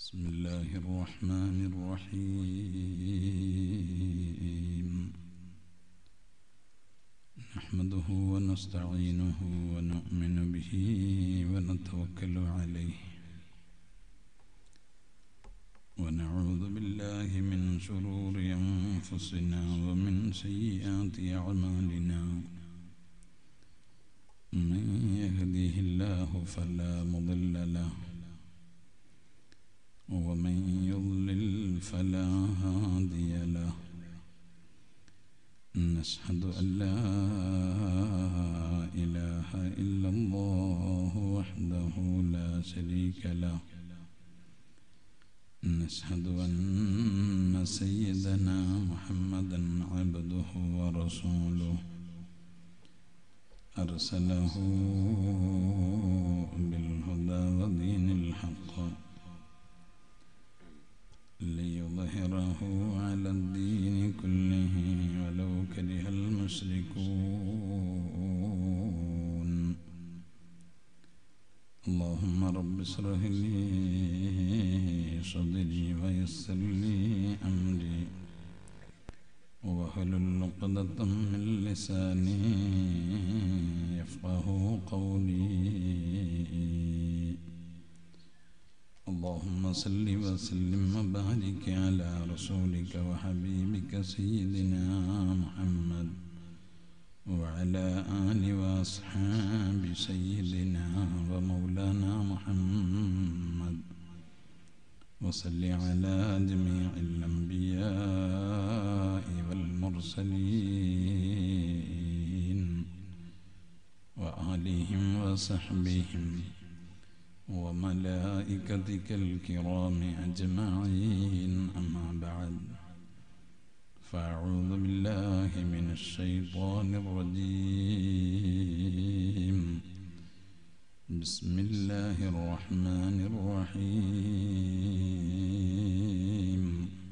بسم الله الرحمن الرحيم نحمده ونستعينه ونؤمن به ونتوكل عليه ونعوذ بالله من شرور أنفسنا ومن سيئات أعمالنا من يهديه الله فلا مضل له ومن يضلل فلا هادي له نشهد أن لا إله إلا الله وحده لا شريك له نشهد أن سيدنا محمدا عبده ورسوله أرسله بالهدى ودين الحق ليظهره على الدين كله ولو كره المشركون اللهم رب اشرح لي صدري ويسر لي أمري واحلل عقدة من لساني يفقه قولي اللهم صل وسلم وبارك على رسولك وحبيبك سيدنا محمد وعلى آل وأصحاب سيدنا ومولانا محمد وصل على جميع الأنبياء والمرسلين وآلهم وصحبهم وملائكتك الكرام أجمعين أما بعد فأعوذ بالله من الشيطان الرجيم بسم الله الرحمن الرحيم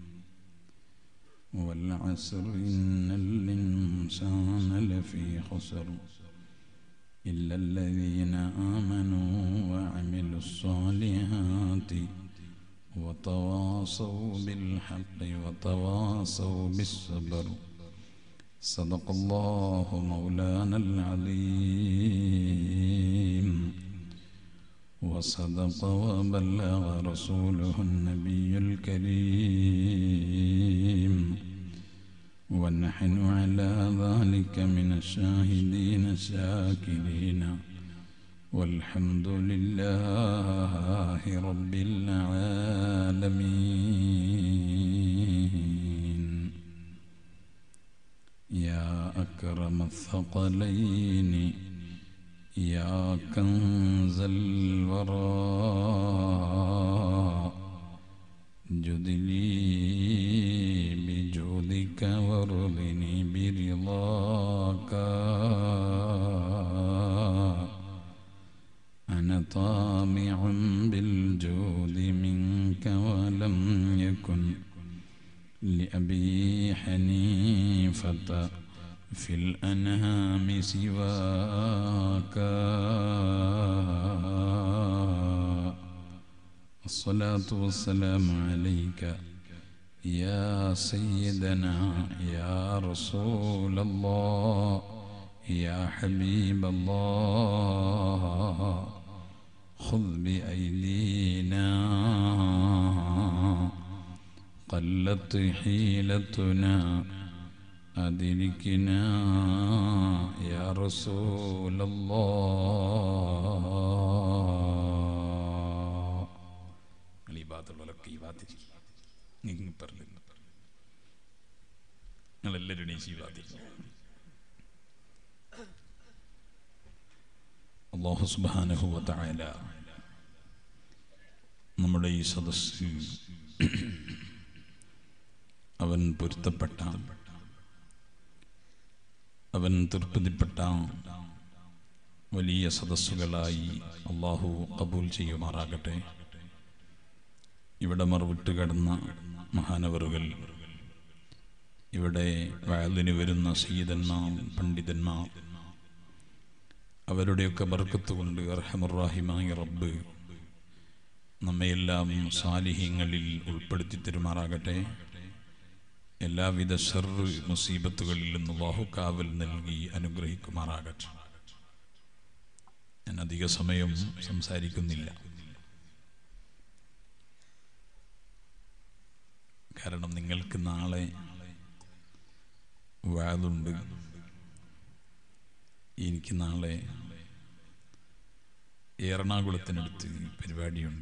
والعصر إن الإنسان لفي خسر إلا الذين آمنوا وعملوا الصالحات وتواصوا بالحق وتواصوا بالصبر صدق الله مولانا العظيم وصدق وبلغ رسوله النبي الكريم ونحن على ذلك من الشاهدين الشاكرين والحمد لله رب العالمين يا أكرم الثقلين يا كنز الورى جد لي بجودك وارضني برضاك أنا طامع بالجود منك ولم يكن لأبي حنيفة في الأنهام سواك الصلاة والسلام عليك يا سيدنا يا رسول الله يا حبيب الله خذ بأيدينا قلت حيلتنا أدركنا يا رسول الله ഈ ഭാഗത്തുള്ളവരൊക്കെ ഈ ഭാഗത്ത് നിങ്ങൾ പറഞ്ഞു നിങ്ങളെല്ലാവരും എണീച്ച് ഈ ഭാഗത്ത് അള്ളാഹു സുബാനഹുവല നമ്മുടെ ഈ സദസ്സിൽ അവൻ പൊരുത്തപ്പെട്ട അവൻ തൃപ്തിപ്പെട്ട വലിയ സദസ്സുകളായി അള്ളാഹു കബൂൽ ചെയ്യുമാറാകട്ടെ ഇവിടെ മറുവിട്ട് കിടന്ന മഹാനവറുകൾ ഇവിടെ വയലിന് വരുന്ന സീതന്മാർ പണ്ഡിതന്മാർ അവരുടെയൊക്കെ ബർക്കത്ത് കൊണ്ട് അർഹമുറാഹിമായ റബ്ബ് നമ്മയെല്ലാം സാലിഹ്യങ്ങളിൽ ഉൾപ്പെടുത്തി തരുമാറാകട്ടെ എല്ലാവിധ ഷർറ് മുസീബത്തുകളിൽ നിന്ന് അല്ലാഹു കാവൽ നൽകി അനുഗ്രഹിക്കുമാറാകട്ടെ ഞാൻ അധിക സമയം സംസാരിക്കുന്നില്ല കാരണം നിങ്ങൾക്ക് നാളെ വാതുണ്ട് എനിക്ക് നാളെ എറണാകുളത്തിനടുത്ത് പരിപാടിയുണ്ട്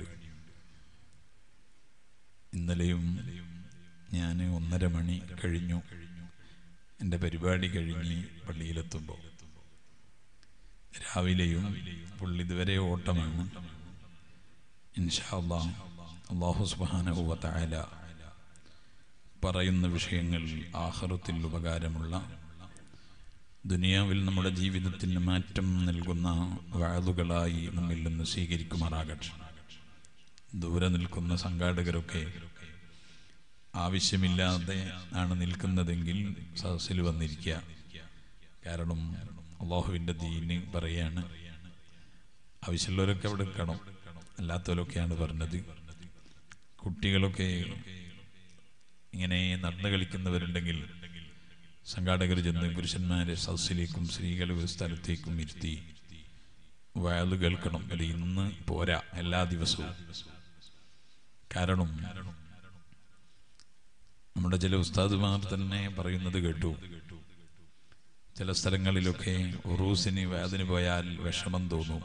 ഇന്നലെയും ഞാൻ ഒന്നര മണി കഴിഞ്ഞു എൻ്റെ പരിപാടി കഴിഞ്ഞ് പള്ളിയിലെത്തുമ്പോൾ രാവിലെയും പുള്ളി ഇതുവരെ ഓട്ടമാണ് ഇൻഷാ അല്ലാഹ് അള്ളാഹു സുബ്ഹാനഹു വ തആല പറയുന്ന വിഷയങ്ങൾ ആഹ്റത്തിൽ ഉപകാരമുള്ള ദുനിയാവിൽ നമ്മുടെ ജീവിതത്തിന് മാറ്റം നൽകുന്ന വാതുകളായി നമ്മിൽ നിന്ന് സ്വീകരിക്കുമാറാകട്ടെ ദൂരെ നിൽക്കുന്ന സംഘാടകരൊക്കെ ആവശ്യമില്ലാതെ ആണ് നിൽക്കുന്നതെങ്കിൽ സദസ്സിൽ വന്നിരിക്കുക കാരണം അള്ളാഹുവിൻ്റെ ദീന് പറയാണ് ആവശ്യമുള്ളവരൊക്കെ അവിടെ നിൽക്കണം അല്ലാത്തവരൊക്കെയാണ് പറഞ്ഞത് കുട്ടികളൊക്കെ ഇങ്ങനെ നടന്നു കളിക്കുന്നവരുണ്ടെങ്കിൽ സംഘാടകർ ചെന്ന് പുരുഷന്മാരെ സദസ്സിലേക്കും സ്ത്രീകളെ ഒരു സ്ഥലത്തേക്കും ഇരുത്തി വയത് കേൾക്കണം അത് ഇന്ന് പോരാ എല്ലാ ദിവസവും കാരണം നമ്മുടെ ചില ഉസ്താദുമാർ തന്നെ പറയുന്നത് കേട്ടു ചില സ്ഥലങ്ങളിലൊക്കെ ഉറൂസിന് വേദന പോയാൽ വിഷമം തോന്നും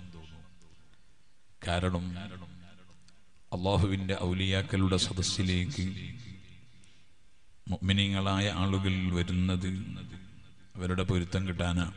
കാരണം അള്ളാഹുവിൻ്റെ ഔലിയാക്കളുടെ സദസ്സിലേക്ക് മുഅ്മിനീങ്ങളായ ആളുകൾ വരുന്നത് അവരുടെ പൊരുത്തം കിട്ടാനാണ്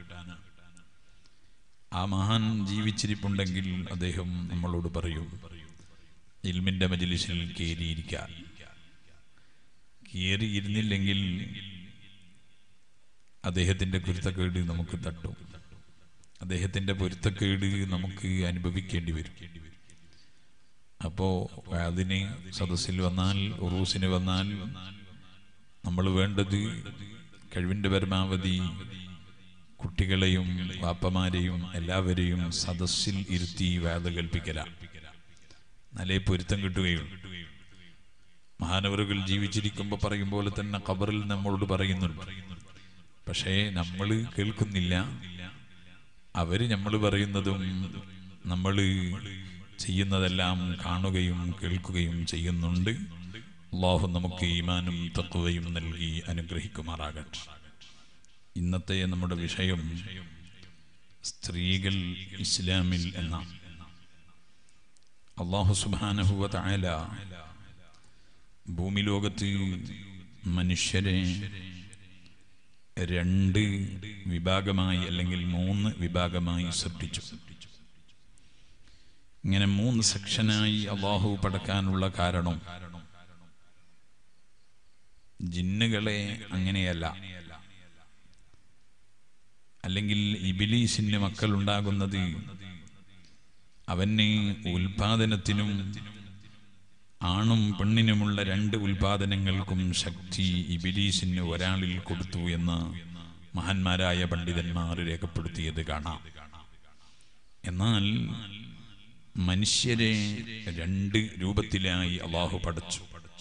ആ മഹാൻ ജീവിച്ചിരിപ്പുണ്ടെങ്കിൽ അദ്ദേഹം നമ്മളോട് പറയും ഇൽമിന്റെ മജിലിസിൽ കയറിയിരിക്കാൻ കയറിയിരുന്നില്ലെങ്കിൽ അദ്ദേഹത്തിന്റെ പൊരുത്തക്കേട് നമുക്ക് തട്ടും അദ്ദേഹത്തിന്റെ പൊരുത്തക്കേട് നമുക്ക് അനുഭവിക്കേണ്ടി വരും അപ്പോ അതിന് സദസ്സിൽ വന്നാൽ ഉറൂസിന് വന്നാൽ നമ്മൾ വേണ്ടത് കഴിവിന്റെ പരമാവധി കുട്ടികളെയും വാപ്പമാരെയും എല്ലാവരെയും സദസ്സിൽ ഇരുത്തി വേദ കൽപ്പിക്കല നല്ല പൊരുത്തം കിട്ടുകയുള്ളൂ മഹാനവറുകൾ ജീവിച്ചിരിക്കുമ്പോൾ പറയും പോലെ തന്നെ ഖബറിൽ നമ്മളോട് പറയുന്നുണ്ട് പക്ഷേ നമ്മൾ കേൾക്കുന്നില്ല അവര് നമ്മൾ പറയുന്നതും നമ്മൾ ചെയ്യുന്നതെല്ലാം കാണുകയും കേൾക്കുകയും ചെയ്യുന്നുണ്ട് അള്ളാഹു നമുക്ക് ഈമാനും തത്വയും നൽകി അനുഗ്രഹിക്കുമാറാകട്ടെ ഇന്നത്തെ നമ്മുടെ വിഷയം സ്ത്രീകൾ ഇസ്ലാമിൽ എന്ന അള്ളാഹു സുബാനഹുവ തായാല ഭൂമി ലോകത്ത് മനുഷ്യരെ രണ്ട് വിഭാഗമായി അല്ലെങ്കിൽ മൂന്ന് വിഭാഗമായി സൃഷ്ടിച്ചു ഇങ്ങനെ മൂന്ന് സെക്ഷനായി അള്ളാഹു പടക്കാനുള്ള കാരണം ജിന്നുകളെ അങ്ങനെയല്ല അല്ലെങ്കിൽ ഇബിലീസിന് മക്കൾ ഉണ്ടാകുന്നത് അവന് ഉൽപാദനത്തിനും ആണും പെണ്ണിനുമുള്ള രണ്ട് ഉൽപാദനങ്ങൾക്കും ശക്തി ഇബിലീസിന് ഒരാളിൽ കൊടുത്തു എന്ന് മഹാന്മാരായ പണ്ഡിതന്മാർ രേഖപ്പെടുത്തിയത് കാണാം എന്നാൽ മനുഷ്യരെ രണ്ട് രൂപത്തിലായി അള്ളാഹു പഠിച്ചു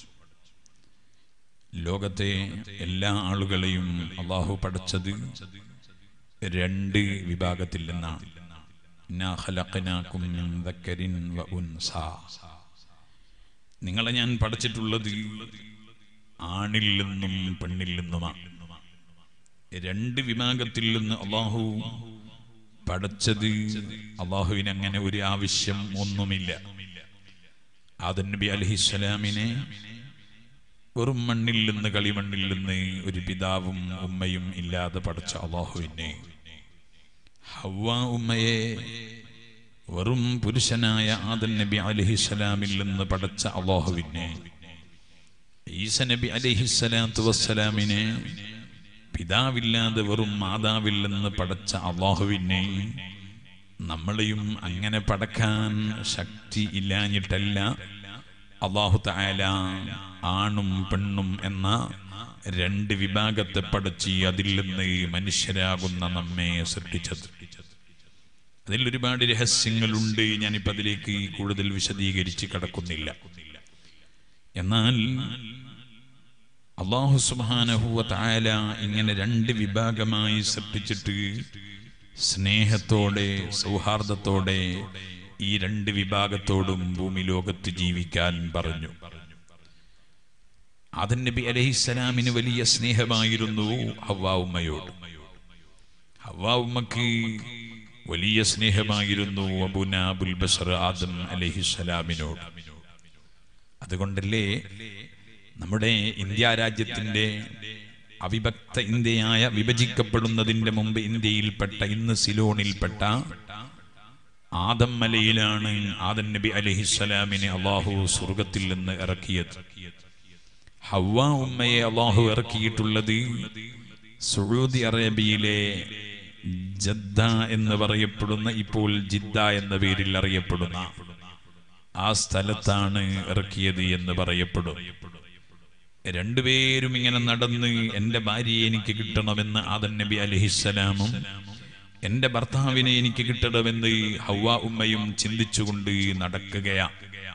ലോകത്തെ എല്ലാ ആളുകളെയും അള്ളാഹു പഠിച്ചത് രണ്ട് വിഭാഗത്തിൽ നിന്നാണ് ഇന്നാ ഖലഖനാകും മിൻ ദക്കരിൻ വ ഉൻസാ. നിങ്ങളെ ഞാൻ പഠിച്ചിട്ടുള്ളത് ആണിൽ നിന്നും പെണ്ണിൽ നിന്നുമാണ് രണ്ട് വിഭാഗത്തിൽ നിന്ന് അള്ളാഹു പഠിച്ചത് അള്ളാഹുവിന് അങ്ങനെ ഒരു ആവശ്യം ഒന്നുമില്ല ആദൻ നബി അലഹിസ്സലാമിനെ വെറും മണ്ണിൽ നിന്ന് കളിമണ്ണിൽ നിന്ന് ഒരു പിതാവും ഉമ്മയും ഇല്ലാതെ പഠിച്ച അള്ളാഹുവിനെ ഹവ്വ ഉമ്മയെ വെറും പുരുഷനായ ആദൻ നബി അലഹിസ്സലാമിൽ നിന്ന് പഠിച്ച അള്ളാഹുവിനെ ഈസ നബി അലഹിസ്സലാത്തു വസ്സലാമിനെ പിതാവില്ലാതെ വെറും മാതാവിൽ നിന്ന് പടച്ച അള്ളാഹുവിനെ നമ്മളെയും അങ്ങനെ പടക്കാൻ ശക്തി ഇല്ലാഞ്ഞിട്ടല്ല അള്ളാഹു തായാല ആണും പെണ്ണും എന്ന രണ്ട് വിഭാഗത്തെ പടച്ച് അതിൽ നിന്ന് മനുഷ്യരാകുന്ന നമ്മെ സൃഷ്ടിച്ചത് അതിൽ ഒരുപാട് രഹസ്യങ്ങളുണ്ട് ഞാനിപ്പോൾ അതിലേക്ക് കൂടുതൽ വിശദീകരിച്ച് കടക്കുന്നില്ല എന്നാൽ അള്ളാഹു സുബാനഹുവ തായാല ഇങ്ങനെ രണ്ട് വിഭാഗമായി സൃഷ്ടിച്ചിട്ട് സ്നേഹത്തോടെ സൗഹാർദ്ദത്തോടെ ഈ രണ്ട് വിഭാഗത്തോടും ഭൂമി ലോകത്ത് ജീവിക്കാൻ പറഞ്ഞു ആദൻ നബി അലഹിസ്സലാമിന് വലിയ സ്നേഹമായിരുന്നു ഹവ്വാ ഉമ്മയോട് ഹവ്വാ ഉമ്മക്ക് വലിയ സ്നേഹമായിരുന്നു അബുന അബുൽ ബഷർ ആദം അലഹിസ്സലാമിനോട് അതുകൊണ്ടല്ലേ നമ്മുടെ ഇന്ത്യ രാജ്യത്തിന്റെ അവിഭക്ത ഇന്ത്യയായ വിഭജിക്കപ്പെടുന്നതിന്റെ മുമ്പ് ഇന്ത്യയിൽപ്പെട്ട ഇന്ന് സിലോണിൽപ്പെട്ട ആദം മലയിലാണ് ആദം നബി അലഹിസ്സലാമിനെ അള്ളാഹു സ്വർഗത്തിൽ നിന്ന് ഇറക്കിയത് ഹവ്വ ഉമ്മയെ അള്ളാഹു ഇറക്കിയിട്ടുള്ളത് സൗദി അറേബ്യയിലെ ജദ്ദ എന്ന് പറയപ്പെടുന്ന ഇപ്പോൾ ജിദ്ദ എന്ന പേരിൽ അറിയപ്പെടുന്ന ആ സ്ഥലത്താണ് ഇറക്കിയത് എന്ന് പറയപ്പെടും രണ്ടുപേരും ഇങ്ങനെ നടന്ന് എൻ്റെ ഭാര്യയെ എനിക്ക് കിട്ടണമെന്ന് ആദൻ നബി അലഹിസ്സലാമും എൻ്റെ ഭർത്താവിനെ എനിക്ക് കിട്ടണമെന്ന് ഹവ്വ ഉമ്മയും ചിന്തിച്ചുകൊണ്ട് നടക്കുകയാ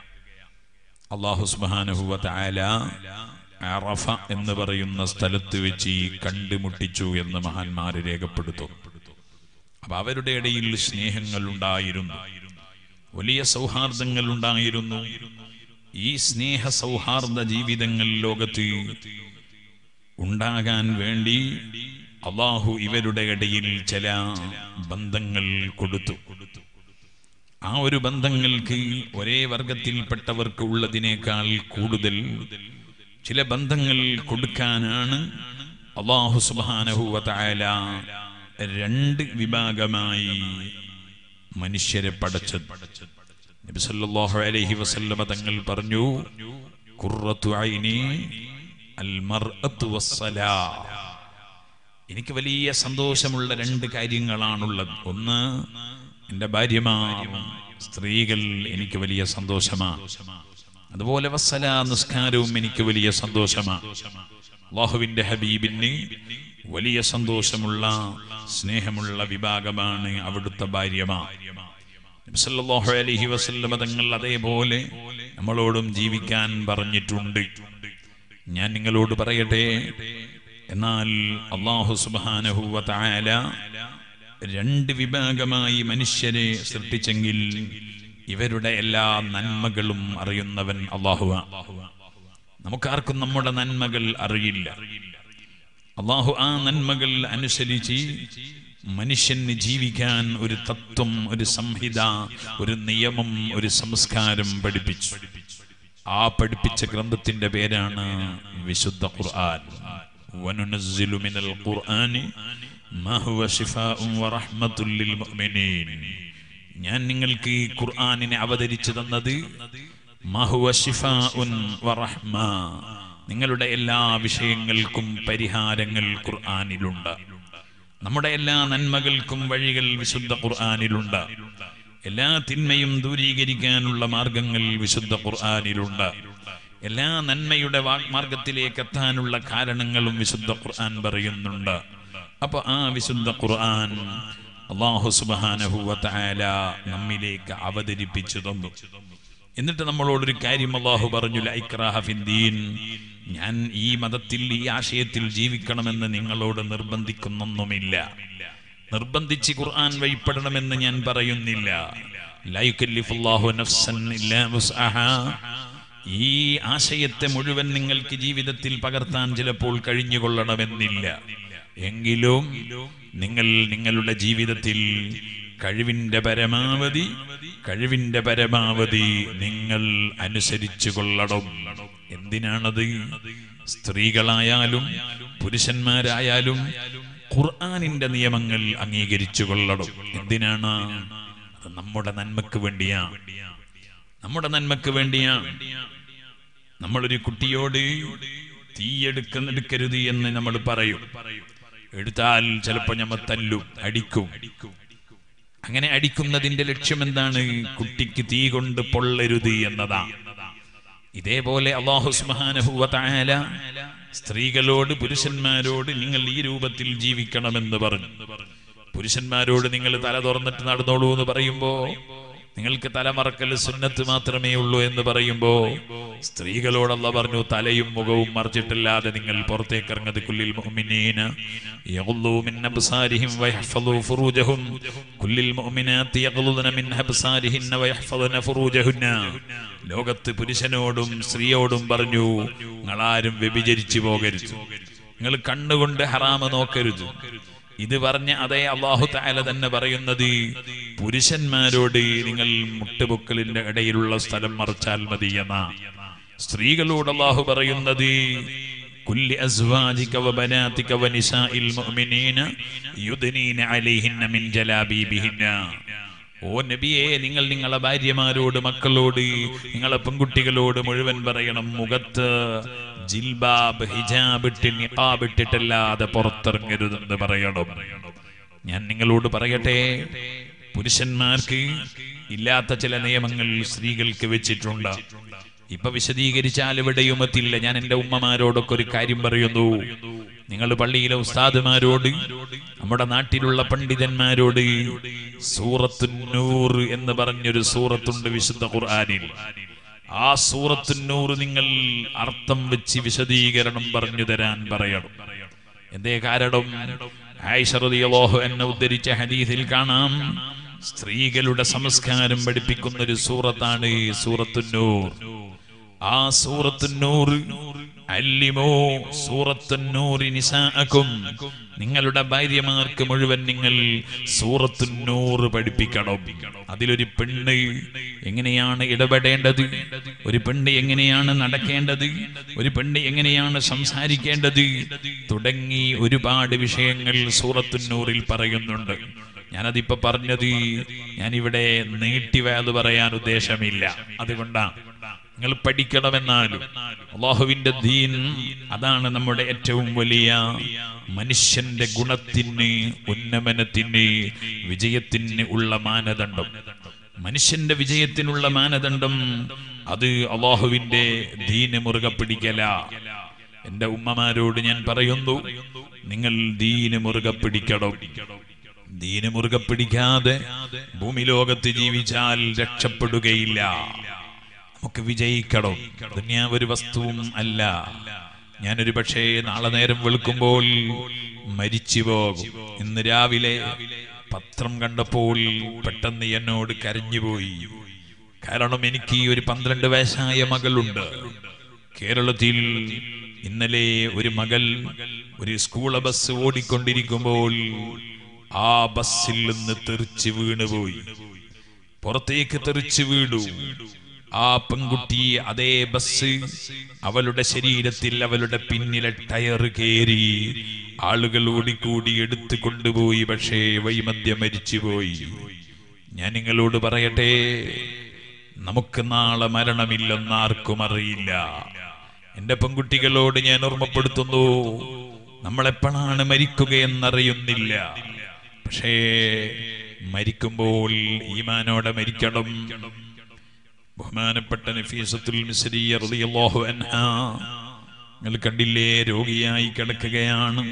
അള്ളാഹു സുബാനഹുവ താല അറഫ എന്ന് പറയുന്ന സ്ഥലത്ത് വെച്ച് കണ്ടുമുട്ടിച്ചു എന്ന് മഹാന്മാര് രേഖപ്പെടുത്തും അപ്പൊ അവരുടെ ഇടയിൽ സ്നേഹങ്ങൾ ഉണ്ടായിരുന്നു വലിയ സൗഹാർദ്ദങ്ങൾ ഉണ്ടായിരുന്നു ഈ സ്നേഹ സൗഹാർദ്ദ ജീവിതങ്ങൾ ലോകത്ത് ഉണ്ടാകാൻ വേണ്ടി അള്ളാഹു ഇവരുടെ ഇടയിൽ ചില ബന്ധങ്ങൾ കൊടുത്തു ആ ഒരു ബന്ധങ്ങൾക്ക് ഒരേ വർഗത്തിൽപ്പെട്ടവർക്ക് ഉള്ളതിനേക്കാൾ കൂടുതൽ ചില ബന്ധങ്ങൾ കൊടുക്കാനാണ് അള്ളാഹു സുബാനഹുവല രണ്ട് വിഭാഗമായി മനുഷ്യരെ പടച്ചത് നബി സല്ലല്ലാഹു അലൈഹി വസല്ലമ തങ്ങൾ പറഞ്ഞു ഖുർറത്തു ഐനി അൽ മർഅത്തു വസ്സലാ എനിക്ക് വലിയ സന്തോഷമുള്ള രണ്ട് കാര്യങ്ങളാണുള്ളത് ഒന്ന് എൻ്റെ ഭാര്യമാർ സ്ത്രീകൾ എനിക്ക് വലിയ സന്തോഷമാണ് അതുപോലെ വസ്സല നിസ്കാരവും എനിക്ക് വലിയ സന്തോഷമാണ് അള്ളാഹുവിന്റെ ഹബീബിന് വലിയ സന്തോഷമുള്ള സ്നേഹമുള്ള വിഭാഗമാണ് അവിടുത്തെ ഭാര്യമാർ സല്ലല്ലാഹു അലൈഹി വസല്ലമ തങ്ങൾ അതേപോലെ നമ്മളോടും ജീവിക്കാൻ പറഞ്ഞിട്ടുണ്ട് ഞാൻ നിങ്ങളോട് പറയട്ടെ എന്നാൽ അള്ളാഹു സുബ്ഹാനഹു വ തആല രണ്ട് വിഭാഗമായി മനുഷ്യരെ സൃഷ്ടിച്ചെങ്കിൽ ഇവരുടെ എല്ലാ നന്മകളും അറിയുന്നവൻ അള്ളാഹുവ നമുക്കാർക്കും നമ്മുടെ നന്മകൾ അറിയില്ല അള്ളാഹു ആ നന്മകൾ അനുസരിച്ച് മനുഷ്യന് ജീവിക്കാൻ ഒരു തത്വം ഒരു സംഹിത ഒരു നിയമം ഒരു സംസ്കാരം പഠിപ്പിച്ചു ആ പഠിപ്പിച്ച ഗ്രന്ഥത്തിന്റെ പേരാണ് വിശുദ്ധ ഖുർആൻ വനുനസ്സിലു മിനൽ ഖുർആനി മാ ഹുവ ശിഫാഉൻ വറഹ്മത്തുൽ ലിൽ മുഅ്മിനീൻ ഞാൻ നിങ്ങൾക്ക് ഈ ഖുർആനിനെ അവതരിച്ചു തന്നത് മാ ഹുവ ശിഫാഉൻ വറഹ്മ നിങ്ങളുടെ എല്ലാ വിഷയങ്ങൾക്കും പരിഹാരങ്ങൾ ഖുർആനിലുണ്ട് നമ്മുടെ എല്ലാ നന്മകൾക്കും വഴികൾ വിശുദ്ധ ഖുർആനിലുണ്ട് എല്ലാ തിന്മയും ദൂരീകരിക്കാനുള്ള മാർഗങ്ങൾ വിശുദ്ധ ഖുർആനിലുണ്ട് എല്ലാ നന്മയുടെ മാർഗത്തിലേക്ക് എത്താനുള്ള കാരണങ്ങളും വിശുദ്ധ ഖുർആൻ പറയുന്നുണ്ട് അപ്പൊ ആ വിശുദ്ധ ഖുർആൻ അള്ളാഹു സുബ്ഹാനഹു വ തആല നമ്മിലേക്ക് അവതരിപ്പിച്ചു തന്നു എന്നിട്ട് നമ്മളോടൊരു കാര്യം അള്ളാഹു പറഞ്ഞു ലൈക്രാഹ ഫിദ്ദീൻ ഞാൻ ഈ മതത്തിൽ ഈ ആശയത്തിൽ ജീവിക്കണമെന്ന് നിങ്ങളോട് നിർബന്ധിക്കുന്നൊന്നുമില്ല നിർബന്ധിച്ച് ഖുർആൻ വഴിപ്പെടണമെന്ന് ഞാൻ പറയുന്നില്ല ലൈക്കല്ലിഫുല്ലാഹു നഫ്സൻ ഇല്ലാ വുസ്അഹാ. ഈ ആശയത്തെ മുഴുവൻ നിങ്ങൾക്ക് ജീവിതത്തിൽ പകർത്താൻ ചിലപ്പോൾ കഴിഞ്ഞുകൊള്ളണമെന്നില്ല എങ്കിലും നിങ്ങൾ നിങ്ങളുടെ ജീവിതത്തിൽ കഴിവിന്റെ പരമാവധി കഴിവിന്റെ പരമാവധി നിങ്ങൾ അനുസരിച്ചു കൊള്ളണം എന്തിനാണത് സ്ത്രീകളായാലും പുരുഷന്മാരായാലും ഖുർആാനിന്റെ നിയമങ്ങൾ അംഗീകരിച്ചു കൊള്ളണം എന്തിനാണ് അത് നമ്മുടെ നന്മക്ക് വേണ്ടിയാ നമ്മുടെ നന്മക്ക് വേണ്ടിയാ നമ്മളൊരു കുട്ടിയോട് തീയെടുക്കുന്നെടുക്കരുത് എന്ന് നമ്മൾ പറയും എടുത്താൽ ചിലപ്പോ ഞമ്മ തല്ലും അടിക്കും അങ്ങനെ അടിക്കുന്നതിന്റെ ലക്ഷ്യം എന്താണ് കുട്ടിക്ക് തീ കൊണ്ട് പൊള്ളരുത് എന്നതാ ഇതേപോലെ അള്ളാഹു സുബ്ഹാനഹു വ തആല സ്ത്രീകളോട് പുരുഷന്മാരോട് നിങ്ങൾ ഈ രൂപത്തിൽ ജീവിക്കണമെന്ന് പറഞ്ഞു പുരുഷന്മാരോട് നിങ്ങൾ തല തുറന്നിട്ട് നടന്നോളൂ എന്ന് പറയുമ്പോ നിങ്ങൾക്ക് തലമറക്കൽ സുന്നത്ത് മാത്രമേ ഉള്ളൂ എന്ന് പറയുമ്പോ സ്ത്രീകളോടല്ല പറഞ്ഞു തലയും മുഖവും മറിച്ചിട്ടില്ലാതെ നിങ്ങൾ പുറത്തേക്ക് ഇറങ്ങത് കുല്ലിൽ മുഅ്മിനീന യഗ്ളൂ മിൻ അബ്സാരിഹിം വയഹ്ഫളൂ ഫുറൂജഹും കുല്ലിൽ മുഅ്മിനാത്തി യഗ്ളുദന മിൻ അബ്സാരിഹിന്ന വയഹ്ഫളന ഫുറൂജഹുന്ന ലോകത്ത് പുരുഷനോടും സ്ത്രീയോടും പറഞ്ഞു നിങ്ങളാരും വ്യഭിചരിച്ചു പോകരുത് നിങ്ങൾ കണ്ണുകൊണ്ട് ഹറാമ് നോക്കരുത് ഇത് പറഞ്ഞ അതേ അള്ളാഹു താല തന്നെ പറയുന്നത് പുരുഷന്മാരോട് നിങ്ങൾ മുട്ടുപൊക്കലിന്റെ ഇടയിലുള്ള സ്ഥലം മറച്ചാൽ മതി എന്ന സ്ത്രീകളോട് അള്ളാഹു പറയുന്നത് കുല്ലി അസ്വാജിക വബനാതിക വനിസാഇൽ മുഅ്മിനീന യുദ്നീന അലൈഹിന്ന മിൻ ജലാബീബിഹിന്ന ഓ നബിയെ നിങ്ങൾ നിങ്ങളെ ഭാര്യമാരോട് മക്കളോട് നിങ്ങളെ പെൺകുട്ടികളോട് മുഴുവൻ പറയണം മുഖത്ത് ജിൽബാബ് ഹിജാബ് ഇട്ട് നിഖാബ് ഇട്ടിട്ടല്ലാതെ പുറത്തിറങ്ങരുതെന്ന് പറയണം ഞാൻ നിങ്ങളോട് പറയട്ടെ പുരുഷന്മാർക്ക് ഇല്ലാത്ത ചില നിയമങ്ങൾ സ്ത്രീകൾക്ക് വെച്ചിട്ടുണ്ട് ഇപ്പൊ വിശദീകരിച്ചാൽ എവിടെയും എത്തില്ല ഞാൻ എന്റെ ഉമ്മമാരോടൊക്കെ ഒരു കാര്യം പറയുന്നു നിങ്ങൾ പള്ളിയിലെ ഉസ്താദുമാരോട് നമ്മുടെ നാട്ടിലുള്ള പണ്ഡിതന്മാരോട് സൂറത്തുന്നൂർ എന്ന് പറഞ്ഞൊരു സൂറത്തുണ്ട് വിശുദ്ധ ഖുർആനിൽ ആ സൂറത്തുന്നൂർ നിങ്ങൾ അർത്ഥം വെച്ച് വിശദീകരണം പറഞ്ഞു തരാൻ പറയണം എന്തേ കാരണം ആയിഷറിയോഹു എന്നെ ഉദ്ധരിച്ച ഹദീസിൽ കാണാം സ്ത്രീകളുടെ സംസ്കാരം പഠിപ്പിക്കുന്ന ഒരു സൂറത്താണ് ഈ സൂറത്തുന്നൂർ ആ സൂറത്തുന്നൂർ അല്ലിമോ സൂറത്തുന്നൂറി നിസാഅക്കും നിങ്ങളുടെ ഭാര്യമാർക്ക് മുഴുവൻ നിങ്ങൾ സൂറത്തുന്നൂർ പഠിപ്പിക്കണം അതിലൊരു പെണ്ണ് എങ്ങനെയാണ് ഇടപെടേണ്ടത് ഒരു പെണ്ണ് എങ്ങനെയാണ് നടക്കേണ്ടത് ഒരു പെണ്ണ് എങ്ങനെയാണ് സംസാരിക്കേണ്ടത് തുടങ്ങി ഒരുപാട് വിഷയങ്ങൾ സൂറത്തുന്നൂറിൽ പറയുന്നുണ്ട് ഞാനതിപ്പോ പറഞ്ഞത് ഞാനിവിടെ നീട്ടിവേത് പറയാൻ ഉദ്ദേശമില്ല അതുകൊണ്ടാണ് നിങ്ങൾ പഠിക്കണമെന്നാലും അള്ളാഹുവിന്റെ ദീൻ അതാണ് നമ്മുടെ ഏറ്റവും വലിയ മനുഷ്യന്റെ ഗുണത്തിന് ഉന്നമനത്തിന് വിജയത്തിന് ഉള്ള മാനദണ്ഡം മനുഷ്യന്റെ വിജയത്തിനുള്ള മാനദണ്ഡം അത് അള്ളാഹുവിന്റെ ദീന് മുറുകെ പിടിക്കല എന്റെ ഉമ്മമാരോട് ഞാൻ പറയുന്നു നിങ്ങൾ ദീന് മുറുകെ പിടിക്കണം ദീന് മുറുകെ പിടിക്കാതെ ഭൂമി ലോകത്ത് ജീവിച്ചാൽ രക്ഷപ്പെടുകയില്ല നമുക്ക് വിജയിക്കണം ദുനിയാവ് ഒരു വസ്തുവും അല്ല ഞാനൊരു പക്ഷേ നാളെ നേരം വെളുക്കുമ്പോൾ മരിച്ചു പോകും ഇന്ന് രാവിലെ പത്രം കണ്ടപ്പോൾ പെട്ടെന്ന് എന്നോട് കരഞ്ഞുപോയി കാരണം എനിക്ക് ഈ ഒരു പന്ത്രണ്ട് വയസ്സായ മകളുണ്ട് കേരളത്തിൽ ഇന്നലെ ഒരു മകൾ ഒരു സ്കൂൾ ബസ് ഓടിക്കൊണ്ടിരിക്കുമ്പോൾ ആ ബസ്സിൽ നിന്ന് തെറിച്ച് വീണുപോയി പുറത്തേക്ക് തെറിച്ച് വീണു ആ പെൺകുട്ടി അതേ ബസ് അവളുടെ ശരീരത്തിൽ അവളുടെ പിന്നിലെ ടയർ കയറി ആളുകൾ ഓടിക്കൂടി എടുത്തു കൊണ്ടുപോയി പക്ഷേ വൈമദ്യം മരിച്ചുപോയി ഞാൻ നിങ്ങളോട് പറയട്ടെ നമുക്ക് നാളെ മരണമില്ലെന്ന് ആർക്കും അറിയില്ല എന്റെ പെൺകുട്ടികളോട് ഞാൻ ഓർമ്മപ്പെടുത്തുന്നു നമ്മളെപ്പോഴാണ് മരിക്കുകയെന്നറിയുന്നില്ല പക്ഷേ മരിക്കുമ്പോൾ ഈമാനോടെ മരിക്കണം ബഹുമാനപ്പെട്ട നഫീസത്തുൽ മിസ്രിയ റളിയല്ലാഹു അൻഹാ നിങ്ങൾ കണ്ടില്ലേ രോഗിയായി കിടക്കുകയാണ്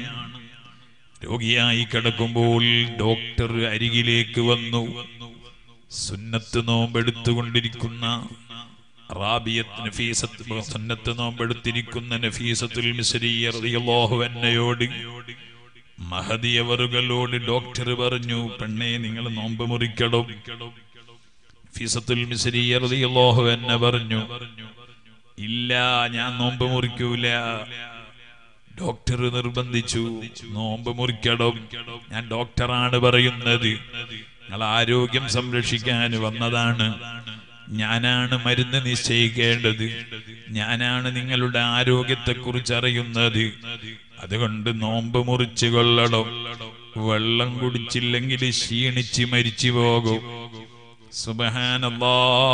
രോഗിയായി കിടക്കുമ്പോൾ ഡോക്ടർ അരികിലേക്ക് വന്നു സുന്നത്ത് നോമ്പെടുത്തുകൊണ്ടിരിക്കുന്ന റാബിയത്ത് നഫീസത്ത് സുന്നത്ത് നോമ്പെടുത്തിരിക്കുന്ന നഫീസത്തുൽ മിസ്രിയ റളിയല്ലാഹു അൻഹയോട് മഹദിയവറുകളോട് ഡോക്ടർ പറഞ്ഞു പെണ്ണെ നിങ്ങൾ നോമ്പ് മുറിക്കണം ഫീസത്തുൽ മിസ്രിയ റളിയല്ലാഹു അൻഹ പറഞ്ഞു ഇല്ല ഞാൻ നോമ്പ് മുറിക്കൂല ഡോക്ടർ നിർബന്ധിച്ചു നോമ്പ് മുറിക്കണം ഞാൻ ഡോക്ടറാണ് പറയുന്നത് നിങ്ങൾ ആരോഗ്യം സംരക്ഷിക്കാൻ വന്നതാണ് ഞാനാണ് മരുന്ന് നിശ്ചയിക്കേണ്ടത് ഞാനാണ് നിങ്ങളുടെ ആരോഗ്യത്തെ കുറിച്ച് അറിയുന്നത് അതുകൊണ്ട് നോമ്പ് മുറിച്ചു കൊള്ളണം വെള്ളം കുടിച്ചില്ലെങ്കിൽ ക്ഷീണിച്ച് മരിച്ചു പോകും സുബഹാനല്ലാ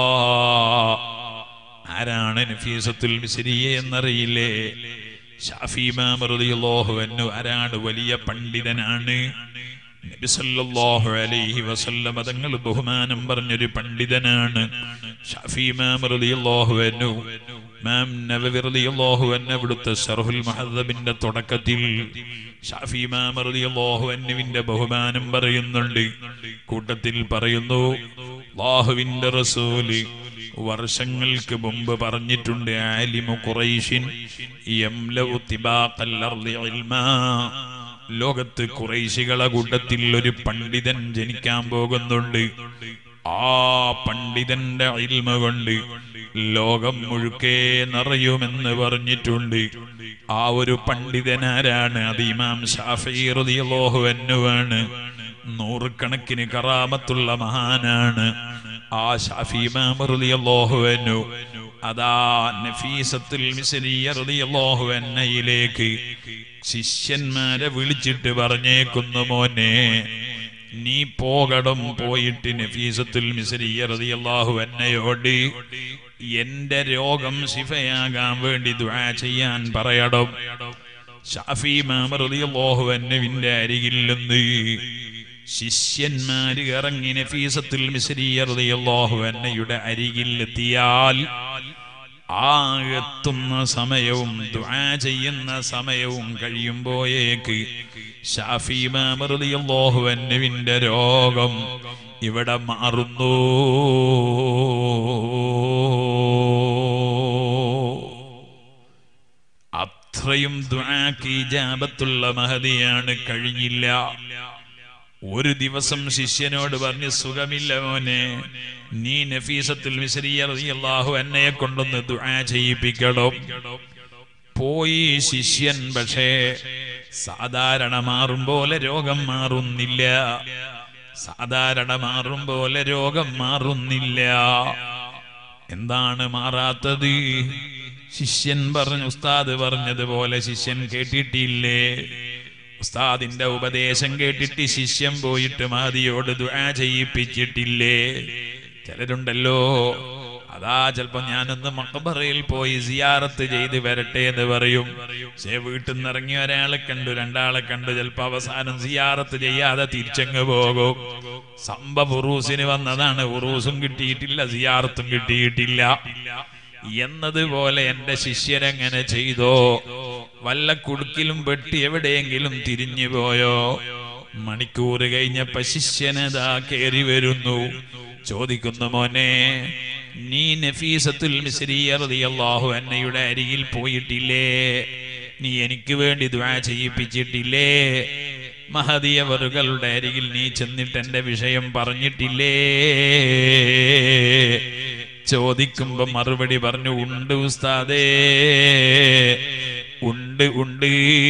ആരാണ് നഫീസത്തുൽ മിസ്രിയെ എന്നറിയില്ലേ ഷാഫി ഇമാം റളിയല്ലാഹു അൻഹു ആരാണ് വലിയ പണ്ഡിതനാണ് നബി സല്ലല്ലാഹു അലൈഹി വസല്ലം തങ്ങൾ ബഹുമാനം പറഞ്ഞൊരു പണ്ഡിതനാണ് ഷാഫി ഇമാം റളിയല്ലാഹു അൻഹു ഇമാം നവവി റളിയല്ലാഹു അൻഹു അവിടുത്തെ ശർഹുൽ മുഹദ്ദബിന്റെ തുടക്കത്തിൽ ഷാഫി ഇമാം റളിയല്ലാഹു അൻഹുവിന്റെ ബഹുമാനം പറയുന്നുണ്ട് കൂട്ടത്തിൽ പറയുന്നു അല്ലാഹുവിന്റെ റസൂല് വർഷങ്ങൾക്ക് മുമ്പ് പറഞ്ഞിട്ടുണ്ട് ആലിമു ഖുറൈശിൻ യംലഉ തിബാഖൽ അർളി ഇൽമാ ലോകത്ത് കുറേശികളെ കൂട്ടത്തിൽ ഒരു പണ്ഡിതൻ ജനിക്കാൻ പോകുന്നുണ്ട് ആ പണ്ഡിതന്റെ ഇൽമ കൊണ്ട് ലോകം മുഴുക്കെ നിറയുമെന്ന് പറഞ്ഞിട്ടുണ്ട് ആ ഒരു പണ്ഡിതനാരാണ് അത് ഇമാം ഷാഫി റളിയല്ലാഹു അൻഹുവാണ് നൂറുകണക്കിന് കറാമത്തുള്ള മഹാനാണ് ആ ഷാഫി ഇമാം റളിയല്ലാഹു അൻഹു അതാ നഫീസത്തുൽ മിസ്രിയ റളിയല്ലാഹു അൻഹയിലേക്ക് ശിഷ്യന്മാരെ വിളിച്ചിട്ട് പറഞ്ഞേക്കുന്നു മോനെ നീ പോകണം പോയിട്ട് നഫീസത്തുൽ മിസ്രിയ റളിയല്ലാഹു അൻഹയോട് എന്റെ രോഗം ശിഫയാകാൻ വേണ്ടി ദുആ ചെയ്യാൻ പറയണം ഷാഫി ഇമാം റളിയല്ലാഹു അൻഹുവിന്റെ അരികിൽ നിന്ന് ശിഷ്യന്മാര് ഇറങ്ങി നഫീസത്തുൽ മിസ്രിയ റളിയല്ലാഹു അൻഹയുടെ അരികിൽ എത്തിയാൽ ആ എത്തുന്ന സമയവും ദുആ ചെയ്യുന്ന സമയവും കഴിയുമ്പോയേക്ക് ഷാഫി ഇമാം റളിയല്ലാഹു അൻഹുവിന്റെ രോഗം ഇവിടെ മാറുന്നു അത്രയും ദുആക്ക് ഇജാബത്തുള്ള മഹതിയാണ് കഴിഞ്ഞില്ല ഒരു ദിവസം ശിഷ്യനോട് പറഞ്ഞു സുഖമില്ല മോനെ നീ നഫീസത്തുൽ മിസ്രിയ റളിയല്ലാഹു അന്നയെ കൊണ്ടൊന്ന് ദുആ ചെയ്യിപ്പിക്കണം പോയി ശിഷ്യൻ പക്ഷേ സാധാരണ മാറും പോലെ രോഗം മാറുന്നില്ല സാധാരണ മാറും പോലെ രോഗം മാറുന്നില്ല എന്താണ് മാറാത്തത് ശിഷ്യൻ പറഞ്ഞു ഉസ്താദ് പറഞ്ഞതുപോലെ ശിഷ്യൻ കേട്ടിട്ടില്ലേ ഉസ്താദിന്റെ ഉപദേശം കേട്ടിട്ട് ശിഷ്യൻ പോയിട്ട് മഹതിയോട് ദുആ ചെയ്യിപ്പിച്ചിട്ടില്ലേ ചിലരുണ്ടല്ലോ അതാ ചിലപ്പോ ഞാനൊന്ന് മക്കബറയിൽ പോയി സിയാറത്ത് ചെയ്ത് വരട്ടെ എന്ന് പറയും പക്ഷേ വീട്ടിൽ നിന്ന് ഇറങ്ങി ഒരാളെ കണ്ടു രണ്ടാളെ കണ്ടു ചിലപ്പോ അവസാനം സിയാറത്ത് ചെയ്യാതെ തിരിച്ചങ്ങ് പോകും സംഭവ ഉറൂസിന് വന്നതാണ് ഉറൂസും കിട്ടിയിട്ടില്ല സിയാറത്തും കിട്ടിയിട്ടില്ല എന്നതുപോലെ എന്റെ ശിഷ്യരെങ്ങനെ ചെയ്തോ വല്ല കുടുക്കിലും പെട്ടി എവിടെയെങ്കിലും തിരിഞ്ഞു പോയോ മണിക്കൂർ കഴിഞ്ഞപ്പോ ശിഷ്യനതാ കേറി വരുന്നു ചോദിക്കുന്നു മോനെ നീ നഫീസത്തുൽ മിസ്രിയ റളിയല്ലാഹു അന്നയുടെ അരികിൽ പോയിട്ടില്ലേ നീ എനിക്ക് വേണ്ടി ദുആ ചെയ്യിപ്പിച്ചിട്ടില്ലേ മഹദിയവറുകളുടെ അരികിൽ നീ ചെന്നിട്ട് എന്റെ വിഷയം പറഞ്ഞിട്ടില്ലേ ചോദിക്കുമ്പോ മറുപടി പറഞ്ഞു ഉണ്ട് ഉസ്താദേ ഉണ്ട് ഉണ്ട്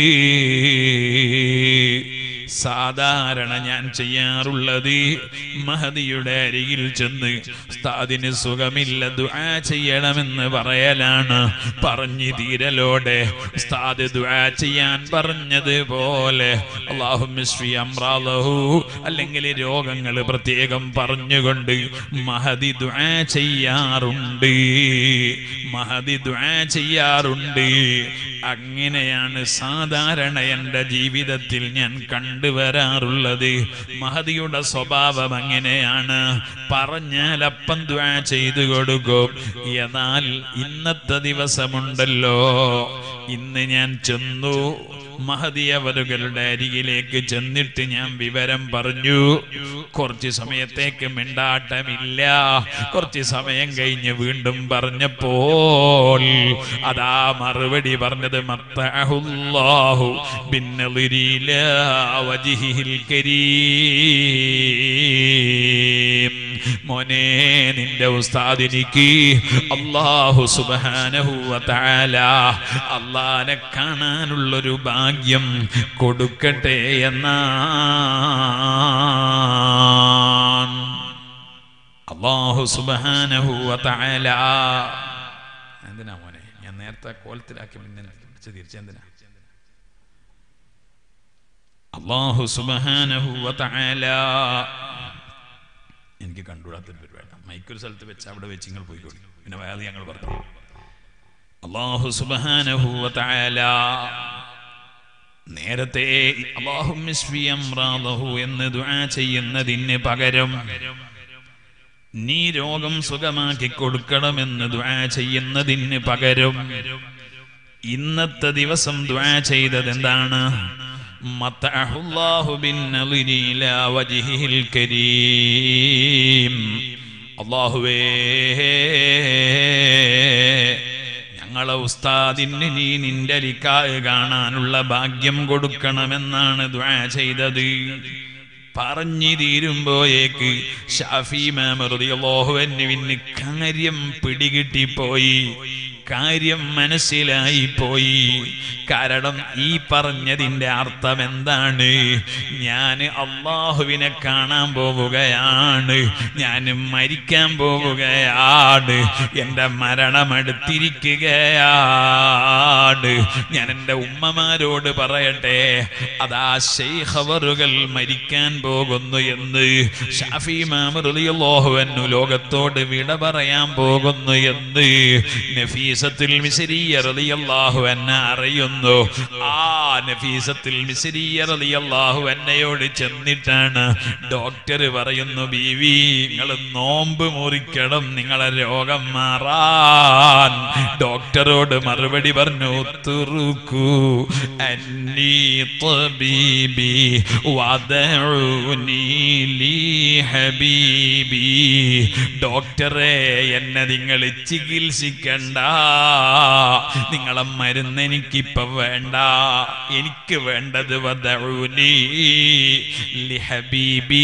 സാധാരണ ഞാൻ ചെയ്യാറുള്ളത് മഹദിയുടെ അരികിൽ ചെന്ന് ഉസ്താദിന് സുഖമില്ല ദുആ ചെയ്യണമെന്ന് പറയലാണ് പറഞ്ഞു തീരലോടെ ഉസ്താദ് ദുആ ചെയ്യാൻ പറഞ്ഞതുപോലെ അള്ളാഹുമിശ്രീ അമ്രാലഹു അല്ലെങ്കിൽ രോഗങ്ങൾ പ്രത്യേകം പറഞ്ഞുകൊണ്ട് മഹദി ദുആ ചെയ്യാറുണ്ട് മഹദി ദുആ ചെയ്യാറുണ്ട് അങ്ങനെയാണ് സാധാരണ എൻ്റെ ജീവിതത്തിൽ ഞാൻ കണ്ടുവരാറുള്ളത് മഹദിയുടെ സ്വഭാവം അങ്ങനെയാണ് പറഞ്ഞാൽ അപ്പം ദ്വാ ചെയ്തു കൊടുക്കും എന്നാൽ ഇന്നത്തെ ദിവസമുണ്ടല്ലോ ഇന്ന് ഞാൻ ചെന്നു മഹദിയവരുകളുടെ അരികിലേക്ക് ചെന്നിട്ട് ഞാൻ വിവരം പറഞ്ഞു കുറച്ച് സമയത്തേക്ക് മിണ്ടാട്ടമില്ല കുറച്ച് സമയം കഴിഞ്ഞ് വീണ്ടും പറഞ്ഞപ്പോൾ അതാ മറുപടി പറഞ്ഞത് മത്തഹുല്ലാഹു ബിന്നളിരില വജിഹിൽ കരീം മോനെ നിന്റെ ഉസ്താദിനിക്ക് അള്ളാഹു സുബ്ഹാനഹു വതആല അള്ളാനെ കാണാനുള്ളൊരു ഭാഗ്യം കൊടുക്കട്ടെ എന്നാണ് അള്ളാഹു സുബ്ഹാനഹു വതആല എന്തിനാ മോനെ ഞാൻ നേരത്തെ കോലത്തിലാക്കി പിന്നെ പിടിച്ച് തിരിച്ചെന്തിനാ അള്ളാഹു സുബ്ഹാനഹു വതആല എനിക്ക് കണ്ടുകൂടാത്തൊരു പരിപാടി മൈക്കൊരു സ്ഥലത്ത് വെച്ച് അവിടെ വെച്ച് നിങ്ങൾ പോയിക്കോളി പിന്നെ വേറെ ഞങ്ങൾ പറഞ്ഞു അള്ളാഹു സുബ്ഹാനഹു വതആല നേരത്തെ അള്ളാഹു എന്ന് ദുആ ചെയ്യുന്നതിന് പകരം നീ രോഗം സുഖമാക്കി കൊടുക്കണമെന്ന് ദ്വാ ചെയ്യുന്നതിന് പകരം ഇന്നത്തെ ദിവസം ദ്വാ ചെയ്തത് എന്താണ് മത്തഅഹുല്ലാഹു ബിന്നളിരി ഇലാ വജ്ഹിഹിൽ കരീം അല്ലാഹുവേ ഞങ്ങളെ ഉസ്താദിന് നീ നിന്റെ ലിക്കായ് കാണാനുള്ള ഭാഗ്യം കൊടുക്കണമെന്നാണ് ദ്വാ ചെയ്തത് പറഞ്ഞു തീരുമ്പോയേക്ക് ഷാഫി മാമറിയോഹുവിന് കാര്യം പിടികിട്ടിപ്പോയി കാര്യം മനസ്സിലായി പോയി കാരണം ഈ പറഞ്ഞതിന്റെ അർത്ഥം എന്താണ് ഞാൻ അള്ളാഹുവിനെ കാണാൻ പോവുകയാണ് ഞാൻ മരിക്കാൻ പോവുകയാണ് എൻ്റെ മരണം അടുത്തിരിക്കുകയാണ് ഞാൻ എൻ്റെ ഉമ്മമാരോട് പറയട്ടെ അതാ ശൈഖവറുകൾ മരിക്കാൻ പോകുന്നു എന്ന് ഷാഫി മാമറിയോഹുവന്നു ലോകത്തോട് വിട പറയാൻ പോകുന്നു എന്ന് നഫീസത്തുൽ മിസ്രിയ റളിയല്ലാഹു അൻഹ അറിയുന്നു ആ നഫീസത്തുൽ മിസ്രിയ റളിയല്ലാഹു അന്നയോട് ചെന്നിട്ടാണ് ഡോക്ടർ പറയുന്നു ബീവി നിങ്ങൾ നോമ്പ് മുറിക്കണം നിങ്ങളെ രോഗം മാറാൻ ഡോക്ടറോട് മറുപടി പറഞ്ഞു തുറുക്കു അന്നീ തബീബി വദഉനി ലീ ഹബീബി ഡോക്ടറെ എന്നെ നിങ്ങൾ ചികിത്സിക്കണ്ട നിങ്ങളെ മരുന്ന് എനിക്കിപ്പൊ വേണ്ട എനിക്ക് വേണ്ടത് വദഉനി ലി ഹബീബി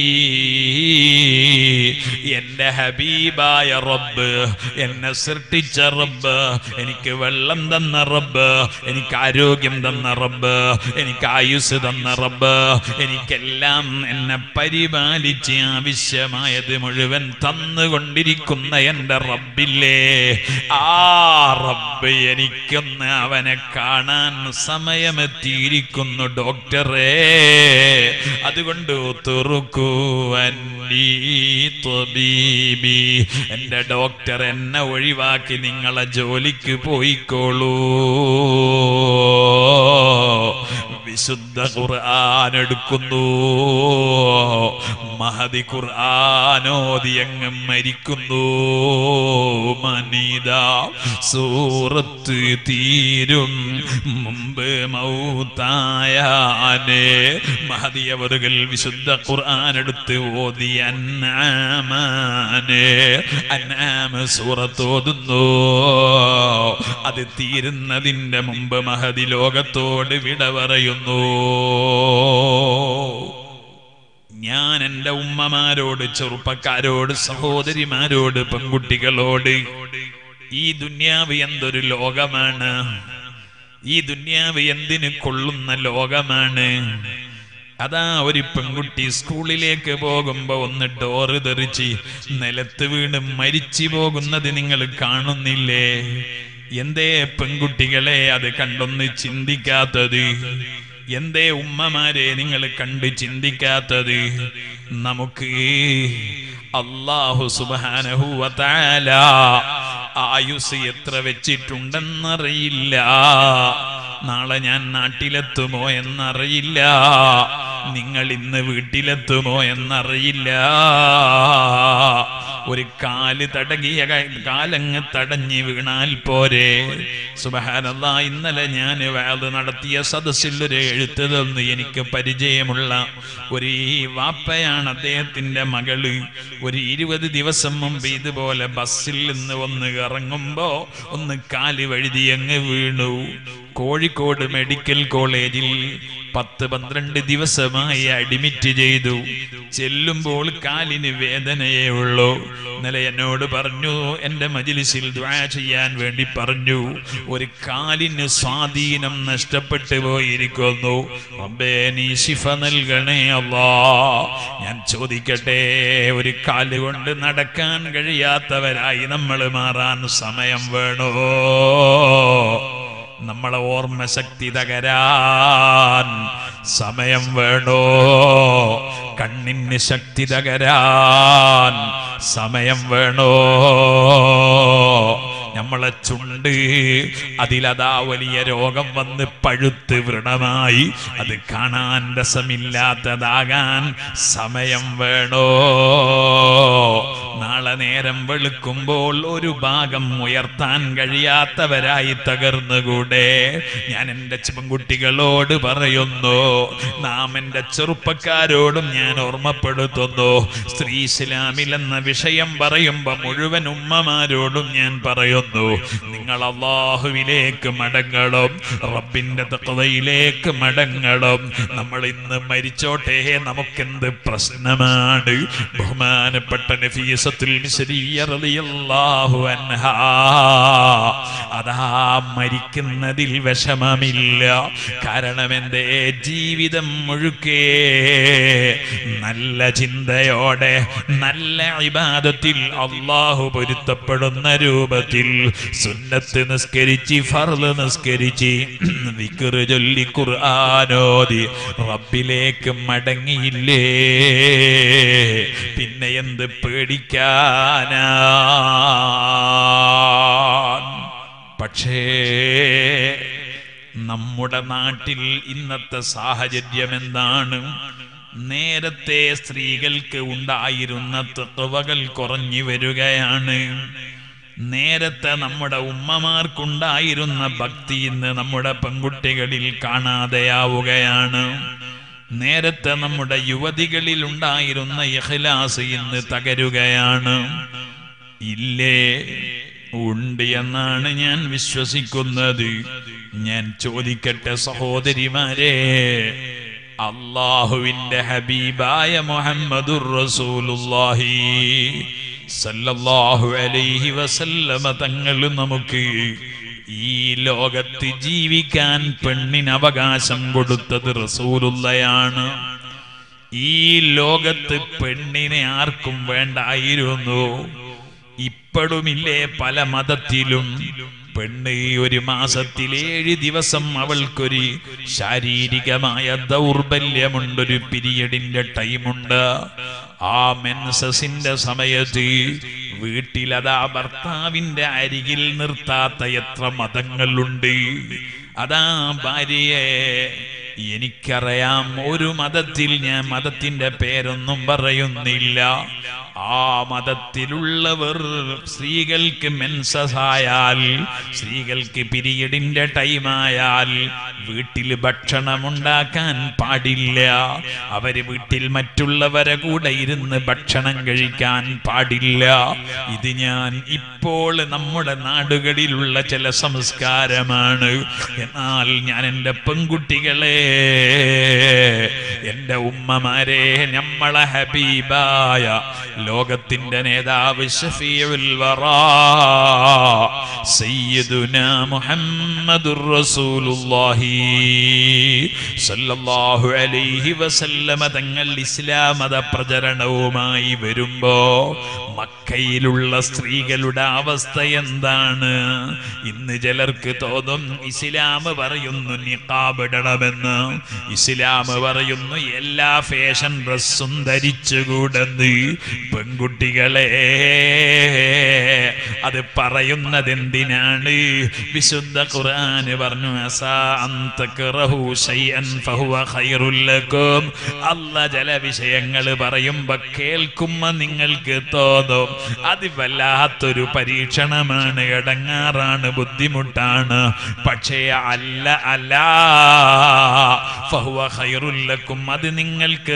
എന്റെ ഹബീബായ റബ്ബ് എന്നെ സൃഷ്ടിച്ച റബ്ബ് എനിക്ക് വെള്ളം തന്ന റബ്ബ് എനിക്ക് ആരോഗ്യം തന്ന റബ്ബ് എനിക്ക് ആയുസ് തന്ന റബ്ബ് എനിക്കെല്ലാം എന്നെ പരിപാലിച്ച് ആവശ്യമായത് മുഴുവൻ തന്നുകൊണ്ടിരിക്കുന്ന എന്റെ റബ്ബില്ലേ ആ റബ്ബ് എനിക്കൊന്ന് അവനെ കാണാൻ സമയമെത്തിയിരിക്കുന്നു ഡോക്ടറെ അതുകൊണ്ട് തുറക്കൂ അന്നീ ത്വബീബി. എന്റെ ഡോക്ടർ എന്നെ ഒഴിവാക്കി നിങ്ങളെ ജോലിക്ക് പോയിക്കോളൂ വിശുദ്ധ ഖുർആൻ എടുക്കുന്നു മഹതി ഖുർആാനോദി അങ്ങ് മരിക്കുന്നു മനിത സൂറത്ത് തീരും മുമ്പ് മൗത്തായാനെ മഹതിയവറുകൾ വിശുദ്ധ ഖുർആൻ എടുത്ത് ഓതി അന്നാമാനെ അന്നാമ സൂറത്ത് ഓതുന്നു അത് തീരുന്നതിന്റെ മുമ്പ് മഹതി ലോകത്തോട് വിട പറയുന്നു ഞാൻ എൻ്റെ ഉമ്മമാരോട് ചെറുപ്പക്കാരോട് സഹോദരിമാരോട് പെൺകുട്ടികളോട് ഈ ദുന്യാവ് എന്തൊരു ലോകമാണ് ഈ ദുന്യാവ് എന്തിന് കൊള്ളുന്ന ലോകമാണ് അതാ ഒരു പെൺകുട്ടി സ്കൂളിലേക്ക് പോകുമ്പോ ഒന്ന് ഡോറ് തെറിച്ച് നിലത്ത് വീണ് മരിച്ചു പോകുന്നത് നിങ്ങൾ കാണുന്നില്ലേ എന്തേ പെൺകുട്ടികളെ അത് കണ്ടൊന്ന് ചിന്തിക്കാത്തത് എന്തേ ഉമ്മമാരെ നിങ്ങൾ കണ്ട് ചിന്തിക്കാത്തത് നമുക്ക് അള്ളാഹു സുബാനഹുവല ആയുസ് എത്ര വെച്ചിട്ടുണ്ടെന്നറിയില്ല നാളെ ഞാൻ നാട്ടിലെത്തുമോ എന്നറിയില്ല നിങ്ങൾ ഇന്ന് വീട്ടിലെത്തുമോ എന്നറിയില്ല ഒരു കാല് തടകിയ ക- കാലങ്ങ് തടഞ്ഞ് വീണാൽ പോരെ സുബഹാനല്ല ഇന്നലെ ഞാൻ വേദ നടത്തിയ സദസ്സിൽ ഒരു എഴുത്ത് തന്ന് എനിക്ക് പരിചയമുള്ള ഒരു ഈ വാപ്പയാണ് അദ്ദേഹത്തിന്റെ മകള് ഒരു ഇരുപത് ദിവസം മുമ്പ് ഇതുപോലെ ബസ്സിൽ നിന്ന് ഒന്ന് ഇറങ്ങുമ്പോ ഒന്ന് കാല് വഴുതി അങ്ങ് വീണു കോഴിക്കോട് മെഡിക്കൽ കോളേജിൽ പത്ത് പന്ത്രണ്ട് ദിവസമായി അഡ്മിറ്റ് ചെയ്തു ചെല്ലുമ്പോൾ കാലിന് വേദനയേ ഉള്ളൂ ഇന്നലെ എന്നോട് പറഞ്ഞു എൻ്റെ മജിലിസിൽ ദ്വാ ചെയ്യാൻ വേണ്ടി പറഞ്ഞു ഒരു കാലിന് സ്വാധീനം നഷ്ടപ്പെട്ടു പോയിരിക്കുന്നു റബ്ബേ നീ ശിഫ നൽകണേ അല്ലാ ഞാൻ ചോദിക്കട്ടെ ഒരു കാല് കൊണ്ട് നടക്കാൻ കഴിയാത്തവരായി നമ്മൾ മാറാൻ സമയം വേണോ നമ്മളെ ഓർമ്മശക്തി തകരാൻ സമയം വേണോ കണ്ണിന് ശക്തി തകരാൻ സമയം വേണോ നമ്മളെ ചുണ്ട് അതിലതാ വലിയ രോഗം വന്ന് പഴുത്ത് വ്രണമായി അത് കാണാൻ രസമില്ലാത്തതാകാൻ സമയം വേണോ നാളെ നേരം വെളുക്കുമ്പോൾ ഒരു ഭാഗം ഉയർത്താൻ കഴിയാത്തവരായി തകർന്നുകൂടെ ഞാൻ എൻ്റെ പെൺകുട്ടികളോട് പറയുന്നു നാം എൻ്റെ ചെറുപ്പക്കാരോടും ഞാൻ ഓർമ്മപ്പെടുത്തുന്നു സ്ത്രീ ഇസ്ലാമിൽ എന്ന വിഷയം പറയുമ്പോ മുഴുവൻ ഉമ്മമാരോടും ഞാൻ പറയുന്നു നിങ്ങൾ അള്ളാഹുവിലേക്ക് മടങ്ങണം റബ്ബിന്റെ തക്കവയിലേക്ക് മടങ്ങണം നമ്മൾ ഇന്ന് മരിച്ചോട്ടെ നമുക്കെന്ത് പ്രശ്നമാണ് ബഹുമാനപ്പെട്ട നഫീസത്തുൽ മിസ്രിയ്യ റളിയല്ലാഹു അൻഹാ അതാ മരിക്കുന്നതിൽ വിഷമമില്ല കാരണം എന്തേ ജീവിതം മുഴുക്കേ നല്ല ചിന്തയോടെ നല്ല ഇബാദത്തിൽ അള്ളാഹു പൊരുത്തപ്പെടുന്ന രൂപത്തിൽ സുന്നത്ത് നിസ്കരിച്ച് ഫർള് നിസ്കരിച്ച് വിക്റ് ചൊല്ലി ഖുർആാനോദി റബ്ബിലേക്ക് മടങ്ങിയില്ലേ പിന്നെ എന്ത് പേടിക്കാനാ പക്ഷേ നമ്മുടെ നാട്ടിൽ ഇന്നത്തെ സാഹചര്യം എന്താണ് നേരത്തെ സ്ത്രീകൾക്ക് ഉണ്ടായിരുന്ന തെത്തുവകൾ കുറഞ്ഞു വരികയാണ് നേരത്തെ നമ്മുടെ ഉമ്മമാർക്കുണ്ടായിരുന്ന ഭക്തി ഇന്ന് നമ്മുടെ പെൺകുട്ടികളിൽ കാണാതെയാവുകയാണ് നേരത്തെ നമ്മുടെ യുവതികളിൽ ഉണ്ടായിരുന്ന ഇഖ്ലാസ് ഇന്ന് തകരുകയാണ് ഇല്ലേ ഉണ്ട് എന്നാണ് ഞാൻ വിശ്വസിക്കുന്നത് ഞാൻ ചോദിക്കട്ടെ സഹോദരിമാരെ അള്ളാഹുവിന്റെ ഹബീബായ മുഹമ്മദുർ റസൂലുള്ളാഹി സല്ലല്ലാഹു അലൈഹി വസല്ലമ തങ്ങൾ നമുക്ക് ഈ ലോകത്ത് ജീവിക്കാൻ പെണ്ണിന് അവകാശം കൊടുത്തത് റസൂലുള്ളയാണ് ഈ ലോകത്ത് പെണ്ണിനെ ആർക്കും വേണ്ടായിരുന്നു ഇപ്പോഴുമില്ലേ പല മതത്തിലും പെണ്ണ് ഒരു മാസത്തിൽ ഏഴ് ദിവസം അവൾക്കൊരു ശാരീരികമായ ദൗർബല്യമുണ്ട് ഒരു പീരിയഡിന്റെ ടൈമുണ്ട് ആ മെൻസസിന്റെ സമയത്ത് വീട്ടിലതാ ഭർത്താവിന്റെ അരികിൽ നിർത്താത്ത എത്ര മതങ്ങളുണ്ട് അതാ ഭാര്യയെ എനിക്കറിയാം ഒരു മതത്തിൽ ഞാൻ മതത്തിന്റെ പേരൊന്നും പറയുന്നില്ല ആ മതത്തിലുള്ളവർ സ്ത്രീകൾക്ക് മെൻസസായാൽ സ്ത്രീകൾക്ക് പിരിയഡിന്റെ ടൈമായാൽ വീട്ടിൽ ഭക്ഷണം ഉണ്ടാക്കാൻ പാടില്ല അവര് വീട്ടിൽ മറ്റുള്ളവരെ കൂടെ ഇരുന്ന് ഭക്ഷണം കഴിക്കാൻ പാടില്ല ഇത് ഞാൻ ഇപ്പോൾ നമ്മുടെ നാടുകളിലുള്ള ചില സംസ്കാരമാണ് എന്നാൽ ഞാൻ എൻ്റെ പെൺകുട്ടികളെ എൻ്റെ ഉമ്മമാരെ നമ്മളെ ഹബീബായ ലോകത്തിന്റെ നേതാവ് ഷഫീഉൽ വറാ സയ്യിദുനാ മുഹമ്മദുർ റസൂലുള്ളാഹി സല്ലല്ലാഹു അലൈഹി വസല്ലമ തങ്ങൾ ഇസ്ലാം മത പ്രചരണവുമായി വരുമ്പോ മക്കയിലുള്ള സ്ത്രീകളുടെ അവസ്ഥ എന്താണ് ഇന്ന് ചിലർക്ക് തോന്നും ഇസ്ലാം പറയുന്നു നിഖാബ് ഇടണമെന്ന് ഇസ്ലാം പറയുന്നു എല്ലാ ഫാഷൻ ഡ്രസ്സും ധരിച്ചുകൂടെന്ന് പെൺകുട്ടികളെ അത് പറയുന്നത് എന്തിനാണ് വിശുദ്ധ ഖുർആന് പറഞ്ഞു അസാ അൻ തക്റഹു ശൈഅൻ ഫഹുവ ഖൈറുൽ ലക്കും അല്ല ചില വിഷയങ്ങൾ പറയുമ്പോ കേൾക്കുമ്പോ നിങ്ങൾക്ക് തോന്നും അത് വല്ലാത്തൊരു പരീക്ഷണമാണ് ഇടങ്ങാറാണ് ബുദ്ധിമുട്ടാണ് പക്ഷേ അല്ല അല്ല ഫഹുവ ഖൈറുൽ ലക്കും അത് നിങ്ങൾക്ക്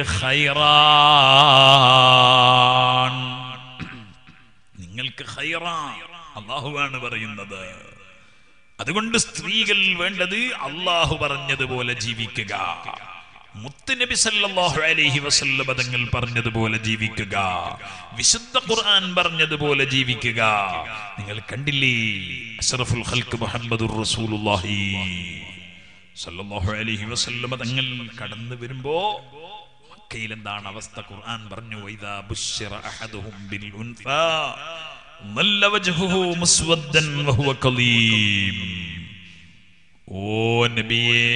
ഖൈറാൻ നിങ്ങൾക്ക് ഖൈറാൻ അള്ളാഹുവാണ് പറയുന്നത് അതുകൊണ്ട് സ്ത്രീകൾ വേണ്ടത് അള്ളാഹു പറഞ്ഞതുപോലെ ജീവിക്കുക മുത്തുനബി സല്ലല്ലാഹു അലൈഹി വസല്ലം തങ്ങൾ പറഞ്ഞതുപോലെ ജീവിക്കുക വിശുദ്ധ ഖുർആൻ പറഞ്ഞതുപോലെ ജീവിക്കുക നിങ്ങൾ കണ്ടില്ലേ അഷ്റഫുൽ ഖൽക്ക് മുഹമ്മദുർ റസൂലുള്ളാഹി സല്ലല്ലാഹു അലൈഹി വസല്ലം തങ്ങൾ കടന്നു വരുമ്പോ മക്കയിൽ എന്താണ് അവസ്ഥ ഖുർആൻ പറഞ്ഞു വൈദാ ബുശ്ശിറ അഹദുഹും ബിൽ ഉൻസാ ظل وجهه مسودا وهو كظيم ഓ നബിയേ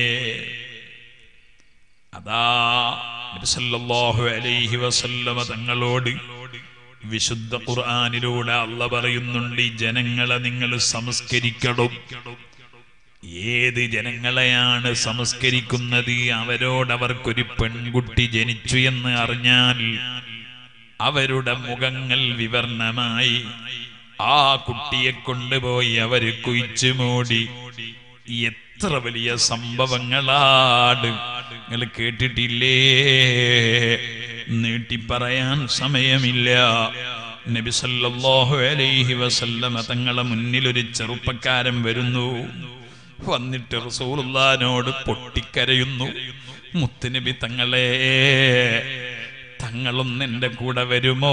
അതാ നബി സല്ലല്ലാഹു അലൈഹി വസല്ലമ തങ്ങളോട് വിശുദ്ധ ഖുർആാനിലൂടെ അല്ല പറയുന്നുണ്ട് ഈ ജനങ്ങളെ നിങ്ങൾ സംസ്കരിക്കണം ഏത് ജനങ്ങളെയാണ് സംസ്കരിക്കുന്നത് അവരോട് അവർക്കൊരു പെൺകുട്ടി ജനിച്ചു എന്ന് അറിഞ്ഞാൽ അവരുടെ മുഖങ്ങൾ വിവർണമായി ആ കുട്ടിയെ കൊണ്ടുപോയി അവര് കുയിച്ചു മൂടി എത്ര വലിയ സംഭവങ്ങളാണ് നിങ്ങൾ കേട്ടിട്ടില്ലേ നീട്ടി പറയാൻ സമയമില്ല നബി സല്ലല്ലാഹു അലൈഹി വസല്ലമ തങ്ങളെ മുന്നിൽ ഒരു ചെറുപ്പക്കാരൻ വരുന്നു വന്നിട്ട് റസൂലുള്ളാനോട് പൊട്ടിക്കരയുന്നു മുത്തുനബി തങ്ങളെ തങ്ങളും എന്റെ കൂടെ വരുമോ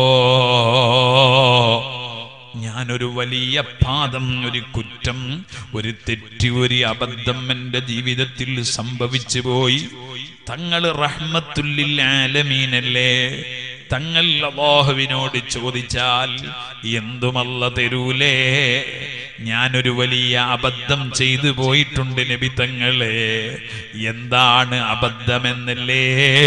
ഞാനൊരു വലിയ പാദം ഒരു കുറ്റം ഒരു തെറ്റ് ഒരു അബദ്ധം എന്റെ ജീവിതത്തിൽ സംഭവിച്ചു പോയി തങ്ങൾ റഹ്മത്തുല്ലിൽ ആലമീനല്ലേ തങ്ങൾ അള്ളാഹുവിനോട് ചോദിച്ചാൽ എന്തുമല്ല തരൂലേ ഞാനൊരു വലിയ അബദ്ധം ചെയ്തു പോയിട്ടുണ്ട് നബി തങ്ങളെ എന്താണ് അബദ്ധമെന്നല്ലേ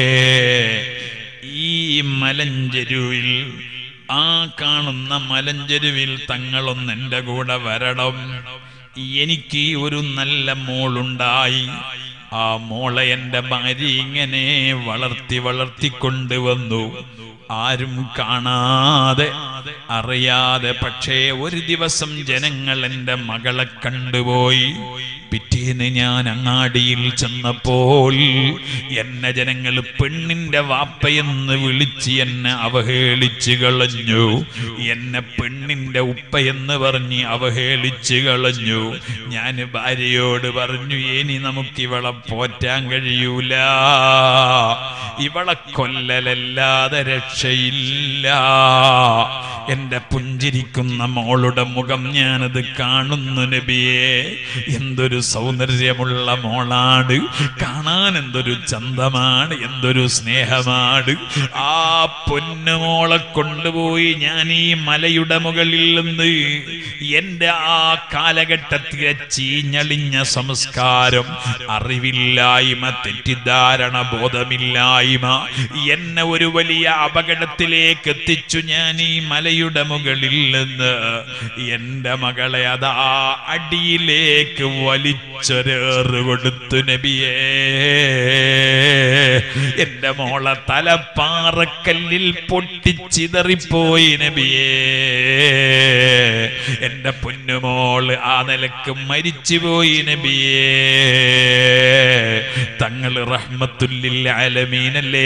ഈ മലഞ്ചെരുവിൽ ആ കാണുന്ന മലഞ്ചെരുവിൽ തങ്ങളൊന്ന് എൻ്റെ കൂടെ വരണം എനിക്ക് ഒരു നല്ല മോളുണ്ടായി ആ മോളെ എൻ്റെ ഭാര്യ ഇങ്ങനെ വളർത്തി വളർത്തിക്കൊണ്ടുവന്നു ആരും കാണാതെ അറിയാതെ പക്ഷേ ഒരു ദിവസം ജനങ്ങൾ എൻ്റെ മകളെ കണ്ടുപോയി പിറ്റേന്ന് ഞാൻ അങ്ങാടിയിൽ ചെന്നപ്പോൾ എന്നെ ജനങ്ങൾ പെണ്ണിന്റെ വാപ്പയെന്ന് വിളിച്ച് എന്നെ അവഹേളിച്ചു കളഞ്ഞു എന്നെ പെണ്ണിന്റെ ഉപ്പയെന്ന് പറഞ്ഞ് അവഹേളിച്ചു കളഞ്ഞു ഞാൻ ഭാര്യയോട് പറഞ്ഞു ഇനി നമുക്ക് ഇവളെ പോറ്റാൻ കഴിയൂല ഇവളെ കൊല്ലലല്ലാതെ രക്ഷയില്ല എന്റെ പുഞ്ചിരിക്കുന്ന മോളുടെ മുഖം ഞാനത് കാണുന്നു നബിയെ എന്തൊരു സൗന്ദര്യമുള്ള മോളാണ് കാണാൻ എന്തൊരു ചന്തമാണ് എന്തൊരു സ്നേഹമാണ് ആ പൊന്നുമോളെ കൊണ്ടുപോയി ഞാൻ ഈ മലയുടെ മുകളിൽ നിന്ന് എന്റെ ആ കാലഘട്ടത്തിലെ ചീഞ്ഞളിഞ്ഞ സംസ്കാരം അറിവില്ലായ്മ തെറ്റിദ്ധാരണ ബോധമില്ലായ്മ എന്നെ ഒരു വലിയ അപകടത്തിലേക്ക് എത്തിച്ചു ഞാൻ ഈ മലയുടെ മുകളിൽ നിന്ന് എന്റെ മകളെ അതാ അടിയിലേക്ക് വലിച്ചൊരേറ് കൊടുത്തു നബിയേ എന്റെ മോളെ തലപ്പാറക്കല്ലിൽ പൊട്ടിച്ചിതറിപ്പോയി നബിയേ എന്റെ പൊന്നുമോള് ആ നിലക്ക് മരിച്ചുപോയി നബിയേ തങ്ങൾ റഹ്മത്തുല്ലിൽ അലമീനല്ലേ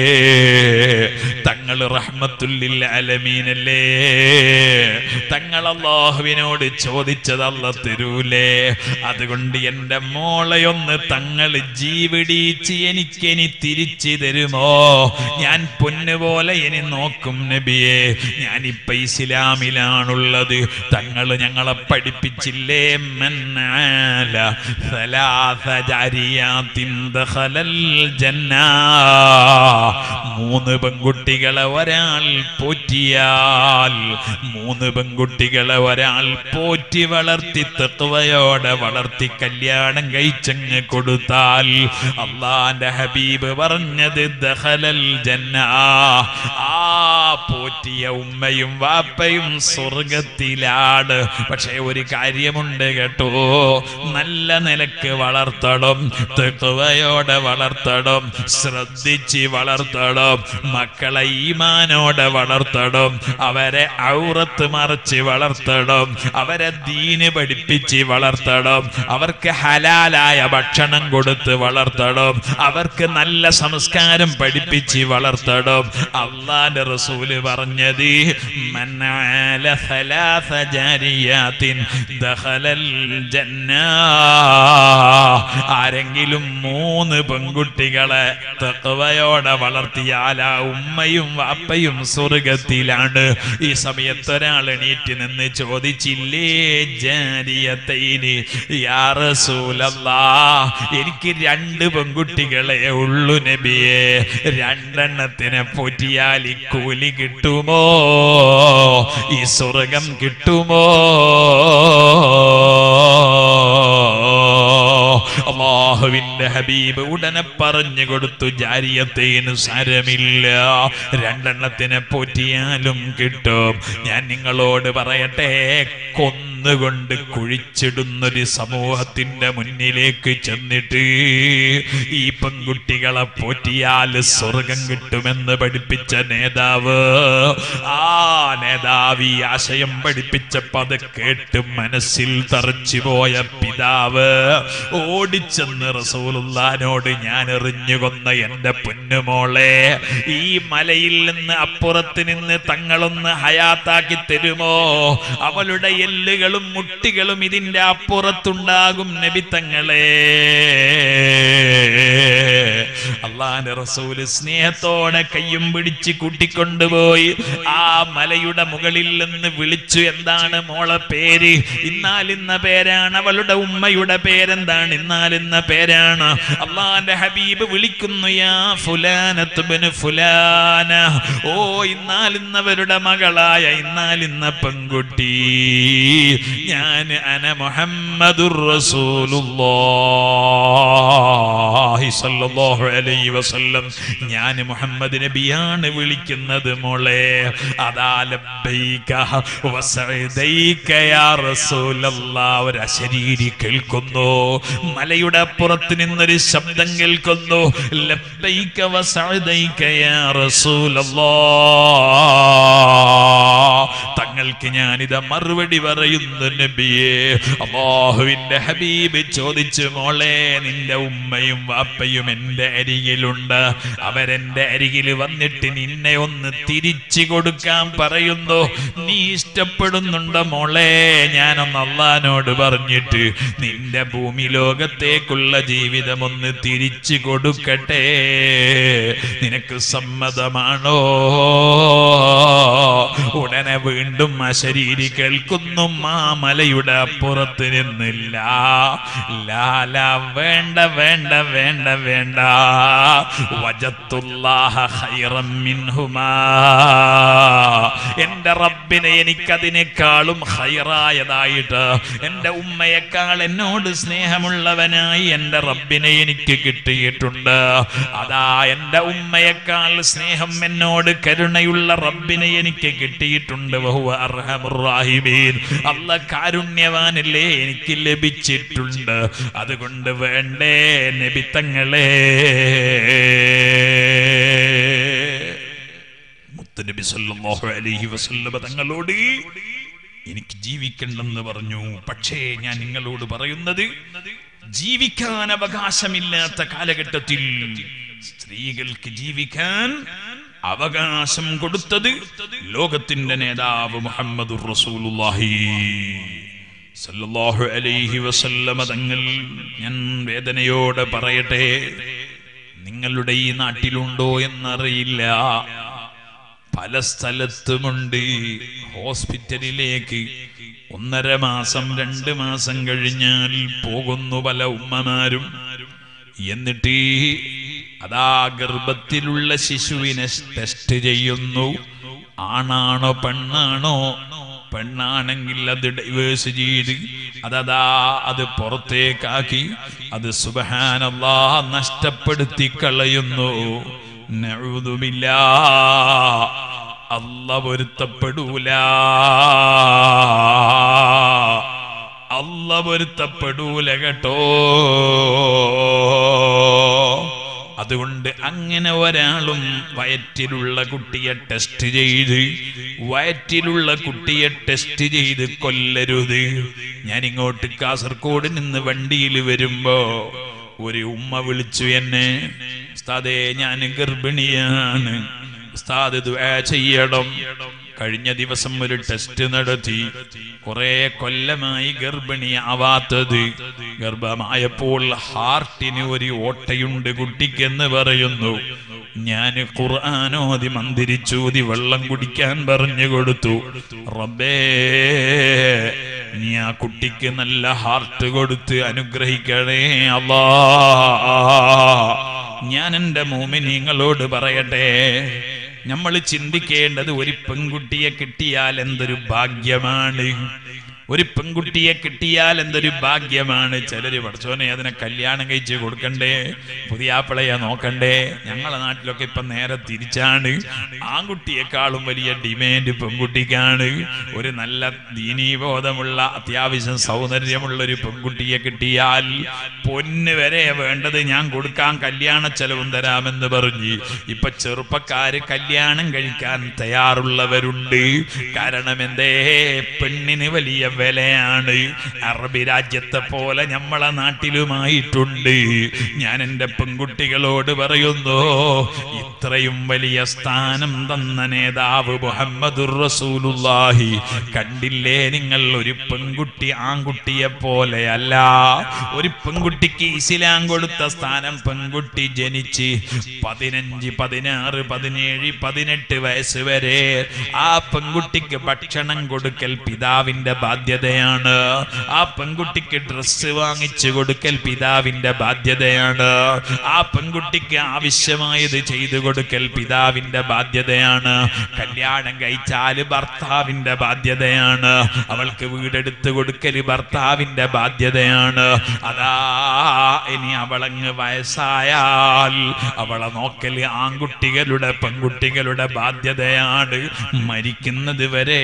തങ്ങൾ റഹ്മത്തുല്ലിൽ അലമീനല്ലേ തങ്ങൾ അള്ളാഹുവിനോട് ചോദിച്ചതല്ല തരൂലേ അതുകൊണ്ട് എന്റെ മോളെയൊന്ന് തങ്ങൾ ജീവിടിച്ച് എനിക്കെനി തിരിച്ചു തരുമോ ഞാൻ പൊന്നുപോലെ ഇനി നോക്കും നബിയെ ഞാനിപ്പ ഇസ്ലാമിലാണുള്ളത് തങ്ങൾ ഞങ്ങളെ പഠിപ്പിച്ചില്ലേ മന്നാല സലാസ ജാരിയാത്തിൻ ദഖലൽ ജന്ന മൂന്ന് പെൺകുട്ടികളെ ഒരാൾ പോറ്റിയാൽ മൂന്ന് പെൺകുട്ടികളെ ഒരാൾ പോറ്റി വളർത്തി തത്വയോടെ വളർത്തി കല്യാണം കഴിച്ചങ്ങ് കൊടുത്താൽ അള്ളാന്റെ ഹബീബ് പറഞ്ഞത് ദഖലൽ ജന്ന ആ പോറ്റിയ ഉമ്മയും വാപ്പയും സ്വർഗത്തിലാണ് പക്ഷേ ഒരു കാര്യമുണ്ട് കേട്ടോ നല്ല നിലക്ക് വളർത്തണം തെക്കുവയോടെ വളർത്തണം ശ്രദ്ധിച്ച് വളർത്തണം മക്കളെ ഈമാനോടെ വളർത്തണം അവരെ ഔറത്ത് മറിച്ച് വളർത്തണം അവരെ ദീന് പഠിപ്പിച്ച് വളർത്തണം അവർക്ക് ഹലാലായ ഭക്ഷണം കൊടുത്ത് വളർത്തണം അവർക്ക് നല്ല സംസ്കാരം പഠിപ്പിച്ച് വളർത്തണം അള്ളാന്റെ റസൂല് പറഞ്ഞത് മന്നാല സലാസ ജാരിയാത്തിൻ ദഖലൽ ജന്ന ആരെങ്കിലും മൂന്ന് പെൺകുട്ടികളെ തക്കവയോടെ വളർത്തിയാൽ ആ ഉമ്മയും വാപ്പയും സ്വർഗത്തിലാണ് ഈ സമയത്ത് ഒരാൾ എണീറ്റ് നിന്ന് ചോദിച്ചില്ലേ ജാരിയത്തൈന് യാ റസൂലല്ലാ എനിക്ക് രണ്ട് പെൺകുട്ടികളെ ഉള്ളു നബിയെ രണ്ടെണ്ണത്തിനെ പൊറ്റിയാൽ ഈ കൂലി കിട്ടുമോ ഈ സ്വർഗം കിട്ടുമോ അള്ളാഹു അള്ളാഹുവിന്റെ ഹബീബ് ഉടനെ പറഞ്ഞു കൊടുത്തു ജാരിയത്തേന് സാരമില്ല രണ്ടെണ്ണത്തിനെ പോറ്റിയാലും കിട്ടും ഞാൻ നിങ്ങളോട് പറയട്ടെ കൊന്നുകൊണ്ട് കുഴിച്ചിടുന്നൊരു സമൂഹത്തിന്റെ മുന്നിലേക്ക് ചെന്നിട്ട് ഈ പെൺകുട്ടികളെ പോറ്റിയാൽ സ്വർഗം കിട്ടുമെന്ന് പഠിപ്പിച്ച നേതാവ് ആ നേതാവ് ഈ ആശയം പഠിപ്പിച്ചപ്പോ അത് കേട്ട് മനസ്സിൽ തറച്ചു പോയ പിതാവ് ഓടിച്ചെന്ന് റസൂലുള്ളാനോട് ഞാൻ എറിഞ്ഞു കൊന്ന എന്റെ പൊന്നുമോളെ ഈ മലയിൽ നിന്ന് അപ്പുറത്ത് നിന്ന് തങ്ങളൊന്ന് ഹയാത്താക്കി തരുമോ അവളുടെ എല്ലുകളും മുട്ടികളും ഇതിന്റെ അപ്പുറത്തുണ്ടാകും നബിത്തങ്ങളെ അള്ളാന്റെ റസൂല് സ്നേഹത്തോടെ കയ്യും പിടിച്ച് കൂട്ടിക്കൊണ്ടുപോയി ആ മലയുടെ മുകളിൽ നിന്ന് വിളിച്ചു എന്താണ് മോളെ പേര് ഇന്നാലിന്ന പേരാണ് അവളുടെ ഉമ്മയുടെ പേരെന്താണ് ഇന്നാലിന്ന പേരാണ് അള്ളാന്റെ ഹബീബ് വിളിക്കുന്നു യാ ഫുലാനത്തുബന് ഫുലാന ഓ ഇന്നാലിന്നവരുടെ മകളായ ഇന്നാലിന്ന പെൺകുട്ടി ഞാൻ അന മുഹമ്മദുർ റസൂലുള്ളാഹി സ്വല്ലല്ലാഹു അലൈഹി വസല്ലം ഞാൻ മുഹമ്മദ് നബിയാണ് വിളിക്കുന്നത് മോളെ അതാ ലബ്ബൈക വസഅദൈക യാ റസൂലല്ലാഹ് ഒരു അശരീരി കേൾക്കുന്നു മലയുടെ അപ്പുറത്ത് നിന്നൊരു ശബ്ദം കേൾക്കുന്നു ലബ്ബൈക വസഅദൈക യാ റസൂലല്ലാഹ് തങ്ങൾക്ക് ഞാനിത് മറുപടി പറയുന്നു നബിയെ അള്ളാഹുവിന്റെ ഹബീബ് ചോദിച്ചു മോളെ നിന്റെ ഉമ്മയും വാപ്പയും എന്റെ അരികിലുണ്ട് അവരെന്റെ അരികിൽ വന്നിട്ട് നിന്നെ ഒന്ന് തിരിച്ചു കൊടുക്കാൻ പറയുന്നു നീ ഇഷ്ടപ്പെടുന്നുണ്ട് മോളെ ഞാനൊന്ന് അള്ളഹാനോട് പറഞ്ഞിട്ട് നിന്റെ ഭൂമി ലോകത്തേക്കുള്ള ജീവിതം ഒന്ന് തിരിച്ചു കൊടുക്കട്ടെ നിനക്ക് സമ്മതമാണോ ഉടനെ വീണ്ടും അശരീരി കേൾക്കുന്നു മാമലയുടെ അപ്പുറത്ത് നിന്നില്ല ലാല വേണ്ട വേണ്ട വേണ്ട വേണ്ട വജത്തുല്ലാഹ ഖൈറം മിൻഹുമാ എന്റെ റബ്ബിനെ എനിക്കതിനേക്കാളും ഹൈറായതായിട്ട് എന്റെ ഉമ്മയെക്കാൾ എന്നോട് സ്നേഹമുള്ളവനായി എന്റെ റബ്ബിനെ എനിക്ക് കിട്ടിയിട്ടുണ്ട് അതാ എന്റെ ഉമ്മയെക്കാൾ സ്നേഹം എന്നോട് കരുണയുള്ള റബ്ബിനെ എനിക്ക് കിട്ടിയിട്ടുണ്ട് ബഹുവ അർഹമുറാഹിമീൻ അല്ല കാരുണ്യവാനല്ലേ എനിക്ക് ലഭിച്ചിട്ടുണ്ട് അതുകൊണ്ട് വേണ്ടേ നബിത്തങ്ങളെ മുത്തനബി സല്ലല്ലാഹു അലൈഹി വസല്ലമ തങ്ങളോട് എനിക്ക് ജീവിക്കണ്ടെന്ന് പറഞ്ഞു പക്ഷേ ഞാൻ നിങ്ങളോട് പറയുന്നത് ജീവിക്കാൻ അവകാശമില്ലാത്ത കാലഘട്ടത്തിൽ സ്ത്രീകൾക്ക് ജീവിക്കാൻ അവകാശം കൊടുത്തത് ലോകത്തിന്റെ നേതാവ് മുഹമ്മദ് റസൂലുള്ളാഹി സല്ലല്ലാഹു അലൈഹി വസല്ലമ തങ്ങൾ ഞാൻ വേദനയോടെ പറയട്ടെ നിങ്ങളുടെ ഈ നാട്ടിലുണ്ടോ എന്നറിയില്ല പല സ്ഥലത്തുമുണ്ട് ഹോസ്പിറ്റലിലേക്ക് ഒന്നര മാസം രണ്ട് മാസം കഴിഞ്ഞാൽ പോകുന്നു പല ഉമ്മമാരും എന്നിട്ട് അതാ ഗർഭത്തിലുള്ള ശിശുവിനെ ടെസ്റ്റ് ചെയ്യുന്നു ആണാണോ പെണ്ണാണോ പെണ്ണാണെങ്കിൽ അത് ഡൈവേഴ്സ് ചെയ്ത് അതതാ അത് പുറത്തേക്കാക്കി അത് സുബഹാനല്ലാ നഷ്ടപ്പെടുത്തി കളയുന്നു നഴുതുമില്ല അല്ല പൊരുത്തപ്പെടൂല അല്ല പൊരുത്തപ്പെടൂല കേട്ടോ അതുകൊണ്ട് അങ്ങനെ ഒരാളും വയറ്റിലുള്ള കുട്ടിയെ ടെസ്റ്റ് ചെയ്ത് വയറ്റിലുള്ള കുട്ടിയെ ടെസ്റ്റ് ചെയ്ത് കൊല്ലരുത് ഞാൻ ഇങ്ങോട്ട് കാസർഗോഡ് നിന്ന് വണ്ടിയിൽ വരുമ്പോ ഒരു ഉമ്മ വിളിച്ചു എന്നെ ഉസ്താദേ ഞാൻ ഗർഭിണിയാണ് ഉസ്താദ് ദുആ ചെയ്യണം കഴിഞ്ഞ ദിവസം ഒരു ടെസ്റ്റ് നടത്തി കുറെ കൊല്ലമായി ഗർഭിണി ആവാത്തത് ഗർഭമായപ്പോൾ ഹാർട്ടിന് ഒരു ഓട്ടയുണ്ട് കുട്ടിക്കെന്ന് പറയുന്നു ഞാൻ ഖുർആാനോതി മന്ദിരിച്ചൂതി വെള്ളം കുടിക്കാൻ പറഞ്ഞു കൊടുത്തു റബ്ബേ നീ ആ കുട്ടിക്ക് നല്ല ഹാർട്ട് കൊടുത്ത് അനുഗ്രഹിക്കണേ അല്ലാ ഞാൻ എൻ്റെ മോമിനിങ്ങളോട് പറയട്ടെ നമ്മൾ ചിന്തിക്കേണ്ടത് ഒരു പെൺകുട്ടിയെ കിട്ടിയാൽ എന്തൊരു ഭാഗ്യമാണ് ഒരു പെൺകുട്ടിയെ കിട്ടിയാൽ എന്തൊരു ഭാഗ്യമാണ് ചിലര് പഠിച്ചോനെ അതിനെ കല്യാണം കഴിച്ച് കൊടുക്കണ്ടേ പുതിയാപ്പിളയെ നോക്കണ്ടേ ഞങ്ങളെ നാട്ടിലൊക്കെ ഇപ്പൊ നേരെ തിരിച്ചാണ് ആൺകുട്ടിയെക്കാളും വലിയ ഡിമാൻഡ് പെൺകുട്ടിക്കാണ് ഒരു നല്ല ദീനീബോധമുള്ള അത്യാവശ്യം സൗന്ദര്യമുള്ള ഒരു പെൺകുട്ടിയെ കിട്ടിയാൽ പൊന്ന് വരെ വേണ്ടത് ഞാൻ കൊടുക്കാൻ കല്യാണ ചെലവും തരാമെന്ന് പറഞ്ഞ് ഇപ്പൊ ചെറുപ്പക്കാര് കല്യാണം കഴിക്കാൻ തയ്യാറുള്ളവരുണ്ട് കാരണം എന്തേ പെണ്ണിന് വലിയ വിലയാണ് അറബി രാജ്യത്തെ പോലെ നമ്മളെ നാട്ടിലുമായിട്ടുണ്ട് ഞാൻ എൻ്റെ പെൺകുട്ടികളോട് പറയുന്നു ഇത്രയും വലിയ സ്ഥാനം തന്ന നേതാവ് മുഹമ്മദുർ റസൂലുള്ളാഹി കണ്ടില്ലേ നിങ്ങൾ ഒരു പെൺകുട്ടി ആൺകുട്ടിയെ പോലെയല്ല ഒരു പെൺകുട്ടിക്ക് ഇസ്ലാം കൊടുത്ത സ്ഥാനം പെൺകുട്ടി ജനിച്ച് പതിനഞ്ച് പതിനാറ് പതിനേഴ് പതിനെട്ട് വയസ്സ് വരെ ആ പെൺകുട്ടിക്ക് ഭക്ഷണം കൊടുക്കൽ പിതാവിന്റെ ബാധ്യതയാണ് ആ പെൺകുട്ടിക്ക് ഡ്രസ്സ് വാങ്ങിച്ചു കൊടുക്കൽ പിതാവിന്റെ ബാധ്യതയാണ് ആ പെൺകുട്ടിക്ക് ആവശ്യമായത് ചെയ്തു കൊടുക്കൽ പിതാവിന്റെ ബാധ്യതയാണ് കല്യാണം കഴിച്ചാൽ ഭർത്താവിന്റെ ബാധ്യതയാണ് അവൾക്ക് വീടെടുത്ത് കൊടുക്കൽ ഭർത്താവിന്റെ ബാധ്യതയാണ് അതാ ഇനി അവളങ്ങ് വയസ്സായാൽ അവളെ നോക്കൽ ആൺകുട്ടികളുടെ പെൺകുട്ടികളുടെ ബാധ്യതയാണ് മരിക്കുന്നത് വരെ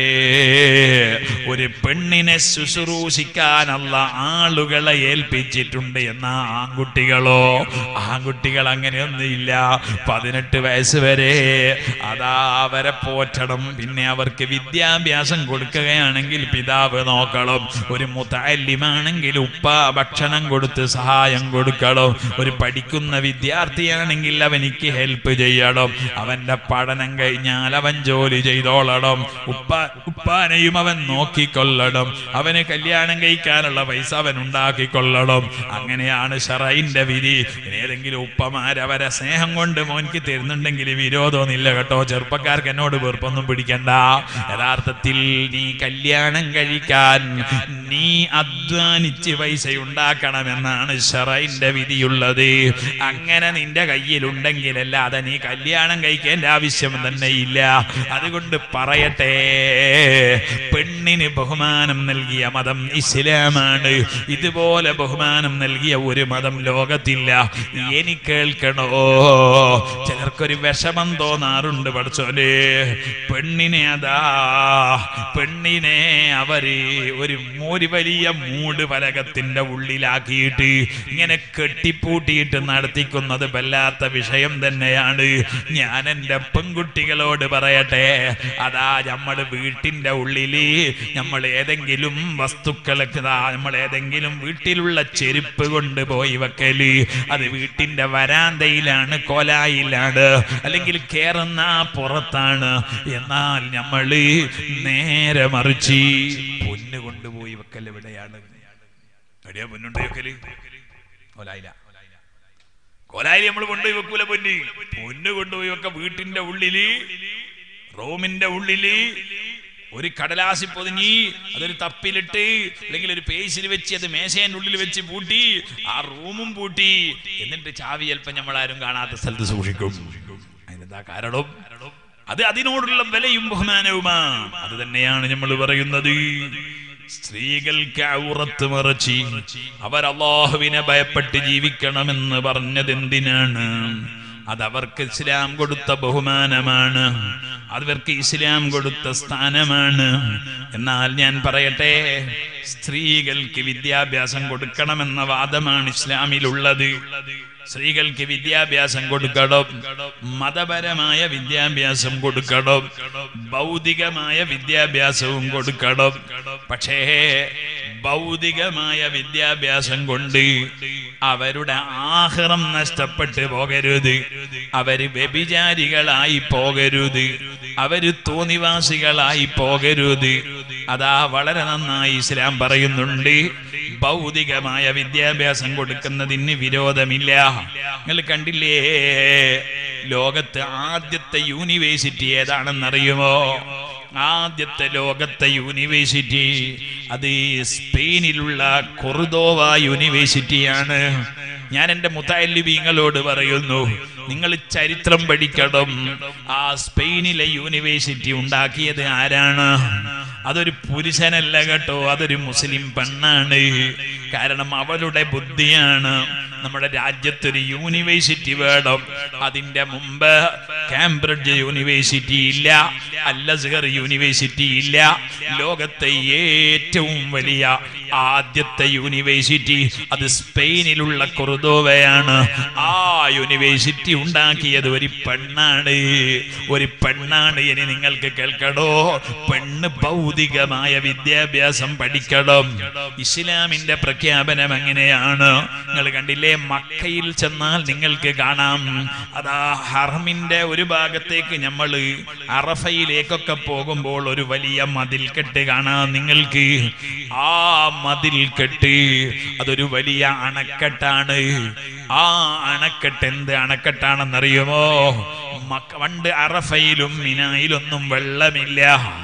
ഒരു പെണ്ണിനെ ശുശ്രൂഷിക്കാനുള്ള ആളുകളെ ഏൽപ്പിച്ചിട്ടുണ്ട് എന്ന ആൺകുട്ടികളോ ആൺകുട്ടികൾ അങ്ങനെയൊന്നുമില്ല പതിനെട്ട് വയസ്സ് വരെ അതാ അവരെ പോറ്റണം പിന്നെ അവർക്ക് വിദ്യാഭ്യാസം കൊടുക്കുകയാണെങ്കിൽ പിതാവ് നോക്കണം ഒരു മുത്താലിമാണെങ്കിൽ ഉപ്പ ഭക്ഷണം കൊടുത്ത് സഹായം കൊടുക്കണം ഒരു പഠിക്കുന്ന വിദ്യാർത്ഥിയാണെങ്കിൽ അവനിക്ക് ഹെൽപ്പ് ചെയ്യണം അവന്റെ പഠനം കഴിഞ്ഞാൽ അവൻ ജോലി ചെയ്തോളണം ഉപ്പ ഉപ്പാനെയും അവൻ നോക്കിക്കൊള്ളണം അവന് കല്യാണം കഴിക്കാനുള്ള പൈസ അവൻ ഉണ്ടാക്കിക്കൊള്ളണം അങ്ങനെയാണ് ഷറൈന്റെ വിധി ഇനി ഏതെങ്കിലും ഉപ്പമാർ അവരെ സ്നേഹം കൊണ്ട് മോൻക്ക് തരുന്നുണ്ടെങ്കിൽ വിരോധമൊന്നുമില്ല കേട്ടോ ചെറുപ്പക്കാർക്ക് എന്നോട് വെറുപ്പൊന്നും പിടിക്കണ്ട യഥാർത്ഥത്തിൽ നീ കല്യാണം കഴിക്കാൻ നീ അധ്വാനിച്ച് പൈസ ഉണ്ടാക്കണമെന്നാണ് ഷറൈന്റെ വിധിയുള്ളത് അങ്ങനെ നിന്റെ കയ്യിലുണ്ടെങ്കിലല്ലാതെ നീ കല്യാണം കഴിക്കേണ്ട ആവശ്യം തന്നെ ഇല്ല അതുകൊണ്ട് പറയട്ടെ പെണ്ണിന് ബഹുമാനം നൽകിയ മതം ഇസ്ലാമാണ് ഇതുപോലെ ബഹുമാനം നൽകിയ ഒരു മതം ലോകത്തില്ല എനിക്ക് കേൾക്കണോ ചിലർക്കൊരു വിഷമം തോന്നാറുണ്ട് പഠിച്ചോലെ പെണ്ണിനെ അതാ പെണ്ണിനെ അവര് ഒരു ഒരു വലിയ മൂട് പലകത്തിന്റെ ഉള്ളിലാക്കിയിട്ട് ഇങ്ങനെ കെട്ടിപ്പൂട്ടിയിട്ട് നടത്തിക്കുന്നത് വല്ലാത്ത വിഷയം തന്നെയാണ് ഞാൻ എൻ്റെ പെൺകുട്ടികളോട് പറയട്ടെ അതാ നമ്മൾ വീട്ടിന്റെ ഉള്ളില് നമ്മൾ ഏതെങ്കിലും വസ്തുക്കളൊക്കെ നമ്മൾ ഏതെങ്കിലും വീട്ടിലുള്ള ചെരുപ്പ് കൊണ്ടുപോയി വെക്കല് അത് വീട്ടിന്റെ വരാന്തയിലാണ് കോലായിലാണ് അല്ലെങ്കിൽ കേറുന്ന പുറത്താണ് എന്നാൽ നമ്മള് നേരെ മറിച്ച് പൊന്ന് കൊണ്ടുപോയി വെക്കൽ എവിടെയാണ് എവിടെയാ പൊന്നുണ്ട് വെക്കല് കോലായില്ല കോലായി നമ്മൾ കൊണ്ടുപോയി വെക്കൂല പൊന്ന് പൊന്ന് കൊണ്ടുപോയി വെക്ക വീട്ടിന്റെ ഉള്ളില് റൂമിന്റെ ഉള്ളില് ഒരു കടലാസി പൊതിഞ്ഞി അതൊരു തപ്പിലിട്ട് അല്ലെങ്കിൽ ഒരു പേസിൽ വെച്ച് അത് മേശേന്റെ ഉള്ളിൽ വെച്ച് പൂട്ടി ആ റൂമും പൂട്ടി എന്നിട്ട് ചാവി ചിലപ്പോൾ നമ്മളാരും കാണാത്ത സ്ഥലത്ത് സൂക്ഷിക്കും അതിനെന്താ കാരണം അത് അതിനോടുള്ള വിലയും ബഹുമാനവുമാ അത് തന്നെയാണ് നമ്മൾ പറയുന്നത് സ്ത്രീകൾക്ക് ഔറത്ത് മറച്ചി അവർ അള്ളാഹുവിനെ ഭയപ്പെട്ട് ജീവിക്കണമെന്ന് പറഞ്ഞത് എന്തിനാണ് അതവർക്ക് ഇസ്ലാം കൊടുത്ത ബഹുമാനമാണ് അതവർക്ക് ഇസ്ലാം കൊടുത്ത സ്ഥാനമാണ് എന്നാൽ ഞാൻ പറയട്ടെ സ്ത്രീകൾക്ക് വിദ്യാഭ്യാസം കൊടുക്കണമെന്ന വാദമാണ് ഇസ്ലാമിലുള്ളത് സ്ത്രീകൾക്ക് വിദ്യാഭ്യാസം കൊടുക്കണം മതപരമായ വിദ്യാഭ്യാസം കൊടുക്കണം ഭൗതികമായ വിദ്യാഭ്യാസവും കൊടുക്കണം പക്ഷേ ഭൗതികമായ വിദ്യാഭ്യാസം കൊണ്ട് അവരുടെ ആഹ്റം നഷ്ടപ്പെട്ടു പോകരുത് അവര് വ്യഭിചാരികളായി പോകരുത് അവര് തോന്നിവാസികളായി പോകരുത് അതാ വളരെ നന്നായി ഇസ്ലാം പറയുന്നുണ്ട് ഭൗതികമായ വിദ്യാഭ്യാസം കൊടുക്കുന്നതിന് വിരോധമില്ല നിങ്ങൾ കണ്ടില്ലേ ലോകത്ത് ആദ്യത്തെ യൂണിവേഴ്സിറ്റി ഏതാണെന്നറിയുമോ ആദ്യത്തെ ലോകത്തെ യൂണിവേഴ്സിറ്റി അത് സ്പെയിനിലുള്ള കൊറുദോവ യൂണിവേഴ്സിറ്റിയാണ് ഞാൻ എൻ്റെ മുത്താലിബീങ്ങളോട് പറയുന്നു നിങ്ങൾ ചരിത്രം പഠിക്കണം ആ സ്പെയിനിലെ യൂണിവേഴ്സിറ്റി ഉണ്ടാക്കിയത് ആരാണ് അതൊരു പുരുഷനല്ല കേട്ടോ അതൊരു മുസ്ലിം പെണ്ണാണ് കാരണം അവളുടെ ബുദ്ധിയാണ് നമ്മുടെ രാജ്യത്തൊരു യൂണിവേഴ്സിറ്റി വേണം അതിന്റെ മുമ്പ് കാംബ്രിഡ്ജ് യൂണിവേഴ്സിറ്റി ഇല്ല അല്ലസ്ഗർ യൂണിവേഴ്സിറ്റി ഇല്ല ലോകത്തെ ഏറ്റവും വലിയ ആദ്യത്തെ യൂണിവേഴ്സിറ്റി അത് സ്പെയിനിലുള്ള കുറുദോവയാണ് ആ യൂണിവേഴ്സിറ്റി ഉണ്ടാക്കിയത് ഒരു പെണ്ണാണ് ഒരു പെണ്ണാണ് ഇനി നിങ്ങൾക്ക് കേൾക്കണോ പെണ്ണ് ഭൗതികമായ വിദ്യാഭ്യാസം പഠിക്കണം ഇസ്ലാമിന്റെ പ്രഖ്യാപനം എങ്ങനെയാണ് നിങ്ങൾ കണ്ടില്ലേ മക്കയിൽ ചെന്നാൽ നിങ്ങൾക്ക് കാണാം അതാ ഹർമിന്റെ ഒരു ഭാഗത്തേക്ക് നമ്മൾ അറഫയിലേക്കൊക്കെ പോകുമ്പോൾ ഒരു വലിയ മതിൽക്കെട്ട് കാണാം നിങ്ങൾക്ക് ആ മതിൽക്കെട്ട് അതൊരു വലിയ അണക്കെട്ടാണ് ആ അണക്കെട്ട് എന്ത് അണക്കെട്ടാണെന്നറിയുമോ മക്ക പണ്ട് അറഫയിലും മിനായിലൊന്നും വെള്ളമില്ല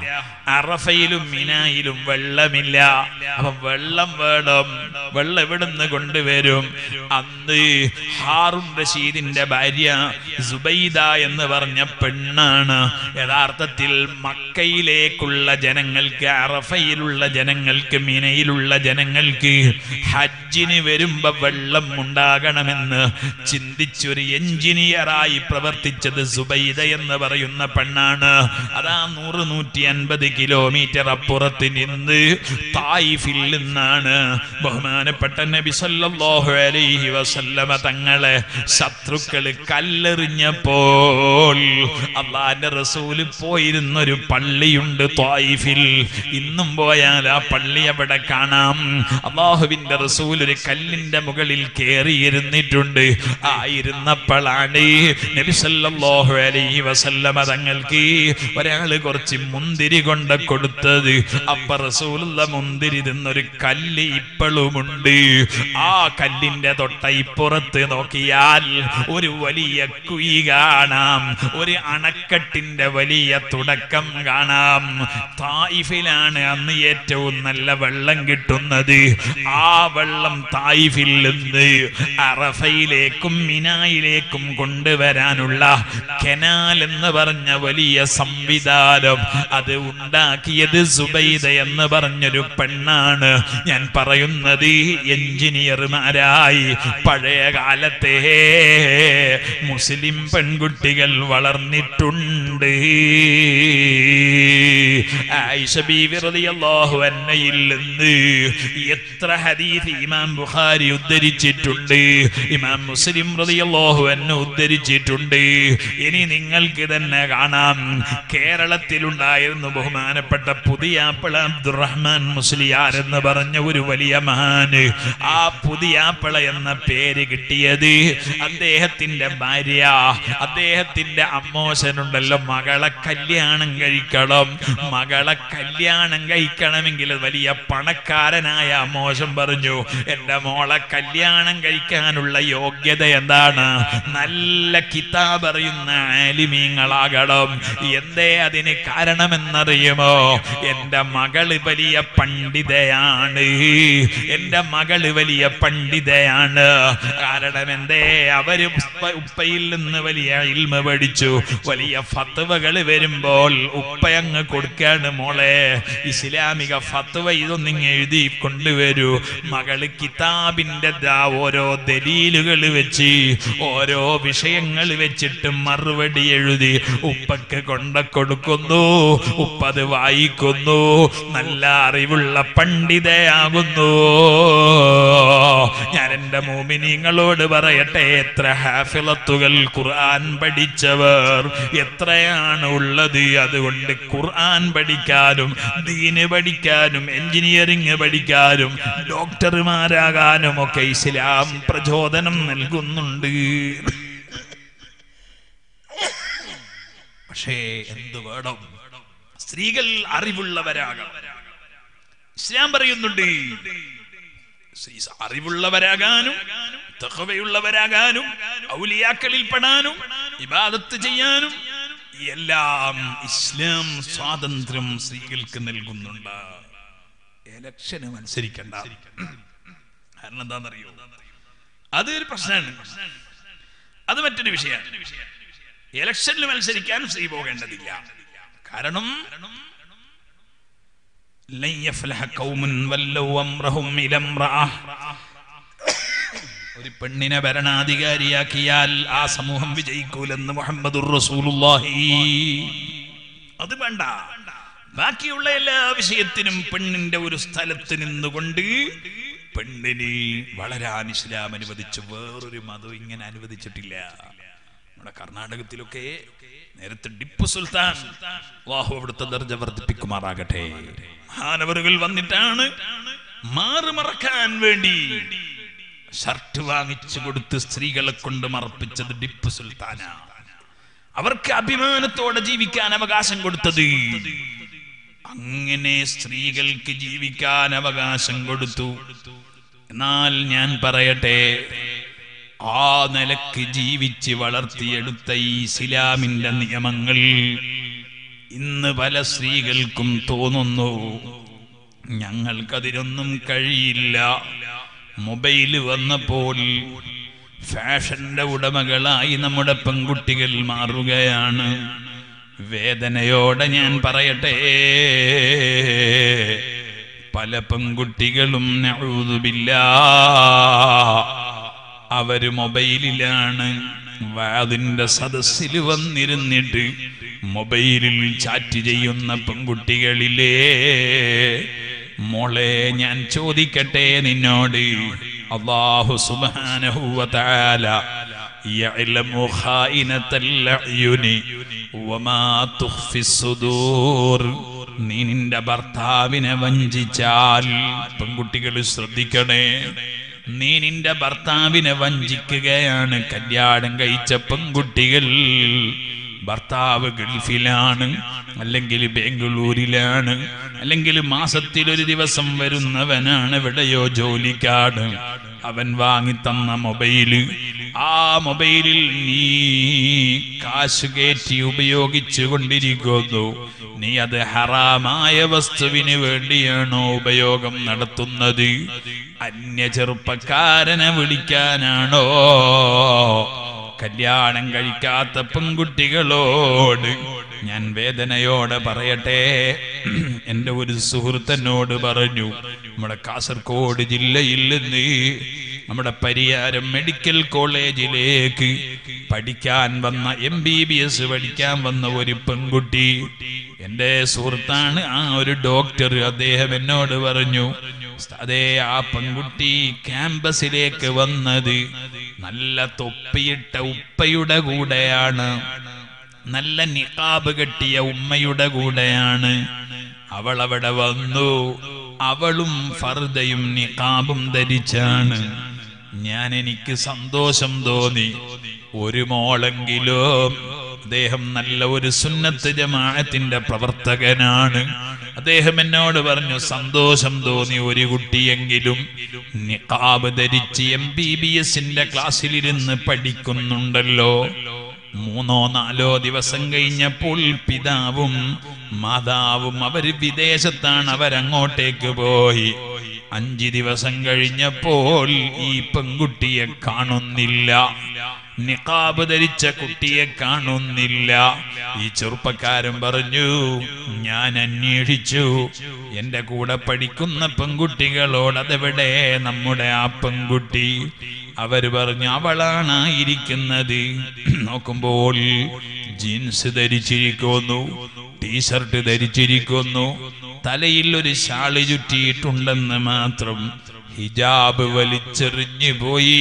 അറഫയിലും മിനായിലും വെള്ളമില്ല അപ്പൊ വെള്ളം വേണം വെള്ളം എവിടുന്ന് കൊണ്ടുവരും അന്ന് ഹാറുൻ റഷീദിന്റെ ഭാര്യ സുബൈദ എന്ന് പറഞ്ഞ പെണ്ണാണ് യഥാർത്ഥത്തിൽ മക്കയിലേക്കുള്ള ജനങ്ങൾക്ക് അറഫയിലുള്ള ജനങ്ങൾക്ക് മിനയിലുള്ള ജനങ്ങൾക്ക് ഹജ്ജിന് വരുമ്പോ വെള്ളം ഉണ്ടാകണമെന്ന് ചിന്തിച്ചൊരു എഞ്ചിനീയറായി പ്രവർത്തിച്ചത് സുബൈദ എന്ന് പറയുന്ന പെണ്ണാണ് അതാ നൂറ് നൂറ്റി അൻപത് കിലോമീറ്റർ അപ്പുറത്ത് നിന്ന് തായിഫിൽ നിന്നാണ് ബഹുമാനപ്പെട്ട നബി സല്ലല്ലാഹു അലൈഹി വസല്ലമ തങ്ങളെ ശത്രുക്കള് കല്ലെറിഞ്ഞപ്പോൾ അള്ളാന്റെ റസൂല് പോയിരുന്നൊരു പള്ളിയുണ്ട് തായിഫിൽ ഇന്നും പോയാൽ ആ പള്ളി അവിടെ കാണാം അള്ളാഹുവിന്റെ റസൂൽ ഒരു കല്ലിന്റെ മുകളിൽ കയറിയിരുന്നിട്ടുണ്ട് ആ ഇരുന്നപ്പോഴാണ് നബി സല്ലല്ലാഹു അലൈഹി വസല്ലമ തങ്ങൾക്ക് ഒരാള് കുറച്ച് മുന്തിരി കൊണ്ട് കൊടുത്തത് അപ്പ റസൂലുള്ള മുന്തിരി തിന്നൊരു കല്ല് ഇപ്പോഴുമുണ്ട് ആ കല്ലിന്റെ തൊട്ട ഇപ്പുറത്ത് നോക്കിയാൽ ഒരു വലിയ കുഴി കാണാം ഒരു അണക്കെട്ടിന്റെ വലിയ തുടക്കം കാണാം തായിഫിലാണ് അന്ന് ഏറ്റവും നല്ല വെള്ളം കിട്ടുന്നത് ആ വെള്ളം തായിഫിൽ നിന്ന് അറഫയിലേക്കും മിനായിലേക്കും കൊണ്ടുവരാനുള്ള കെനാൽ എന്ന് പറഞ്ഞ വലിയ സംവിധാനം അത് ഉണ്ടാക്കിയത് സുബൈദ എന്ന് പറഞ്ഞൊരു പെണ്ണാണ് ഞാൻ പറയുന്നത് എഞ്ചിനീയർമാരായി പഴയ കാലത്തെ മുസ്ലിം പെൺകുട്ടികൾ വളർന്നിട്ടുണ്ട് ആയിഷ ബീവി റളിയല്ലാഹു അൻഹയിൽ നിന്ന് എത്ര ഹദീസ് ഇമാം ബുഖാരി ഉദ്ധരിച്ചിട്ടുണ്ട് ഇമാം മുസ്ലിം റളിയല്ലാഹു അൻഹു ഉദ്ധരിച്ചിട്ടുണ്ട് ഇനി നിങ്ങൾക്ക് തന്നെ കാണാം കേരളത്തിലുണ്ടായിരുന്നു ബഹുമാനപ്പെട്ട പുതിയാപ്പിള അബ്ദുറഹ്മാൻ മുസ്ലിയാർ എന്ന് പറഞ്ഞ ഒരു വലിയ മഹാന് ആ പുതിയാപ്പിള എന്ന പേര് കിട്ടിയത് അദ്ദേഹത്തിന്റെ ഭാര്യ അദ്ദേഹത്തിന്റെ അമ്മോശനുണ്ടല്ലോ മകളെ കല്യാണം കഴിക്കണം മകളെ കല്യാണം കഴിക്കണമെങ്കിൽ വലിയ പണക്കാരനായ അമ്മോശൻ പറഞ്ഞു എന്റെ മോളെ കല്യാണം കഴിക്കാനുള്ള യോഗ്യത എന്താണ് നല്ല കിതാബ് അറിയുന്ന ആലിമീങ്ങളാകണം എന്തേ അതിന് കാരണമെന്നറിയുമോ എന്റെ മകള് വലിയ പണ്ഡിതയാണ് എന്റെ മകള് വലിയ പണ്ഡിതയാണ് കാരണം എന്തേ അവര് ഉപ്പ- ഉപ്പയിൽ നിന്ന് വലിയ ഇൽമ പഠിച്ചു വലിയ ഫത്വകൾ വരുമ്പോൾ ഉപ്പയങ്ങ് കൊടുക്കാണ് മോളെ ഇസ്ലാമിക ഫത്വ ഇതൊന്നിങ് എഴുതി കൊണ്ടുവരൂ മകള് കിതാബിന്റെ ദാ ഓരോ ദലീലുകൾ വെച്ച് ഓരോ വിഷയങ്ങൾ വെച്ചിട്ട് മറുപടി എഴുതി ഉപ്പക്ക് കൊണ്ട കൊടുക്കുന്നു ഉപ്പത് വായിക്കുന്നു നല്ല അറിവുള്ള പണ്ഡിതയാകുന്നു ഞാൻ എന്റെ മോമിനിങ്ങളോട് പറയട്ടെ എത്ര ഹാഫിളത്തുകൾ ഖുർആൻ പഠിച്ചവർ എത്രയാണ് ഉള്ളത് അതുകൊണ്ട് ഖുർആൻ പഠിക്കാനും ദീന് പഠിക്കാനും എഞ്ചിനീയറിംഗ് പഠിക്കാനും ഡോക്ടർമാരാകാനും ഒക്കെ ഇസ്ലാം പ്രചോദനം നൽകുന്നുണ്ട് പക്ഷേ എന്ത് വേണം സ്ത്രീകൾ അറിവുള്ളവരാകണം ഇസ്ലാം പറയുന്നുണ്ട് സ്ത്രീ- അറിവുള്ളവരാകാനും തഖവയുള്ളവരാകാനും ഔലിയാക്കളിൽ പെടാനും ഇബാദത്ത് ചെയ്യാനും എല്ലാം ഇസ്ലാം സ്വാതന്ത്ര്യം സ്ത്രീകൾക്ക് നൽകുന്നുണ്ട് എലക്ഷന് മത്സരിക്കണ്ട കാരണം എന്താണെന്നറിയോ അതൊരു പ്രശ്നമാണ് അത് മറ്റൊരു വിഷയമാണ് ഇലക്ഷനിൽ മത്സരിക്കാൻ സ്ത്രീ പോകേണ്ടതില്ല കാരണം ലൻ യഫ്ലഹ ഖൗമുൻ വല്ലൗ അംറഹും ഇല ഇംറഅ. ഒരു പെണ്ണിനെ ഭരണാധികാരിയാക്കിയാൽ ആ സമൂഹം വിജയിക്കൂലെന്ന് മുഹമ്മദുർ റസൂലുള്ളാഹി അത് വേണ്ട ബാക്കിയുള്ള എല്ലാ വിഷയത്തിനും പെണ്ണിന്റെ ഒരു സ്ഥലത്ത് നിന്നുകൊണ്ട് പെണ്ണിന് വളരാൻ ഇസ്ലാം അനുവദിച്ചു വേറൊരു മതം ഇങ്ങനെ അനുവദിച്ചിട്ടില്ല നമ്മുടെ കർണാടകത്തിലൊക്കെ നേരത്തെ ടിപ്പു സുൽത്താൻ വാഹു അവിടുത്തെ ദർജ വർദ്ധിപ്പിക്കുമാറാകട്ടെ മഹാനവറുകൾ വന്നിട്ടാണ് മാറുമറക്കാൻ വേണ്ടി ഷർട്ട് വാങ്ങിച്ചു കൊടുത്ത് സ്ത്രീകളെ കൊണ്ട് മറപ്പിച്ചത് ടിപ്പു സുൽത്താന അവർക്ക് അഭിമാനത്തോടെ ജീവിക്കാൻ അവകാശം കൊടുത്തത് അങ്ങനെ സ്ത്രീകൾക്ക് ജീവിക്കാൻ അവകാശം കൊടുത്തു എന്നാൽ ഞാൻ പറയട്ടെ ആ നിലക്ക് ജീവിച്ച് വളർത്തിയെടുത്ത ഈ ഇസ്ലാമിന്റെ നിയമങ്ങൾ ഇന്ന് പല സ്ത്രീകൾക്കും തോന്നുന്നു ഞങ്ങൾക്കതിനൊന്നും കഴിയില്ല മൊബൈൽ വന്നപ്പോൾ ഫാഷന്റെ ഉടമകളായി നമ്മുടെ പെൺകുട്ടികൾ മാറുകയാണ് വേദനയോടെ ഞാൻ പറയട്ടെ പല പെൺകുട്ടികളും നഊദുബില്ലാ അവര് മൊബൈലിലാണ് വാതിന്റെ സദസ്സിൽ വന്നിരുന്നിട്ട് മൊബൈലിൽ ചാറ്റ് ചെയ്യുന്ന പെൺകുട്ടികളിലേ മോളെ ഞാൻ ചോദിക്കട്ടെ നിന്നോട് അള്ളാഹു സുബ്ഹാനഹു വ തആല യഅലമു ഖായിനത്തൽ അയുനി വമാ തുഖ്ഫി സുദൂർ നീ നിന്റെ ഭർത്താവിനെ വഞ്ചിച്ചാൽ പെൺകുട്ടികൾ ശ്രദ്ധിക്കണേ നീ നിന്റെ ഭർത്താവിനെ വഞ്ചിക്കുകയാണ് കല്യാണം കഴിച്ച പെൺകുട്ടികൾ ഭർത്താവ് ഗൾഫിലാണ് അല്ലെങ്കിൽ ബാംഗ്ലൂരിലാണ് അല്ലെങ്കിൽ മാസത്തിൽ ഒരു ദിവസം വരുന്നവനാണ് എവിടെയോ ജോലിക്കാട് അവൻ വാങ്ങിത്തന്ന മൊബൈല് ആ മൊബൈലിൽ നീ കാശ് കയറ്റി ഉപയോഗിച്ചു കൊണ്ടിരിക്കുന്നു നീ അത് ഹറാമായ വസ്തുവിന് വേണ്ടിയാണോ ഉപയോഗം നടത്തുന്നത് അന്യ ചെറുപ്പക്കാരനെ വിളിക്കാനാണോ കല്യാണം കഴിക്കാത്ത പെൺകുട്ടികളോട് ഞാൻ വേദനയോടെ പറയട്ടെ എൻ്റെ ഒരു സുഹൃത്തനോട് പറഞ്ഞു നമ്മുടെ കാസർഗോഡ് ജില്ലയിൽ നിന്ന് നമ്മുടെ പരിയാരം മെഡിക്കൽ കോളേജിലേക്ക് പഠിക്കാൻ വന്ന എം ബി ബി എസ് പഠിക്കാൻ വന്ന ഒരു പെൺകുട്ടി എൻ്റെ സുഹൃത്താണ് ആ ഒരു ഡോക്ടർ അദ്ദേഹം എന്നോട് പറഞ്ഞു അതേ ആ പെൺകുട്ടി ക്യാമ്പസിലേക്ക് വന്നത് നല്ല തൊപ്പിയിട്ട ഉപ്പയുടെ കൂടെയാണ് നല്ല നിക്കാബ് കെട്ടിയ ഉമ്മയുടെ കൂടെയാണ് അവൾ അവിടെ വന്നു അവളും ഫർദയും നിക്കാബും ധരിച്ചാണ് ഞാൻ എനിക്ക് സന്തോഷം തോന്നി ഒരു മോളെങ്കിലും അദ്ദേഹം നല്ല ഒരു സുന്നത്ത് ജമാഅത്തിന്റെ പ്രവർത്തകനാണ് അദ്ദേഹം എന്നോട് പറഞ്ഞു സന്തോഷം തോന്നി ഒരു കുട്ടിയെങ്കിലും നിക്കാബ് ധരിച്ച് എം ബി ബി എസിന്റെ ക്ലാസ്സിലിരുന്ന് പഠിക്കുന്നുണ്ടല്ലോ മൂന്നോ നാലോ ദിവസം കഴിഞ്ഞപ്പോൾ പിതാവും മാതാവും അവര് വിദേശത്താണ് അവരങ്ങോട്ടേക്ക് പോയി അഞ്ച് ദിവസം കഴിഞ്ഞപ്പോൾ ഈ പെൺകുട്ടിയെ കാണുന്നില്ല നിക്കാബ് ധരിച്ച കുട്ടിയെ കാണുന്നില്ല ഈ ചെറുപ്പക്കാരൻ പറഞ്ഞു ഞാൻ അന്വേഷിച്ചു എന്റെ കൂടെ പഠിക്കുന്ന പെൺകുട്ടികളോട് അതെവിടെ നമ്മുടെ ആ പെൺകുട്ടി അവര് പറഞ്ഞു അവളാണ് ഇരിക്കുന്നത് നോക്കുമ്പോൾ ജീൻസ് ധരിച്ചിരിക്കുന്നു ടീഷർട്ട് ധരിച്ചിരിക്കുന്നു തലയിൽ ഒരു ഷാള് ചുറ്റിയിട്ടുണ്ടെന്ന് മാത്രം ഹിജാബ് വലിച്ചെറിഞ്ഞു പോയി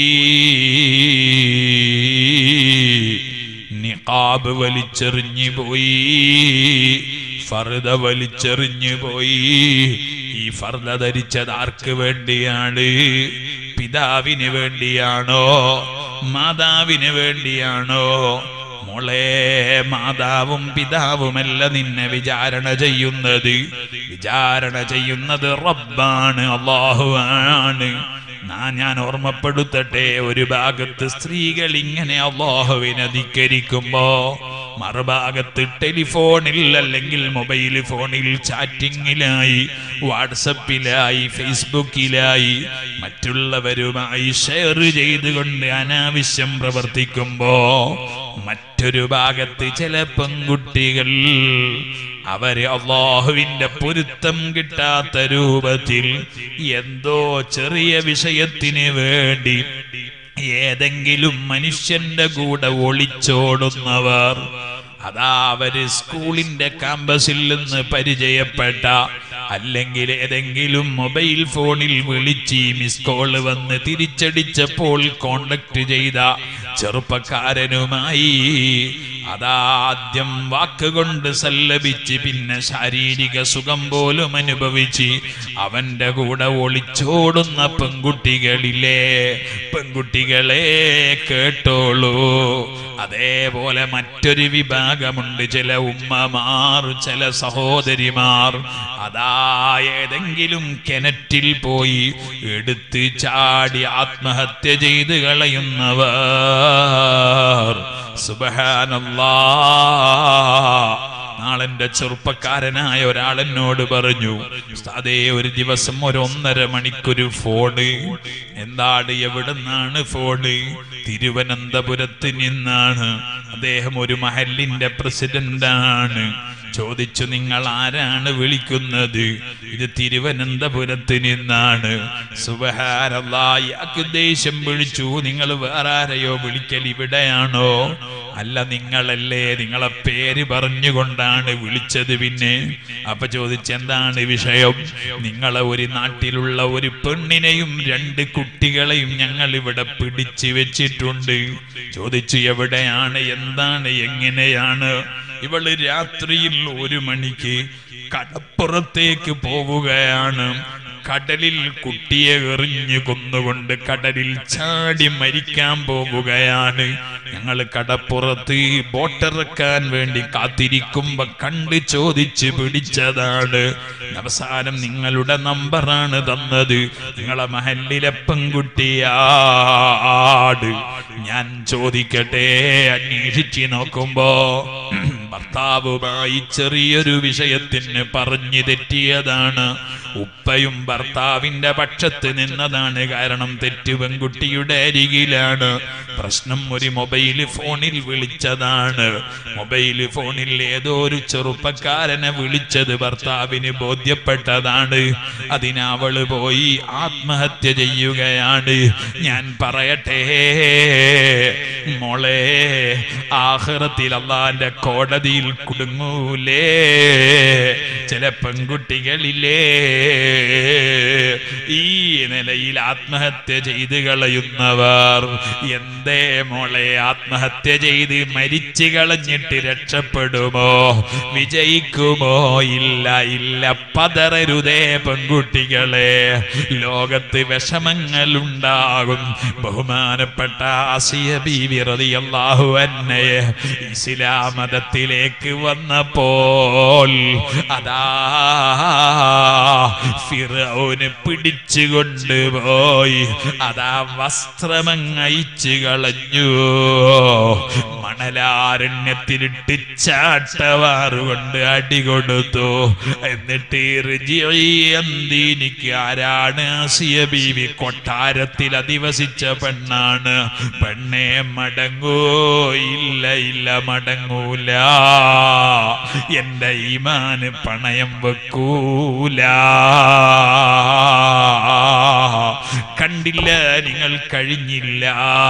നിഖാബ് വലിച്ചെറിഞ്ഞു പോയി ഫർദ വലിച്ചെറിഞ്ഞു പോയി ഈ ഫർദ ധരിച്ചത് ആർക്ക് വേണ്ടിയാണ് പിതാവിന് വേണ്ടിയാണോ മാതാവിന് വേണ്ടിയാണോ മോളെ മാതാവും പിതാവുമല്ല നിന്നെ വിചാരണ ചെയ്യുന്നത് വിചാരണ ചെയ്യുന്നത് റബ്ബാണ് അള്ളാഹുവാണ് നാ- ഞാൻ ഓർമ്മപ്പെടുത്തട്ടെ ഒരു ഭാഗത്ത് സ്ത്രീകൾ ഇങ്ങനെ അള്ളാഹുവിനെ ധിക്കരിക്കുമ്പോ മറുഭാഗത്ത് ടെലിഫോണിൽ അല്ലെങ്കിൽ മൊബൈൽ ഫോണിൽ ചാറ്റിങ്ങിലായി വാട്സപ്പിലായി ഫേസ്ബുക്കിലായി മറ്റുള്ളവരുമായി ഷെയർ ചെയ്തുകൊണ്ട് അനാവശ്യം പ്രവർത്തിക്കുമ്പോ മറ്റൊരു ഭാഗത്ത് ചില പെൺകുട്ടികൾ അവര് അള്ളാഹുവിന്റെ പൊരുത്തം കിട്ടാത്ത രൂപത്തിൽ എന്തോ ചെറിയ വിഷയത്തിന് വേണ്ടി ഏതെങ്കിലും മനുഷ്യന്റെ കൂടെ ഒളിച്ചോടുന്നവർ അതാ അവര് സ്കൂളിന്റെ ക്യാമ്പസിൽ നിന്ന് പരിചയപ്പെട്ട അല്ലെങ്കിൽ ഏതെങ്കിലും മൊബൈൽ ഫോണിൽ വിളിച്ച് മിസ് കോള് വന്ന് തിരിച്ചടിച്ചപ്പോൾ കോണ്ടാക്ട് ചെയ്ത ചെറുപ്പക്കാരനുമായി അതാദ്യം വാക്കുകൊണ്ട് സല്ലപിച്ച് പിന്നെ ശാരീരിക സുഖം പോലും അനുഭവിച്ച് അവന്റെ കൂടെ ഒളിച്ചോടുന്ന പെൺകുട്ടികളില്ലേ പെൺകുട്ടികളെ കേട്ടോളൂ അതേപോലെ മറ്റൊരു വിഭാഗമുണ്ട് ചില ഉമ്മമാർ ചില സഹോദരിമാർ അതാ ഏതെങ്കിലും കിണറ്റിൽ പോയി എടുത്ത് ചാടി ആത്മഹത്യ ചെയ്ത് കളയുന്നവർ സുബഹാനല്ലാ നാളെന്റെ ചെറുപ്പക്കാരനായ ഒരാൾ എന്നോട് പറഞ്ഞു അതേ ഒരു ദിവസം ഒരു ഒന്നര മണിക്കൊരു ഫോണ് എന്താണ് എവിടുന്നാണ് ഫോണ് തിരുവനന്തപുരത്ത് നിന്നാണ് അദ്ദേഹം ഒരു മഹലിന്റെ പ്രസിഡന്റാണ് ചോദിച്ചു നിങ്ങൾ ആരാണ് വിളിക്കുന്നത് ഇത് തിരുവനന്തപുരത്ത് നിന്നാണ് സുബഹാരല്ലാക്ക് ദേഷ്യം വിളിച്ചു നിങ്ങൾ വേറെ ആരെയോ വിളിക്കൽ ഇവിടെയാണോ അല്ല നിങ്ങളല്ലേ നിങ്ങളെ പേര് പറഞ്ഞുകൊണ്ടാണ് വിളിച്ചത് പിന്നെ അപ്പൊ ചോദിച്ചെന്താണ് വിഷയം നിങ്ങളെ ഒരു നാട്ടിലുള്ള ഒരു പെണ്ണിനെയും രണ്ട് കുട്ടികളെയും ഞങ്ങൾ ഇവിടെ പിടിച്ചു വെച്ചിട്ടുണ്ട് ചോദിച്ചു എവിടെയാണ് എന്താണ് എങ്ങനെയാണ് ഇവള് രാത്രിയിൽ ഒരു മണിക്ക് കടപ്പുറത്തേക്ക് പോവുകയാണ് കടലിൽ കുട്ടിയെ എറിഞ്ഞു കൊന്നുകൊണ്ട് കടലിൽ ചാടി മരിക്കാൻ പോവുകയാണ് ഞങ്ങൾ കടപ്പുറത്ത് ബോട്ടിറക്കാൻ വേണ്ടി കാത്തിരിക്കുമ്പോ കണ്ട് ചോദിച്ച് പിടിച്ചതാണ് അവസാനം നിങ്ങളുടെ നമ്പറാണ് തന്നത് നിങ്ങളെ മഹലിലെ പെൺകുട്ടിയാട് ഞാൻ ചോദിക്കട്ടെ അന്വേഷിച്ച് നോക്കുമ്പോ ഭർത്താവുമായി ചെറിയൊരു വിഷയത്തിന് പറഞ്ഞു തെറ്റിയതാണ് ഉപ്പയും ഭർത്താവിന്റെ പക്ഷത്ത് നിന്നതാണ് കാരണം തെറ്റ് പെൺകുട്ടിയുടെ അരികിലാണ് പ്രശ്നം ഒരു മൊബൈൽ ഫോണിൽ വിളിച്ചതാണ് മൊബൈൽ ഫോണിൽ ഏതോ ഒരു ചെറുപ്പക്കാരനെ വിളിച്ചത് ഭർത്താവിന് ബോധ്യപ്പെട്ടതാണ് അതിനവള് പോയി ആത്മഹത്യ ചെയ്യുകയാണ് ഞാൻ പറയട്ടെ മോളെ ആഹ്റത്തിൽ അള്ളാന്റെ കോടതിയിൽ കുടുങ്ങൂലേ ചില പെൺകുട്ടികളില്ലേ ഈ നിലയിൽ ആത്മഹത്യ ചെയ്ത് കളയുന്നവർ എന്തേ മോളെ ആത്മഹത്യ ചെയ്ത് മരിച്ചു കളഞ്ഞിട്ട് രക്ഷപ്പെടുമോ വിജയിക്കുമോ ഇല്ല ഇല്ല പതറരുതേ പെൺകുട്ടികളെ ലോകത്ത് വിഷമങ്ങൾ ഉണ്ടാകും ബഹുമാനപ്പെട്ട ആസിയ ബീവി റളിയല്ലാഹു അന്നയെ ഇസ്ലാം മതത്തിലേക്ക് വന്നപ്പോൾ അതാ ഫിറോന് പിടിച്ചുകൊണ്ട് പോയി അതാ വസ്ത്രമങ്ങയിച്ചു കളഞ്ഞു മണലാരണ്യത്തിലിട്ട് ചാട്ടവാറുകൊണ്ട് അടി കൊടുത്തു എന്നിട്ട് എനിക്ക് ആരാണ് ആസിയ ബീവി കൊട്ടാരത്തിൽ അധിവസിച്ച പെണ്ണാണ് പെണ്ണെ മടങ്ങൂ ഇല്ല ഇല്ല മടങ്ങൂല എന്റെ ഈമാന് പണയം വെക്കൂല കണ്ടില്ല നിങ്ങൾ കഴിഞ്ഞില്ല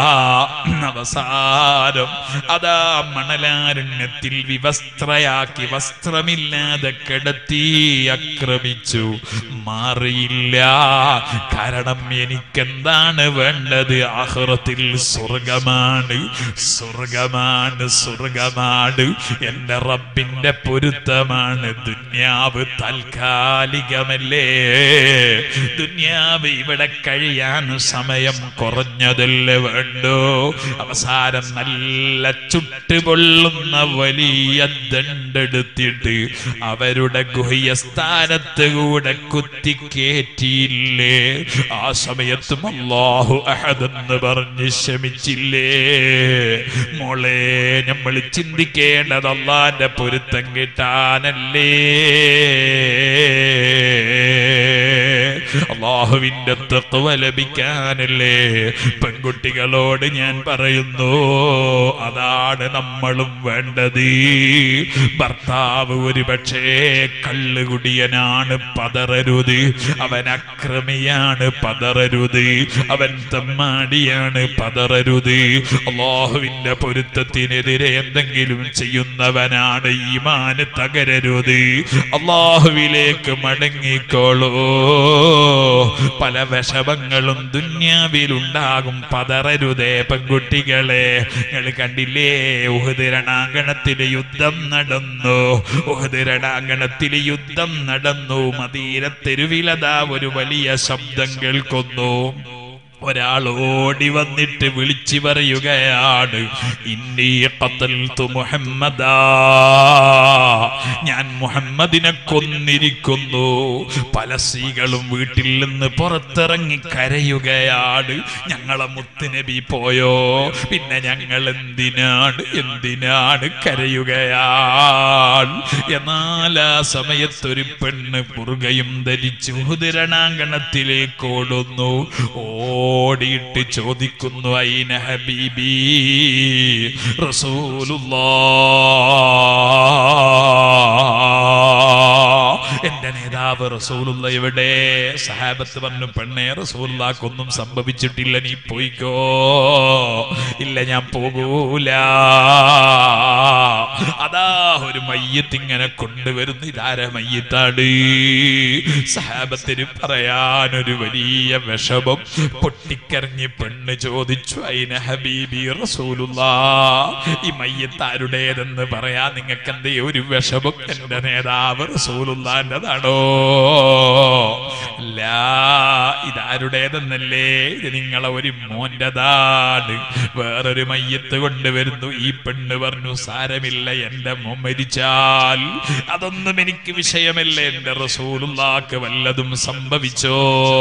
അവസാനം അതാ മണലാരണ്യത്തിൽ വിവസ്ത്രയാക്കി വസ്ത്രമില്ലാതെ കിടത്തി ആക്രമിച്ചു മാറിയില്ല കാരണം എനിക്കെന്താണ് വേണ്ടത് ആഹ്റത്തിൽ സ്വർഗമാണ് സ്വർഗമാണ് സ്വർഗമാണ് എന്റെ റബ്ബിന്റെ പൊരുത്തമാണ് ദുന്യാവ് താൽക്കാലികമല്ലേ ദുന്യാവ് ഇവിടെ കഴിയാൻ സമയം കുറഞ്ഞതല്ലേ വേണ്ടോ അവസാനം നല്ല ചുട്ടുപൊള്ളുന്ന വലിയ ദണ്ടെടുത്തിട്ട് അവരുടെ ഗുഹ്യസ്ഥാനത്ത് കൂടെ കുത്തിക്കേറ്റിയില്ലേ ആ സമയത്തും അള്ളാഹു അഹദെന്ന് പറഞ്ഞ് ശമിച്ചില്ലേ മോളെ നമ്മൾ ചിന്തിക്കേണ്ടത് അള്ളാന്റെ പൊരുത്തം കിട്ടാനല്ലേ അള്ളാഹുവിന്റെ തത്വ ലഭിക്കാനല്ലേ പെൺകുട്ടികളോട് ഞാൻ പറയുന്നു അതാണ് നമ്മളും വേണ്ടത് ഭർത്താവ് ഒരു പക്ഷേ കള്ളുകുടിയനാണ് പതറരുത് അവൻ അക്രമിയാണ് പതറരുത് അവൻ തമ്മാടിയാണ് പതറരുത് അള്ളാഹുവിന്റെ പൊരുത്തത്തിനെതിരെ എന്തെങ്കിലും ചെയ്യുന്നവനാണ് ഈമാന് തകരരുത് അള്ളാഹുവിലേക്ക് മടങ്ങിക്കോളൂ പല വിഷമങ്ങളും ദുന്യാവിലുണ്ടാകും പതറരുതേ പെൺകുട്ടികളെ നിങ്ങൾ കണ്ടില്ലേ ഉഹദ് രണാങ്കണത്തിലെ യുദ്ധം നടന്നു ഉഹദ് രണാങ്കണത്തിലെ യുദ്ധം നടന്നു മദീന തെരുവിലതാ ഒരു വലിയ ശബ്ദം കേൾക്കുന്നു ഒരാൾ ഓടി വന്നിട്ട് വിളിച്ചു പറയുകയാണ് ഇന്നീ ഖത്തൽതു മുഹമ്മദാ ഞാൻ മുഹമ്മദിനെ കൊന്നിരിക്കുന്നു പല സ്ത്രീകളും വീട്ടിൽ നിന്ന് പുറത്തിറങ്ങി കരയുകയാണ് ഞങ്ങളെ മുത്തുനബി പോയോ പിന്നെ ഞങ്ങൾ എന്തിനാണ് എന്തിനാണ് കരയുകയാണ് എന്നാൽ ആ സമയത്തൊരു പെണ്ണ് പുറുകയും ധരിച്ചു ഹുദരണാങ്കണത്തിലേക്ക് ഓടുന്നു ഓടിയിട്ട് ചോദിക്കുന്നു അയിന ഹബീബി റസൂലുള്ളാ എന്റെ നേതാവ് റസൂലുള്ള എവിടെ സഹാബത്ത് പറഞ്ഞു പെണ്ണെ റസൂലുള്ളാക്കൊന്നും സംഭവിച്ചിട്ടില്ല നീ പോയിക്കോ ഇല്ല ഞാൻ പോകൂല അതാ ഒരു മയ്യത്ത് ഇങ്ങനെ കൊണ്ടുവരുന്നു ഇതാര മയ്യത്താണ് സഹാബത്തിന് പറയാനൊരു വലിയ വിഷമം പൊട്ടിക്കരഞ്ഞ് പെണ്ണ് ചോദിച്ചു അയിന ഹബീബി റസൂലുള്ള ഈ മയ്യത്ത് ആരുടേതെന്ന് പറയാ നിങ്ങൾക്ക് എന്തേ ഒരു വിഷമം എന്റെ നേതാവ് റസൂലുള്ളാന്റെതാണോ ലാ ഇതാരുടേതെന്നല്ലേ ഇത് നിങ്ങളെ ഒരു മോന്റെതാണ് വേറൊരു മയ്യത്ത് കൊണ്ടുവരുന്നു ഈ പെണ്ണ് പറഞ്ഞു സാരമില്ല എന്റെ മോൻ മരിച്ചാൽ അതൊന്നും എനിക്ക് വിഷയമല്ല എന്റെ റസൂലുള്ളാക്ക് വല്ലതും സംഭവിച്ചോ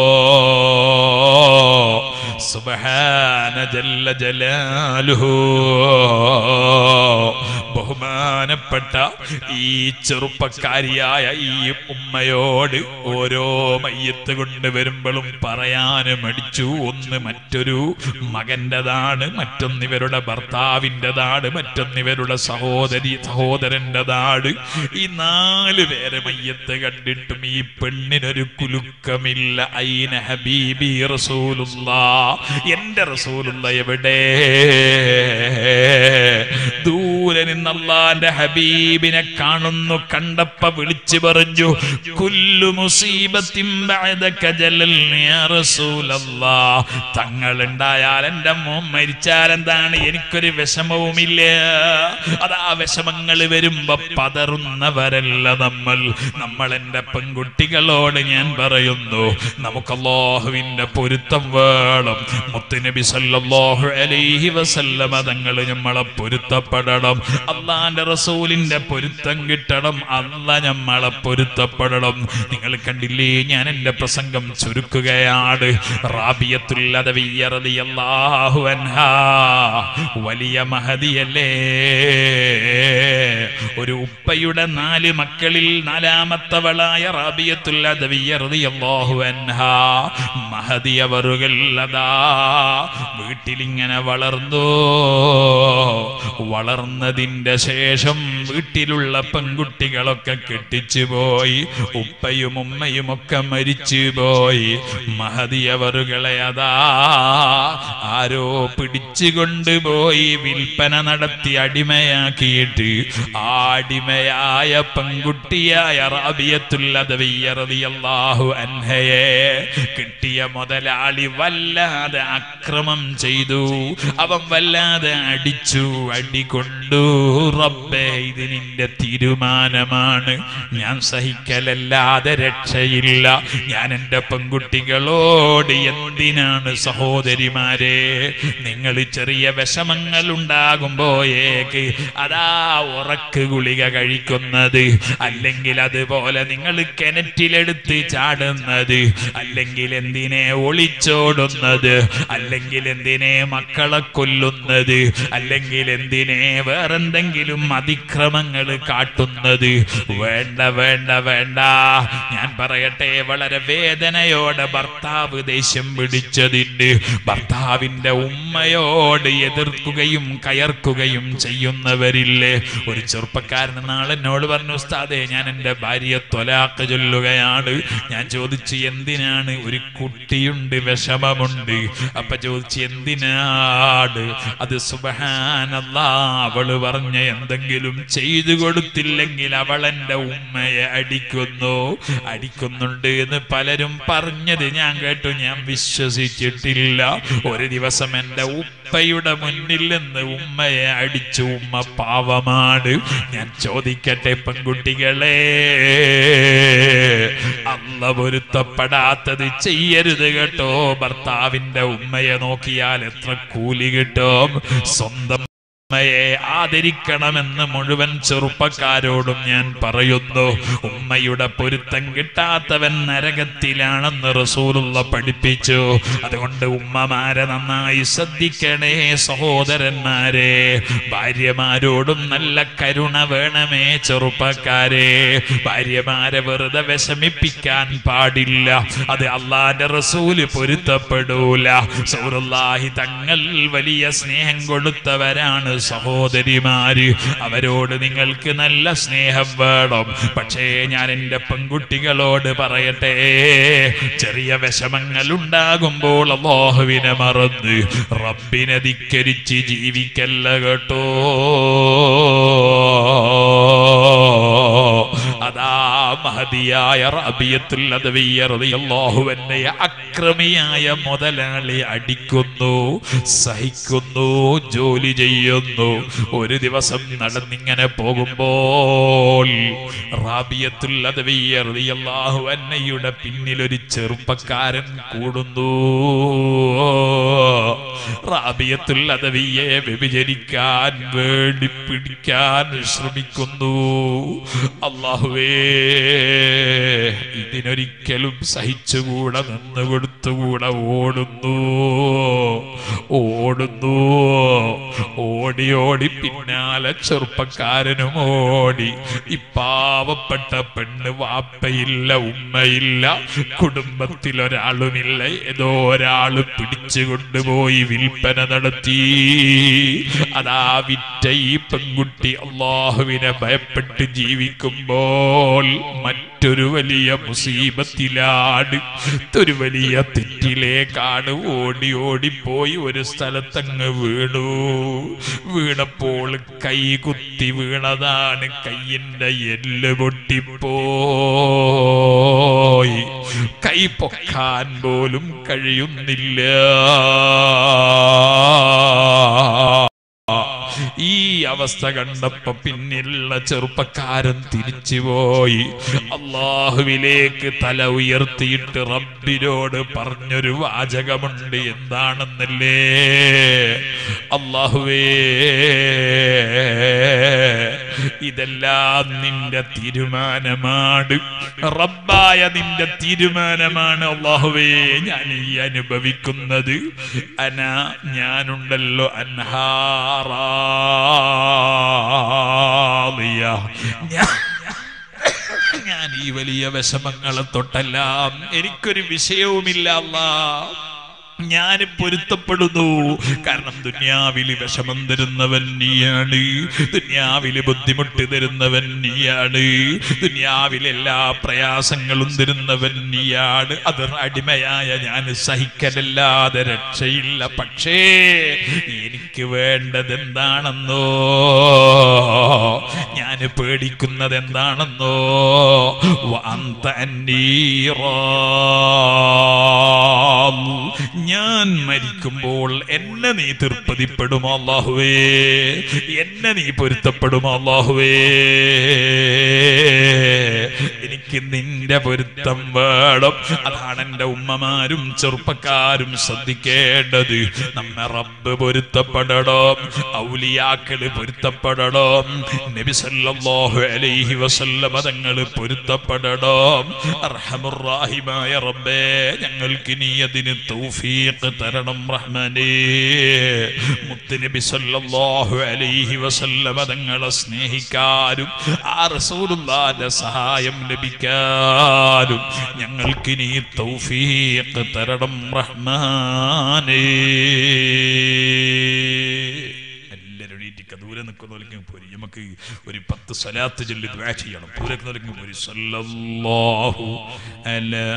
സുബ്ഹാന ജല്ല ജലാലുഹു ബഹുമാനപ്പെട്ട ഈ ചെറുപ്പക്കാരിയായ ഈ ഉമ്മയോട് ഓരോ മയ്യത്ത് കൊണ്ടുവരുമ്പോഴും പറയാനും മടിച്ചു ഒന്ന് മറ്റൊരു മകന്റെതാണ് മറ്റൊന്നിവരുടെ ഭർത്താവിൻ്റെതാണ് മറ്റൊന്നിവരുടെ സഹോദരി സഹോദരൻ്റെതാണ് ഈ നാല് പേരെ മയ്യത്ത് കണ്ടിട്ടും ഈ പെണ്ണിനൊരു കുലുക്കമില്ല ഐന ഹബീബി റസൂലുള്ള എന്റെ റസൂലുള്ള എവിടെ ദൂരെ നിന്നല്ലാന്റെ ഹബീബിനെ കാണുന്നു കണ്ടപ്പ വിളിച്ചു പറഞ്ഞു കുല്ലു മുസീബത്തിൻ ബഅദക ജലൽ യാ റസൂലല്ലാ തങ്ങൾ ഉണ്ടായാൽ എന്റെ മോൻ മരിച്ചാൽ എന്താണ് എനിക്കൊരു വിഷമവുമില്ല അതാ വിഷമങ്ങൾ വരുമ്പോ പതറുന്നവരല്ല നമ്മൾ നമ്മൾ എന്റെ പെൺകുട്ടികളോട് ഞാൻ പറയുന്നു നമുക്ക് അല്ലാഹുവിന്റെ പൊരുത്തം വേണം മുത്തുനബി സല്ലല്ലാഹു അലൈഹി വസല്ലമ തങ്ങൾ നമ്മളെ പൊരുത്തപ്പെടണം അള്ളാന്റെ റസൂലിന്റെ പൊരുത്തം കിട്ടണം അല്ല നമ്മളെ പൊരുത്തപ്പെടണം നിങ്ങൾ കണ്ടില്ലേ ഞാൻ എന്റെ പ്രസംഗം ചുരുക്കുകയാണ് റാബിയത്തുൽ അദവിയ്യ റളിയല്ലാഹു അൻഹാ വലിയ മഹദിയല്ലേ ഒരു ഉപ്പയുടെ നാല് മക്കളിൽ നാലാമത്തവളായ റാബിയത്തുൽ അദവിയ്യ റളിയല്ലാഹു അൻഹാ മഹദിയവറുകൾ അതാ വീട്ടിലിങ്ങനെ വളർന്നു വളർന്നതിന്റെ ശേഷം വീട്ടിലുള്ള പെൺകുട്ടികളൊക്കെ കെട്ടിച്ചു പോയി ഉപ്പയും ഉമ്മയും ഒക്കെ മരിച്ചു പോയി മഹതിയവറുകളെ അതാ ആരോ പിടിച്ചു കൊണ്ടുപോയി വിൽപ്പന നടത്തി അടിമയാക്കിയിട്ട് ആ അടിമയായ പെൺകുട്ടിയായ റാബിയത്തുല്ലതവിയറിയാഹു അൻഹയെ കിട്ടിയ മുതലാളി വല്ലാതെ അക്രമം ചെയ്തു അവൻ വല്ലാതെ അടിച്ചു അടികൊണ്ടു റബ്ബേ ഇത് നിന്റെ തീരുമാനമാണ് ഞാൻ സഹിക്കലല്ലാതെ രക്ഷയില്ല ഞാൻ എൻ്റെ പെൺകുട്ടികളോട് എന്തിനാണ് സഹോദരിമാരെ നിങ്ങൾ ചെറിയ വിഷമങ്ങൾ ഉണ്ടാകുമ്പോയേക്ക് അതാ ഉറക്ക് ഗുളിക കഴിക്കുന്നത് അല്ലെങ്കിൽ അതുപോലെ നിങ്ങൾ കിണറ്റിലെടുത്ത് ചാടുന്നത് അല്ലെങ്കിൽ എന്തിനെ ഒളിച്ചോടുന്നത് അല്ലെങ്കിൽ എന്തിനെ മക്കളെ കൊല്ലുന്നത് അല്ലെങ്കിൽ എന്തിനെ വേറെന്തെങ്കിലും അതിക്രമങ്ങൾ കാട്ടുന്നത് വേണ്ട വേണ്ട വേണ്ട ഞാൻ പറയട്ടെ വളരെ വേദനയോടെ ഭർത്താവ് ദേഷ്യം പിടിച്ചതിന് ഭർത്താവിന്റെ ഉമ്മയോട് എതിർക്കുകയും കയർക്കുകയും ചെയ്യുന്നവരില്ലേ ഒരു ചെറുപ്പക്കാരൻ നാളെ എന്നോട് പറഞ്ഞു ഉസ്താദേ ഞാൻ എൻ്റെ ഭാര്യയെ തൊലാക്ക് ചൊല്ലുകയാണ് ഞാൻ ചോദിച്ചു എന്തിനാണ് ഒരു കുട്ടിയുണ്ട് വിഷമമുണ്ട് അപ്പൊ ചോദിച്ചു എന്തിനാണ് അത് സുബഹാനല്ലാ അവള് പറഞ്ഞ എന്തെങ്കിലും ചെയ്തു കൊടുത്തില്ലെങ്കിൽ അവൾ എൻ്റെ ഉമ്മയെ അടിക്കുന്നു അടിക്കുന്നുണ്ട് എന്ന് പലരും പറഞ്ഞത് ഞാൻ കേട്ടു ഞാൻ വിശ്വസിച്ചിട്ടില്ല ഒരു ദിവസം എൻ്റെ ഉപ്പയുടെ മുന്നിൽ നിന്ന് ഉമ്മയെ അടിച്ചു ഉമ്മ പാവമാണ് ഞാൻ ചോദിക്കട്ടെ പെൺകുട്ടികളെ അല്ല പൊരുത്തപ്പെടാത്തത് ചെയ്യരുത് കേട്ടോ ഭർത്താവിന്റെ ഉമ്മയെ നോക്കിയാൽ എത്ര കൂലി കിട്ടും സ്വന്തം ഉമ്മയെ ആദരിക്കണമെന്ന് മുഴുവൻ ചെറുപ്പക്കാരോടും ഞാൻ പറയുന്നു ഉമ്മയുടെ പൊരുത്തം കിട്ടാത്തവൻ നരകത്തിലാണെന്ന് റസൂലുള്ള പഠിപ്പിച്ചു അതുകൊണ്ട് ഉമ്മമാരെ നന്നായി ശ്രദ്ധിക്കണേ സഹോദരന്മാരെ ഭാര്യമാരോടും നല്ല കരുണ വേണമേ ചെറുപ്പക്കാരെ ഭാര്യമാരെ വെറുതെ വിഷമിപ്പിക്കാൻ പാടില്ല അത് അള്ളാന്റെ റസൂല് പൊരുത്തപ്പെടൂല സൗറുല്ലാഹി തങ്ങൾ വലിയ സ്നേഹം കൊടുത്തവരാണ് സഹോദരിമാര് അവരോട് നിങ്ങൾക്ക് നല്ല സ്നേഹം വേണം പക്ഷേ ഞാൻ എൻ്റെ പെൺകുട്ടികളോട് പറയട്ടെ ചെറിയ വിഷമങ്ങൾ ഉണ്ടാകുമ്പോൾ അള്ളാഹുവിനെ മറന്ന് റബ്ബിനെ ധിക്കരിച്ച് ജീവിക്കല്ല കേട്ടോ അതാ മഹതിയായ റബിയത്തുൽ അദവിയ്യ റളിയല്ലാഹു അൻഹയെ അക്രമിയായ മുതലാളി അടിക്കുന്നു സഹിക്കുന്നു ജോലി ചെയ്യുന്നു ഒരു ദിവസം നടന്നിങ്ങനെ പോകുമ്പോൾ റാബിയത്തുൽ അദവിയ്യ റളിയല്ലാഹു അൻഹയുടെ പിന്നിൽ ഒരു ചെറുപ്പക്കാരൻ കൂടുന്നു റാബിയത്തുൽ അദവിയെ വ്യഭിചരിക്കാൻ വേണ്ടി പിടിക്കാൻ ശ്രമിക്കുന്നു അള്ളാഹുവേ ഇതിനൊരിക്കലും സഹിച്ചുകൂടെ നിന്ന് കൊടുത്തുകൂടെ ഓടുന്നു ഓടുന്നു ഓടി ഓടി പിന്നാലെ ചെറുപ്പക്കാരനും ഓടി ഈ പാവപ്പെട്ട പെണ്ണ് വാപ്പയില്ല ഉമ്മയില്ല കുടുംബത്തിൽ ഒരാളുമില്ല ഏതോ ഒരാള് പിടിച്ചു കൊണ്ടുപോയി വിൽപ്പന നടത്തി അതാ വിറ്റ ഈ പെൺകുട്ടി അള്ളാഹുവിനെ ഭയപ്പെട്ട് ജീവിക്കുമ്പോൾ മറ്റൊരു വലിയ മുസീബത്തിലാണ് ഒരു വലിയ തെറ്റിലേക്കാണ് ഓടി ഓടിപ്പോയി ഒരു സ്ഥലത്തങ്ങ് വീണു വീണപ്പോൾ കൈ കുത്തി വീണതാണ് കയ്യിന്റെ എല്ല് പൊട്ടിപ്പോയി കൈ പൊക്കാൻ പോലും കഴിയുന്നില്ല ഈ അവസ്ഥ കണ്ടപ്പോ പിന്നിലുള്ള ചെറുപ്പക്കാരൻ തിരിച്ചുപോയി അള്ളാഹുവിലേക്ക് തല ഉയർത്തിയിട്ട് റബ്ബിനോട് പറഞ്ഞൊരു വാചകമുണ്ട് എന്താണെന്നല്ലേ അള്ളാഹുവേ ഇതെല്ലാം നിന്റെ തീരുമാനമാണ് റബ്ബായ നിന്റെ തീരുമാനമാണ് അള്ളാഹുവേ ഞാൻ ഈ അനുഭവിക്കുന്നത് അന ഞാനുണ്ടല്ലോ അൻഹാറിയ ഞാൻ ഞാൻ ഈ വലിയ വിഷമങ്ങളെ തൊട്ടെല്ലാം എനിക്കൊരു വിഷയവുമില്ല അല്ലാ ഞാൻ പൊരുത്തപ്പെടുന്നു കാരണം ദുന്യാവില് വിഷമം തരുന്നവൻ നീയാണ് ദുന്യാവില് ബുദ്ധിമുട്ട് തരുന്നവൻ നീയാണ് ദുന്യാവിലെ എല്ലാ പ്രയാസങ്ങളും തരുന്നവൻ നീയാണ് അത് അടിമയായ ഞാൻ സഹിക്കലല്ലാതെ രക്ഷയില്ല പക്ഷേ എനിക്ക് വേണ്ടത് എന്താണെന്നോ ഞാൻ പേടിക്കുന്നത് എന്താണെന്നോ വാന്ത ഞാൻ മരിക്കുമ്പോൾ എന്നെ നീ തൃപ്തിപ്പെടുമോ അല്ലാഹുവേ എന്നെ നീ പൊരുത്തപ്പെടുമോ അല്ലാഹുവേ എനിക്ക് നിന്റെ പൊരുത്തം വേണം അതാണ് എന്റെ ഉമ്മമാരും ചെറുപ്പക്കാരും ശ്രദ്ധിക്കേണ്ടത് നമ്മെ റബ്ബ് പൊരുത്തപ്പെടണം ഔലിയാക്കള് പൊരുത്തപ്പെടണം നബി സല്ലല്ലാഹു അലൈഹി വസല്ലമ തങ്ങൾ പൊരുത്തപ്പെടണം അർഹമുറാഹിമായ റബ്ബേ ഞങ്ങൾക്ക് നീ അതിന് തൗഫീഖ് തരണം റഹ്മാനേ മുത്തുനബി സല്ലല്ലാഹു അലൈഹി വസല്ലമ തങ്ങളെ സ്നേഹിക്കാനും ആ റസൂലുള്ളാഹിന്റെ സഹായം ലഭിക്കാനും ഞങ്ങൾക്ക് നീ തൗഫീഖ് തരണം റഹ്മാനേ എല്ലാവരും എണീറ്റിക്ക ദൂരെ നിൽക്കുന്നവർക്ക് പോരി നമുക്ക് ഒരു പത്ത് സ്വലാത്ത് ചൊല്ലി ദ്വാ ചെയ്യണം ദൂരെ നിൽക്കുന്നവർക്ക് പോരി സല്ലല്ലാഹു അലാ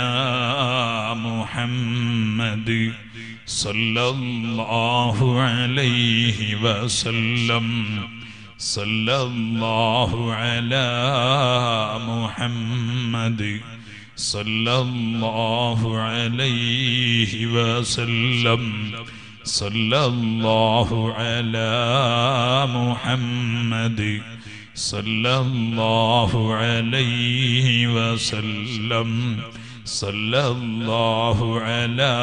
മുഹമ്മദ് സല്ലല്ലാഹു അലൈഹി വസല്ലം സല്ലല്ലാഹു അലാ മുഹമ്മദ് സല്ലല്ലാഹു അലൈഹി വസല്ലം صلى الله على محمد صلى الله عليه وسلم صلى الله على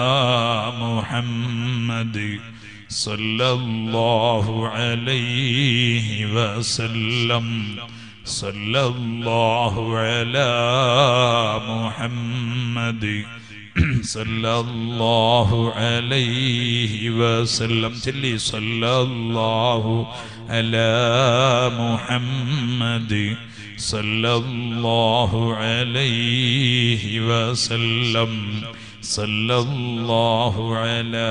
محمد صلى الله عليه وسلم صلى الله على محمد صلى الله عليه وسلم تلي صلى الله على محمد صلى الله عليه وسلم صلى الله على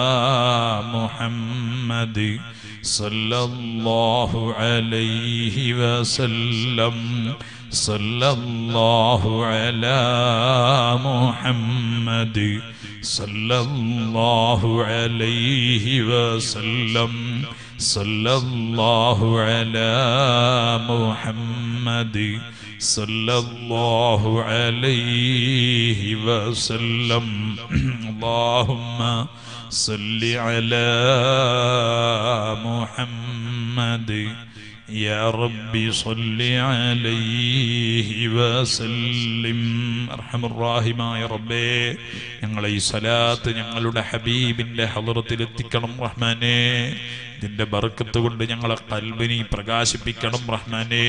محمد صلى الله عليه وسلم صلى الله على محمد صلى الله عليه وسلم صلى الله على محمد صلى الله عليه وسلم اللهم صل على محمد يا ربي صل عليه وسلم അർഹം റാഹിമായ റബ്ബേ ഞങ്ങളെ ഈ സലാത്ത് ഞങ്ങളുടെ ഹബീബിന്റെ ഹലറത്തിൽ എത്തിക്കണം റഹ്മാനെ ഇതിന്റെ ബർക്കത്ത് കൊണ്ട് ഞങ്ങളെ കൽബിനി പ്രകാശിപ്പിക്കണം റഹ്മാനേ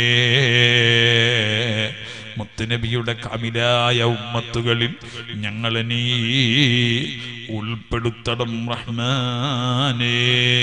മുത്തുനബിയുടെ കമിലായ ഉമ്മത്തുകളിൽ ഞങ്ങളെ നീ ഉൾപ്പെടുത്തണം റഹ്മാനേ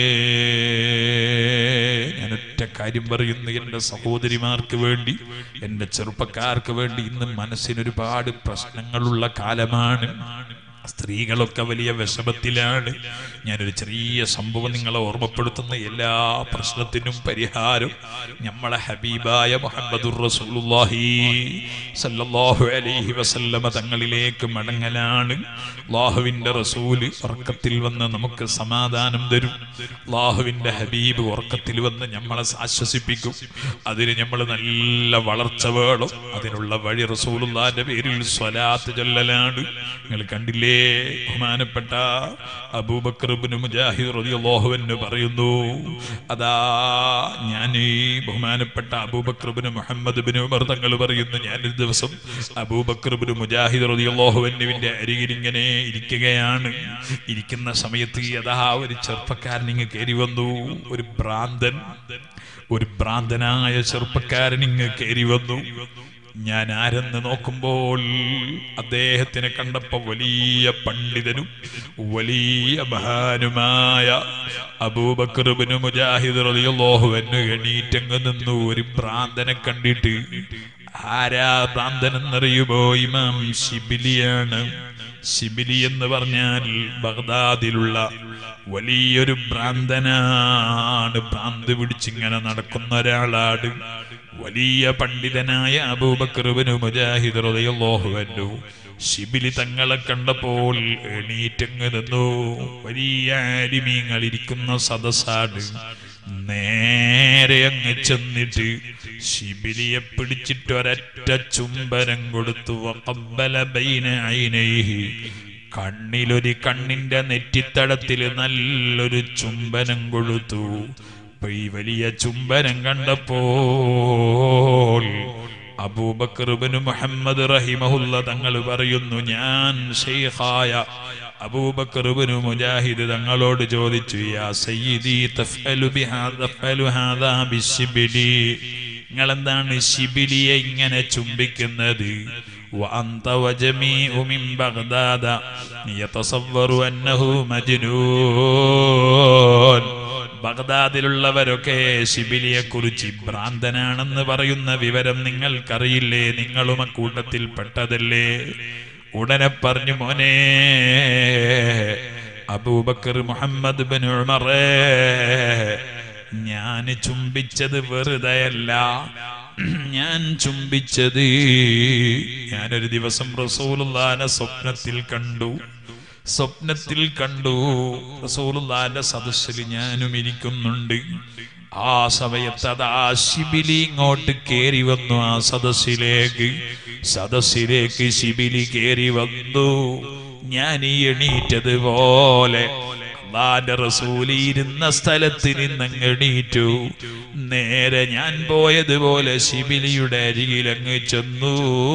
ഞാൻ ഒറ്റ കാര്യം പറയുന്നു എൻ്റെ സഹോദരിമാർക്ക് വേണ്ടി എൻ്റെ ചെറുപ്പക്കാർക്ക് വേണ്ടി ഇന്ന് മനസ്സിന് ഒരുപാട് പ്രശ്നങ്ങളുള്ള കാലമാണ് സ്ത്രീകളൊക്കെ വലിയ വിഷമത്തിലാണ് ഞാനൊരു ചെറിയ സംഭവം നിങ്ങളെ ഓർമ്മപ്പെടുത്തുന്ന എല്ലാ പ്രശ്നത്തിനും പരിഹാരം നമ്മളെ ഹബീബായ മുഹമ്മദുർ റസൂലുള്ളാഹി സല്ലല്ലാഹു അലൈഹി വസല്ലമ തങ്ങളിലേക്ക് മടങ്ങലാണ് അള്ളാഹുവിന്റെ റസൂല് ഉറക്കത്തിൽ വന്ന് നമുക്ക് സമാധാനം തരും അള്ളാഹുവിന്റെ ഹബീബ് ഉറക്കത്തിൽ വന്ന് നമ്മളെ ആശ്വസിപ്പിക്കും അതിന് നമ്മൾ നല്ല വളർച്ച വേണം അതിനുള്ള വഴി റസൂലുള്ളാന്റെ പേരിൽ സ്വലാത്ത് ചൊല്ലലാണ് നിങ്ങൾ കണ്ടില്ലേ ബഹുമാനപ്പെട്ട അബൂബക്കർബിന് മുജാഹിദ് റളിയല്ലാഹു അൻഹു പറയുന്നു അതാ ഞാൻ ഈ ബഹുമാനപ്പെട്ട അബൂബക്കർബിന് മുഹമ്മദ് ബിൻ ഉമർ തങ്ങൾ പറയുന്നു ഞാൻ ഒരു ദിവസം അബൂബക്കർബിന് മുജാഹിദ് റളിയല്ലാഹു അൻഹുവിന്റെ അരികിൽ ഇങ്ങനെ ഇരിക്കുകയാണ് ഇരിക്കുന്ന സമയത്ത് അതാ ഒരു ചെറുപ്പക്കാരൻ ഇങ്ങ് കയറി വന്നു ഒരു ഭ്രാന്തൻ ഒരു ഭ്രാന്തനായ ചെറുപ്പക്കാരൻ ഇങ്ങ് കയറി വന്നു ഞാൻ ആരെന്ന് നോക്കുമ്പോൾ അദ്ദേഹത്തിനെ കണ്ടപ്പോ വലിയ പണ്ഡിതനും വലിയ മഹാനുമായ അബൂബക്കറുബിന് മുജാഹിദ് റളിയല്ലാഹു അൻഹു എണീറ്റങ്ങ് നിന്നു ഒരു ഭ്രാന്തനെ കണ്ടിട്ട് ആരാ ഭ്രാന്തൻ എന്നറിയുമോ ഇമാം ഷിബിലിയാണ് ഷിബിലി എന്ന് പറഞ്ഞാൽ ബഗ്ദാദിലുള്ള വലിയൊരു ഭ്രാന്തനാണ് ഭ്രാന്ത് പിടിച്ചിങ്ങനെ നടക്കുന്ന ഒരാളാണ് വലിയ പണ്ഡിതനായ അബൂബക്കറുബിന് മുജാഹിദ് റളിയല്ലാഹു അൻഹു ശിബിലി തങ്ങളെ കണ്ടപ്പോൾ എണീറ്റങ്ങ് നിന്നു വലിയ ആലിമീങ്ങൾ ഇരിക്കുന്ന സദസ്സാണ് നേരെ അങ്ങ് ചെന്നിട്ട് ശിബിലിയെ പിടിച്ചിട്ട് ഒരൊറ്റ ചുംബനം കൊടുത്തു വഖബ്ബല ബൈന ഐനൈഹി കണ്ണിലൊരു കണ്ണിന്റെ നെറ്റിത്തടത്തിൽ നല്ലൊരു ചുംബനം കൊടുത്തു അപ്പൊ ഈ വലിയ ചുംബനം കണ്ടപ്പോൾ അബൂബക്കറുബിന് മുഹമ്മദ് റഹിമഹുല്ല തങ്ങൾ പറയുന്നു ഞാൻ ഷെയ്ഖായ അബൂബക്കറുബിന് മുജാഹിദ് തങ്ങളോട് ചോദിച്ചു യാ സയ്യിദി തഫ്അലു ബിഹാ- തഫ്അലു ഹാദാ ബിശ്ശിബിലി. നിങ്ങളെന്താണ് ശിബിലിയെ ഇങ്ങനെ ചുംബിക്കുന്നത് وأنت وجميع من بغداد يتصور أنه مجنون ബഗ്ദാദിലുള്ളവരൊക്കെ ശിബിലിയെ കുറിച്ച് ഭ്രാന്തനാണെന്ന് പറയുന്ന വിവരം നിങ്ങൾക്കറിയില്ലേ നിങ്ങളും അക്കൂട്ടത്തിൽ പെട്ടതല്ലേ ഉടനെ പറഞ്ഞു മോനെ അബൂബക്കർ മുഹമ്മദ് ബിൻ ഉമറേ ഞാൻ ചുംബിച്ചത് വെറുതെയല്ല ഞാൻ ചുംബിച്ചത് ഞാനൊരു ദിവസം റസൂലുള്ളാനെ സ്വപ്നത്തിൽ കണ്ടു സ്വപ്നത്തിൽ കണ്ടു റസൂലുള്ളാന്റെ സദസ്സിൽ ഞാനും ഇരിക്കുന്നുണ്ട് ആ സമയത്ത് അത് ആ ശിബിലി ഇങ്ങോട്ട് കേറി വന്നു ആ സദസ്സിലേക്ക് സദസ്സിലേക്ക് ശിബിലി കേറി വന്നു ഞാൻ ഈ എണീറ്റത് പോലെ അള്ളാന്റെ റസൂല് ഇരുന്ന സ്ഥലത്ത് നിന്നങ്ങ് എണീറ്റു നേരെ ഞാൻ പോയതുപോലെ ശിബിലിയുടെ അരികിൽ അങ്ങ് ചെന്നു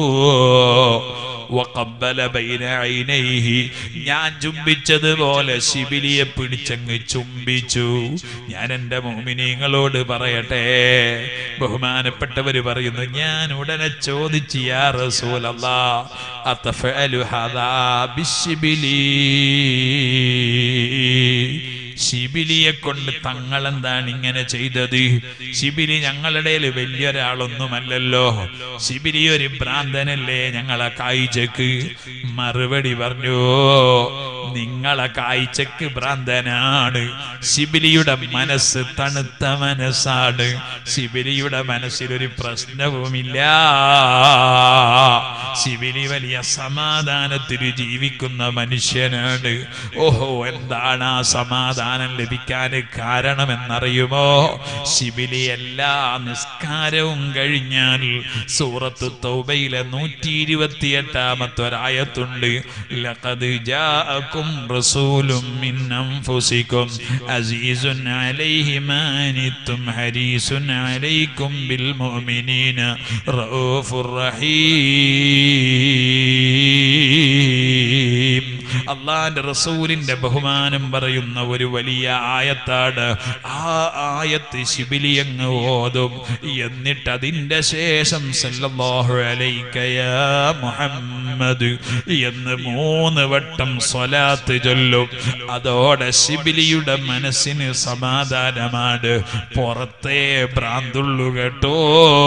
വഖബ്ബല ബൈന ഐനൈഹി. ഞാൻ ചുംബിച്ചതുപോലെ ശിബിലിയെ പിടിച്ചങ്ങ് ചുംബിച്ചു ഞാൻ എൻ്റെ മോമിനിങ്ങളോട് പറയട്ടെ ബഹുമാനപ്പെട്ടവര് പറയുന്നു ഞാൻ ഉടനെ ചോദിച്ചു യാ റസൂലല്ലാ അതഫഅലു ഹാദാ ബിശ്ശിബിലി ശിബിലിയെ കൊണ്ട് തങ്ങൾ എന്താണ് ഇങ്ങനെ ചെയ്തത് ശിബിലി ഞങ്ങളുടെ വലിയൊരാളൊന്നുമല്ലല്ലോ ശിബിലി ഒരു ഭ്രാന്തനല്ലേ ഞങ്ങളെ കാഴ്ചക്ക് മറുപടി പറഞ്ഞു നിങ്ങളെ കാഴ്ചക്ക് ഭ്രാന്തനാണ് ശിബിലിയുടെ മനസ്സ് തണുത്ത മനസ്സാണ് ശിബിലിയുടെ മനസ്സിലൊരു പ്രശ്നവുമില്ല ശിബിലി വലിയ സമാധാനത്തിൽ ജീവിക്കുന്ന മനുഷ്യനാണ് ഓഹോ എന്താണ് ആ സമാധാനം ലഭിക്കാൻ കാരണമെന്നറിയുമോ ശിബിലി എല്ലാ നിസ്കാരവും കഴിഞ്ഞാൽ സൂറത്ത് തൗബയിലെ നൂറ്റി ഇരുപത്തി എട്ടാമത്തെ ഒരായത്തുണ്ട് ലഖദ് ജാഅക്കും റസൂലും മിൻ അൻഫുസിക്കും അസീസുൻ അലൈഹി മാ അനിത്തും ഹരീസുൻ അലൈക്കും ബിൽ മുഅ്മിനീന റഊഫുർ റഹീം അള്ളാന്റെ റസൂലിന്റെ ബഹുമാനം പറയുന്ന ഒരു വലിയ ആയത്താണ് ആ ആയത്ത് ശിബിലിയങ്ങ് ഓതും എന്നിട്ട് അതിന്റെ ശേഷം സല്ലല്ലാഹു അലൈക യാ മുഹമ്മദ് എന്ന് മൂന്ന് വട്ടം സ്വലാത്ത് ചൊല്ലും അതോടെ ശിബിലിയുടെ മനസ്സിന് സമാധാനമാണ് പുറത്തേ ഭ്രാന്തുള്ളു കേട്ടോ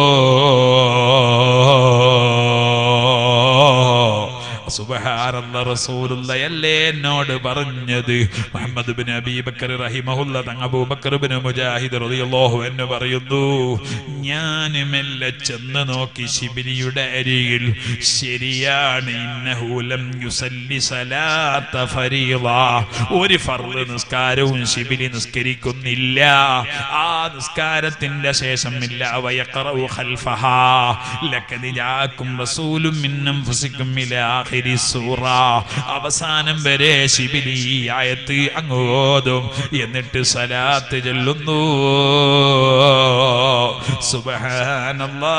സുബഹാനല്ല റസൂലുള്ളയല്ലേ എന്നോട് പറഞ്ഞത് മുഹമ്മദ് ബിൻ അബീബക്കർ റഹിമഹുല്ല തങ്ങ അബൂബക്കർ ബിൻ മുജാഹിദ് റളിയല്ലാഹു എന്ന് പറയുന്നു ഞാൻ മെല്ലെ ചെന്ന് നോക്കി ശിബിലിയുടെ അരികിൽ ശരിയാണ് ഇന്നഹു ലം യുസല്ലി സലാത്ത ഫരീള ഒരു ഫർള് നിസ്കാരവും ശിബിലി നിസ്കരിക്കുന്നില്ല ആ നിസ്കാരത്തിന്റെ ശേഷം ഇല്ല വയഖറഉ ഖൽഫഹാ ലഖദ് ജാഅക്കും റസൂലും മിൻ അൻഫുസിക്കും ഇലാ ആഖിരി സൂറ അവസാനം വരെ ശിബിലി ഈ ആയത്ത് അങ്ങ് ഓതും എന്നിട്ട് സലാത്ത് ചൊല്ലുന്നു സുബ്ഹാനല്ലാ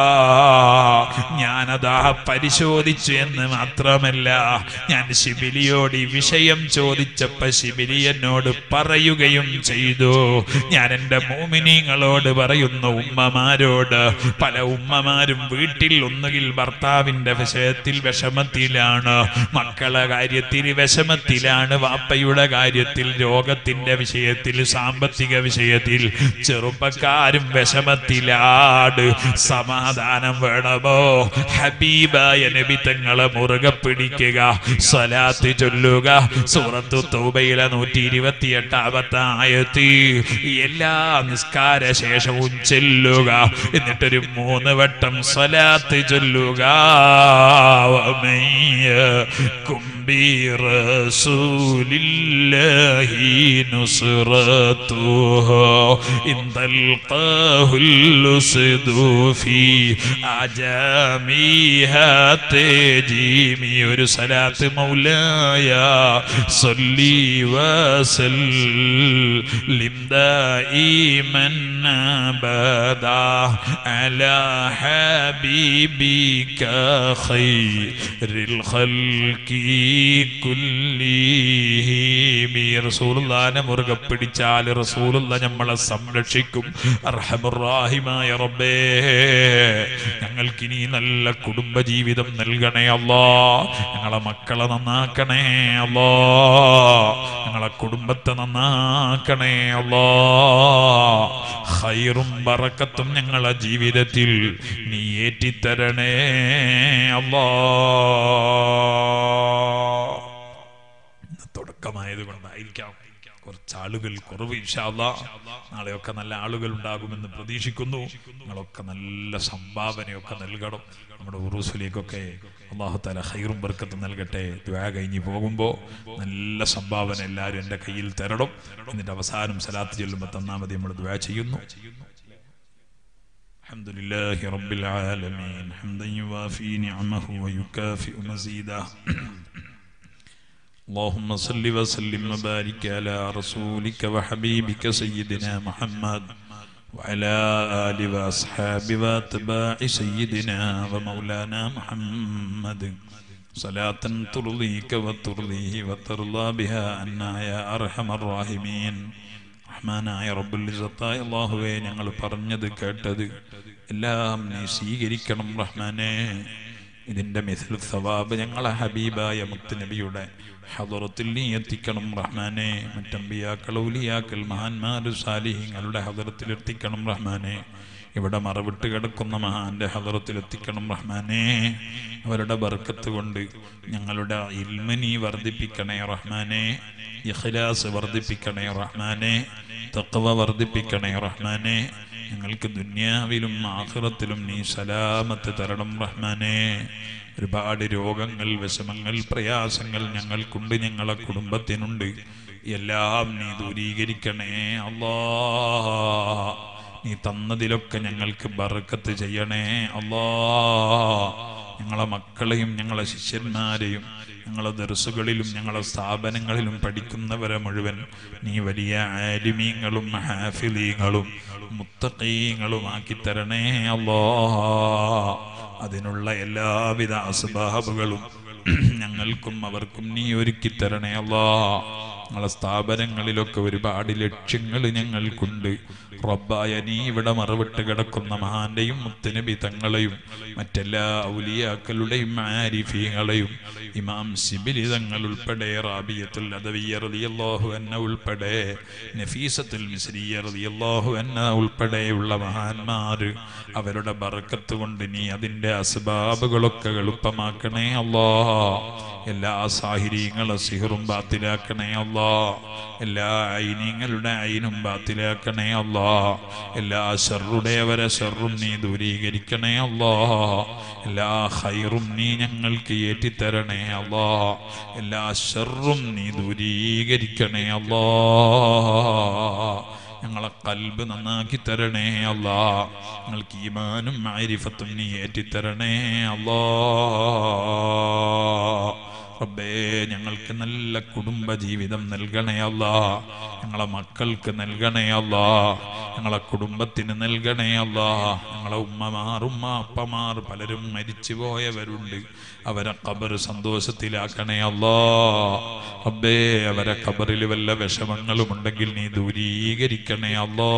ഞാനതാ പരിശോധിച്ചു എന്ന് മാത്രമല്ല ഞാൻ ശിബിലിയോട് ഈ വിഷയം ചോദിച്ചപ്പോ ശിബിലി എന്നോട് പറയുകയും ചെയ്തു ഞാൻ എൻ്റെ മോമിനിങ്ങളോട് പറയുന്നു ഉമ്മമാരോട് പല ഉമ്മമാരും വീട്ടിൽ ഒന്നുകിൽ ഭർത്താവിന്റെ വിഷയത്തിൽ വിഷമത്തിലാണ് മക്കളെ കാര്യത്തിൽ വിഷമത്തിലാണ് വാപ്പയുടെ കാര്യത്തിൽ രോഗത്തിന്റെ വിഷയത്തിൽ സാമ്പത്തിക വിഷയത്തിൽ ചെറുപ്പക്കാരും വിഷമത്തിലാണ് സമാധാനം വേണമോ ഹബീബായ നബി തങ്ങളെ മുറുകെ പിടിക്കുക സ്വലാത്ത് ചൊല്ലുക സൂറത്തു തൗബയിലെ നൂറ്റി ഇരുപത്തി എട്ടാമത്തെ ആയത്തി എല്ലാ നിസ്കാര ശേഷവും ചെല്ലുക എന്നിട്ടൊരു മൂന്ന് വട്ടം സ്വലാത്ത് ചൊല്ലുക ومن يكن برسول الله نصرتها إن تلقاه الأسد في أعجامها تجيمي ورسالات مولاي صلي وسلم دائما أبدا على حبيبك خير الخلق كلهم റസൂലുള്ളാനെ മുറുകെ പിടിച്ചാൽ റസൂലുള്ള നമ്മളെ സംരക്ഷിക്കും അർഹമുറാഹിമായ റബ്ബേ ഞങ്ങൾക്കിനി നല്ല കുടുംബജീവിതം നൽകണേ അല്ലാ ഞങ്ങളെ മക്കളെ നന്നാക്കണേ അല്ലാ ഞങ്ങളെ കുടുംബത്തെ നന്നാക്കണേ അല്ലാ ഹൈറും ബറക്കത്തും ഞങ്ങളെ ജീവിതത്തിൽ നീ ഏറ്റിത്തരണേ അല്ലാ തുടക്കമായത് കൊണ്ടായിരിക്കാം കുറച്ച് ആളുകൾ കുറവ് ഇൻഷാല്ല നാളെയൊക്കെ നല്ല ആളുകൾ ഉണ്ടാകുമെന്ന് പ്രതീക്ഷിക്കുന്നു നിങ്ങളൊക്കെ നല്ല സംഭാവനയൊക്കെ നൽകണം നമ്മുടെ ഉറൂസിലേക്കൊക്കെ അള്ളാഹു താല ഹൈറും ബർക്കത്തും നൽകട്ടെ ദ്വാ കഴിഞ്ഞ് പോകുമ്പോൾ നല്ല സംഭാവന എല്ലാവരും എൻ്റെ കയ്യിൽ തരണം എന്നിട്ട് അവസാനം സലാത്ത് ചെല്ലുമ്പോൾ തന്നാൽ മതി നമ്മൾ ദ്വാ ചെയ്യുന്നു الحمد لله رب العالمين حمدا يوافي نعمه ويكافئ مزيده اللهم صل وسلم وبارك على رسولك وحبيبك سيدنا محمد وعلى آل وأصحاب واتباع سيدنا ومولانا محمد صلاة ترضيك وترضيه وترضى بها عنا يا أرحم الراحمين റഹ്മാനായ റബ്ബുൽ ഇസ്സത്തായ അള്ളാഹുവെ ഞങ്ങൾ പറഞ്ഞത് കേട്ടത് എല്ലാം നീ സ്വീകരിക്കണം റഹ്മാനെ ഇതിൻ്റെ മിഥിൽ സവാബ് ഞങ്ങളെ ഹബീബായ മുത്തുനബിയുടെ ഹദറത്തിൽ നീ എത്തിക്കണം റഹ്മാനെ മറ്റമ്പിയാക്കൾ ഔലിയാക്കൾ മഹാന്മാർ സാലിഹിങ്ങളുടെ ഹദറത്തിൽ എത്തിക്കണം റഹ്മാനെ ഇവിടെ മറവിട്ട് കിടക്കുന്ന മഹാന്റെ ഹദറത്തിൽ എത്തിക്കണം റഹ്മാനെ അവരുടെ ബർക്കത്ത് കൊണ്ട് ഞങ്ങളുടെ ഇൽമനി വർദ്ധിപ്പിക്കണേ റഹ്മാനെ ഇഖ്ലാസ് വർദ്ധിപ്പിക്കണേ റഹ്മാനെ തഖ്വ വർദ്ധിപ്പിക്കണേ റഹ്മാനെ ഞങ്ങൾക്ക് ദുന്യാവിലും ആഖിറത്തിലും നീ സലാമത്ത് തരണം റഹ്മാനെ ഒരുപാട് രോഗങ്ങൾ വിഷമങ്ങൾ പ്രയാസങ്ങൾ ഞങ്ങൾക്കുണ്ട് ഞങ്ങളെ കുടുംബത്തിനുണ്ട് എല്ലാം നീ ദൂരീകരിക്കണേ അല്ലാ നീ തന്നതിലൊക്കെ ഞങ്ങൾക്ക് ബർക്കത്ത് ചെയ്യണേ അല്ലാ ഞങ്ങളെ മക്കളെയും ഞങ്ങളെ ശിഷ്യന്മാരെയും ഞങ്ങളെ ദർസുകളിലും ഞങ്ങളെ സ്ഥാപനങ്ങളിലും പഠിക്കുന്നവരെ മുഴുവൻ നീ വലിയ ആലിമീങ്ങളും ഹാഫിലീങ്ങളും മുത്തക്കീങ്ങളും ആക്കി തരണേ അല്ലോ അതിനുള്ള എല്ലാവിധ അസ്ബാബുകളും ഞങ്ങൾക്കും അവർക്കും നീ ഒരുക്കി തരണേ അല്ലാ ഞങ്ങളെ സ്ഥാപനങ്ങളിലൊക്കെ ഒരുപാട് ലക്ഷ്യങ്ങൾ ഞങ്ങൾക്കുണ്ട് റബ്ബായ നീ ഇവിടെ മറവിട്ട് കിടക്കുന്ന മഹാന്റെയും മുത്തനബി തങ്ങളെയും മറ്റെല്ലാ ഔലിയാക്കളുടെയും ആരിഫീങ്ങളെയും ഇമാം സിബിലി തങ്ങൾ ഉൾപ്പെടെ റാബിയത്തുൽ അദവിയ റളിയല്ലാഹു അന്ന ഉൾപ്പെടെ നഫീസത്തുൽ മിസ്രിയ റളിയല്ലാഹു അന്ന ഉൾപ്പെടെയുള്ള മഹാന്മാർ അവരുടെ ബർക്കത്ത് കൊണ്ട് നീ അതിൻ്റെ അസ്ബാബുകളൊക്കെ എളുപ്പമാക്കണേ അല്ലാ എല്ലാ സാഹിര്യങ്ങളെ സിഹറും ബാത്തിലാക്കണേ അല്ലാ എല്ലാ ഐനിങ്ങളുടെ ഐനും ബാത്തിലാക്കണേ അല്ലാ എല്ലാ ഷറുടേവരെ ഷറും നീ ദൂരീകരിക്കണേ അല്ലാ എല്ലാ ഹൈറും നീ ഞങ്ങൾക്ക് ഏറ്റിത്തരണേ അല്ലാ എല്ലാ ഷറും നീ ദൂരീകരിക്കണേ അല്ലാ ഞങ്ങളെ കൽബ് നന്നാക്കി തരണേ അല്ലാ ഞങ്ങൾക്ക് ഈമാനും മാരിഫത്തും നീ ഏറ്റിത്തരണേ അല്ലാ റബ്ബേ ഞങ്ങൾക്ക് നല്ല കുടുംബ ജീവിതം നൽകണേ അല്ലാ ഞങ്ങളെ മക്കൾക്ക് നൽകണേ അല്ലാ ഞങ്ങളെ കുടുംബത്തിന് നൽകണേ അല്ലാ ഞങ്ങളെ ഉമ്മമാർ ഉമ്മ അപ്പമാർ പലരും മരിച്ചു പോയവരുണ്ട് അവരെ കബർ സന്തോഷത്തിലാക്കണേ അല്ലാ റബ്ബേ അവരെ കബറിൽ വല്ല വിഷമങ്ങളും ഉണ്ടെങ്കിൽ നീ ദൂരീകരിക്കണേ അല്ലാ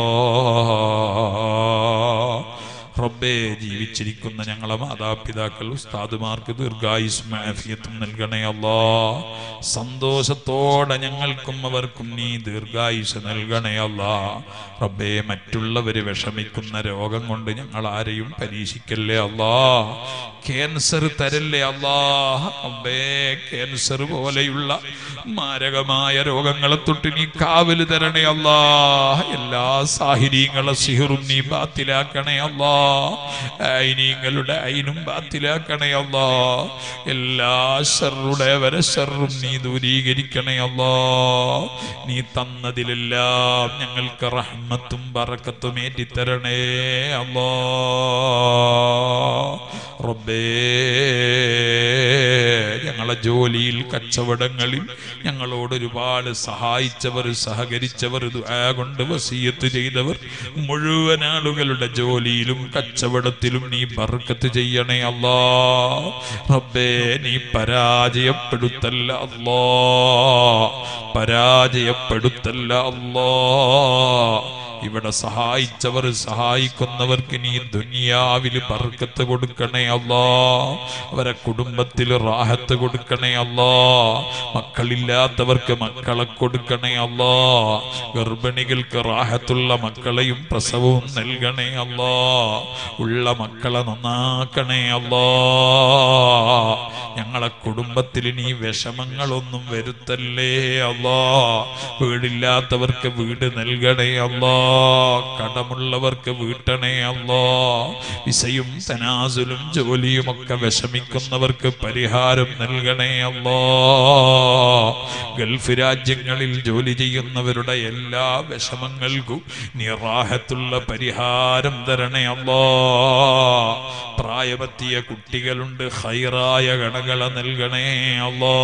റബ്ബേ ജീവിച്ചിരിക്കുന്ന ഞങ്ങളെ മാതാപിതാക്കൾ ഉസ്താദുമാർക്ക് ദീർഘായുസ്സും ആഫിയത്തും നൽകണേ അല്ലാ സന്തോഷത്തോടെ ഞങ്ങൾക്കും അവർക്കും നീ ദീർഘായുസ് നൽകണേ അല്ലാ റബ്ബേ മറ്റുള്ളവര് വിഷമിക്കുന്ന രോഗം കൊണ്ട് ഞങ്ങൾ ആരെയും പരീക്ഷിക്കല്ലേ അല്ലാ ക്യാൻസർ തരല്ലേ അല്ലാ റബ്ബേ ക്യാൻസർ പോലെയുള്ള മാരകമായ രോഗങ്ങളെ തൊട്ട് നീ കാവല് തരണേ അല്ലാ എല്ലാ സാഹിര്യങ്ങളെ സിഹറും നീ ബാത്തിലാക്കണേ അല്ലാ ഐനീങ്ങളുടെ ഐനും ബാത്തിലാക്കണേ അല്ലാ എല്ലാ ഷറുടെ വരെ ഷറും നീ ദൂരീകരിക്കണേ അല്ലാ നീ തന്നതിലെല്ലാം ഞങ്ങൾക്ക് റഹ്മത്തും ബറക്കത്തും ഏറ്റിത്തരണേ അല്ലാ റബ്ബേ ഞങ്ങളെ ജോലിയിൽ കച്ചവടങ്ങളിൽ ഞങ്ങളോട് ഒരുപാട് സഹായിച്ചവർ സഹകരിച്ചവർ ദുആ കൊണ്ട് വസീയത്ത് ചെയ്തവർ മുഴുവൻ ആളുകളുടെ ജോലിയിലും കച്ചവടത്തിലും നീ ബർക്കത്ത് ചെയ്യണേ അല്ലാ റബ്ബേ നീ പരാജയപ്പെടുത്തല്ല അല്ലാ പരാജയപ്പെടുത്തല്ല അല്ലാ ഇവിടെ സഹായിച്ചവർ സഹായിക്കുന്നവർക്ക് നീ ദുനിയാവിൽ ബർക്കത്ത് കൊടുക്കണേ അല്ലാ അവരെ കുടുംബത്തിൽ റാഹത്ത് കൊടുക്കണേ അല്ലാ മക്കളില്ലാത്തവർക്ക് മക്കളെ കൊടുക്കണേ അല്ലാ ഗർഭിണികൾക്ക് റാഹത്തുള്ള മക്കളെയും പ്രസവവും നൽകണേ അല്ലാ ഉള്ള മക്കളെ നന്നാക്കണേ അല്ലാ ഞങ്ങളെ കുടുംബത്തിൽ നീ വിഷമങ്ങളൊന്നും വരുത്തല്ലേ അല്ലാ വീടില്ലാത്തവർക്ക് വീട് നൽകണേ അല്ലാ കടമുള്ളവർക്ക് വീട്ടണേ അല്ലാ വിസയും തനാസുലും ജോലിയും ഒക്കെ വിഷമിക്കുന്നവർക്ക് പരിഹാരം നൽകണേ അല്ലാ ഗൾഫ് രാജ്യങ്ങളിൽ ജോലി ചെയ്യുന്നവരുടെ എല്ലാ വിഷമങ്ങൾക്കും നിറാഹത്തുള്ള പരിഹാരം തരണേ അല്ലാ പ്രായപത്തിയ കുട്ടികളുണ്ട് ഹൈറായ ഗണകളെ നൽകണേ അല്ലാ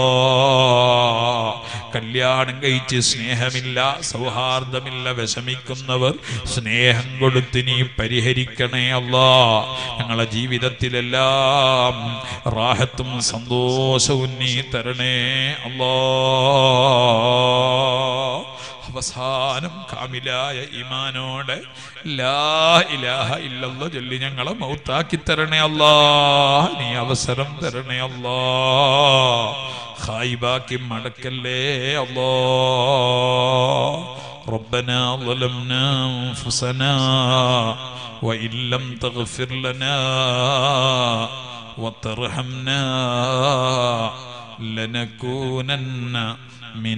കല്യാണം കഴിച്ച് സ്നേഹമില്ല സൗഹാർദ്ദമില്ല വിഷമിക്കുന്നവർ സ്നേഹം കൊടുത്ത് നീ പരിഹരിക്കണേ അല്ലാ ഞങ്ങളെ ജീവിതത്തിലെല്ലാം റാഹത്തും സന്തോഷവും നീ തരണേ അല്ലാ അവസാനം കാമിലായ ഈമാനോടെ ലാ ഇലാഹ ഇല്ലല്ല ചൊല്ലി ഞങ്ങളെ മൗത്താക്കി തരണേ അല്ലാ നീ അവസരം തരണേ അല്ലാ ഖായിബാക്കി മടക്കല്ലേ അല്ലാ ربنا ظلمنا أنفسنا وإن لم تغفر لنا وترحمنا لنكونن من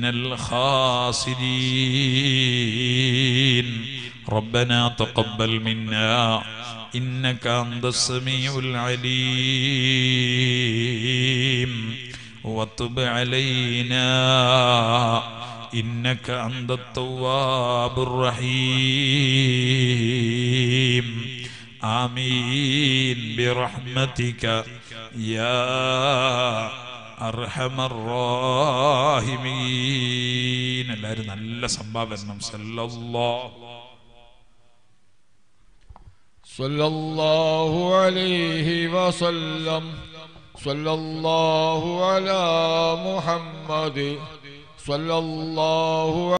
الخاسرين ربنا تقبل منا إنك أنت السميع العليم وتب علينا إنك أنت التواب الرحيم آمين برحمتك يا أرحم الراحمين എല്ലാവരും നല്ല സംഭാവനം സല്ലല്ലാഹു صلى الله عليه وسلم صلى الله على محمد صلى الله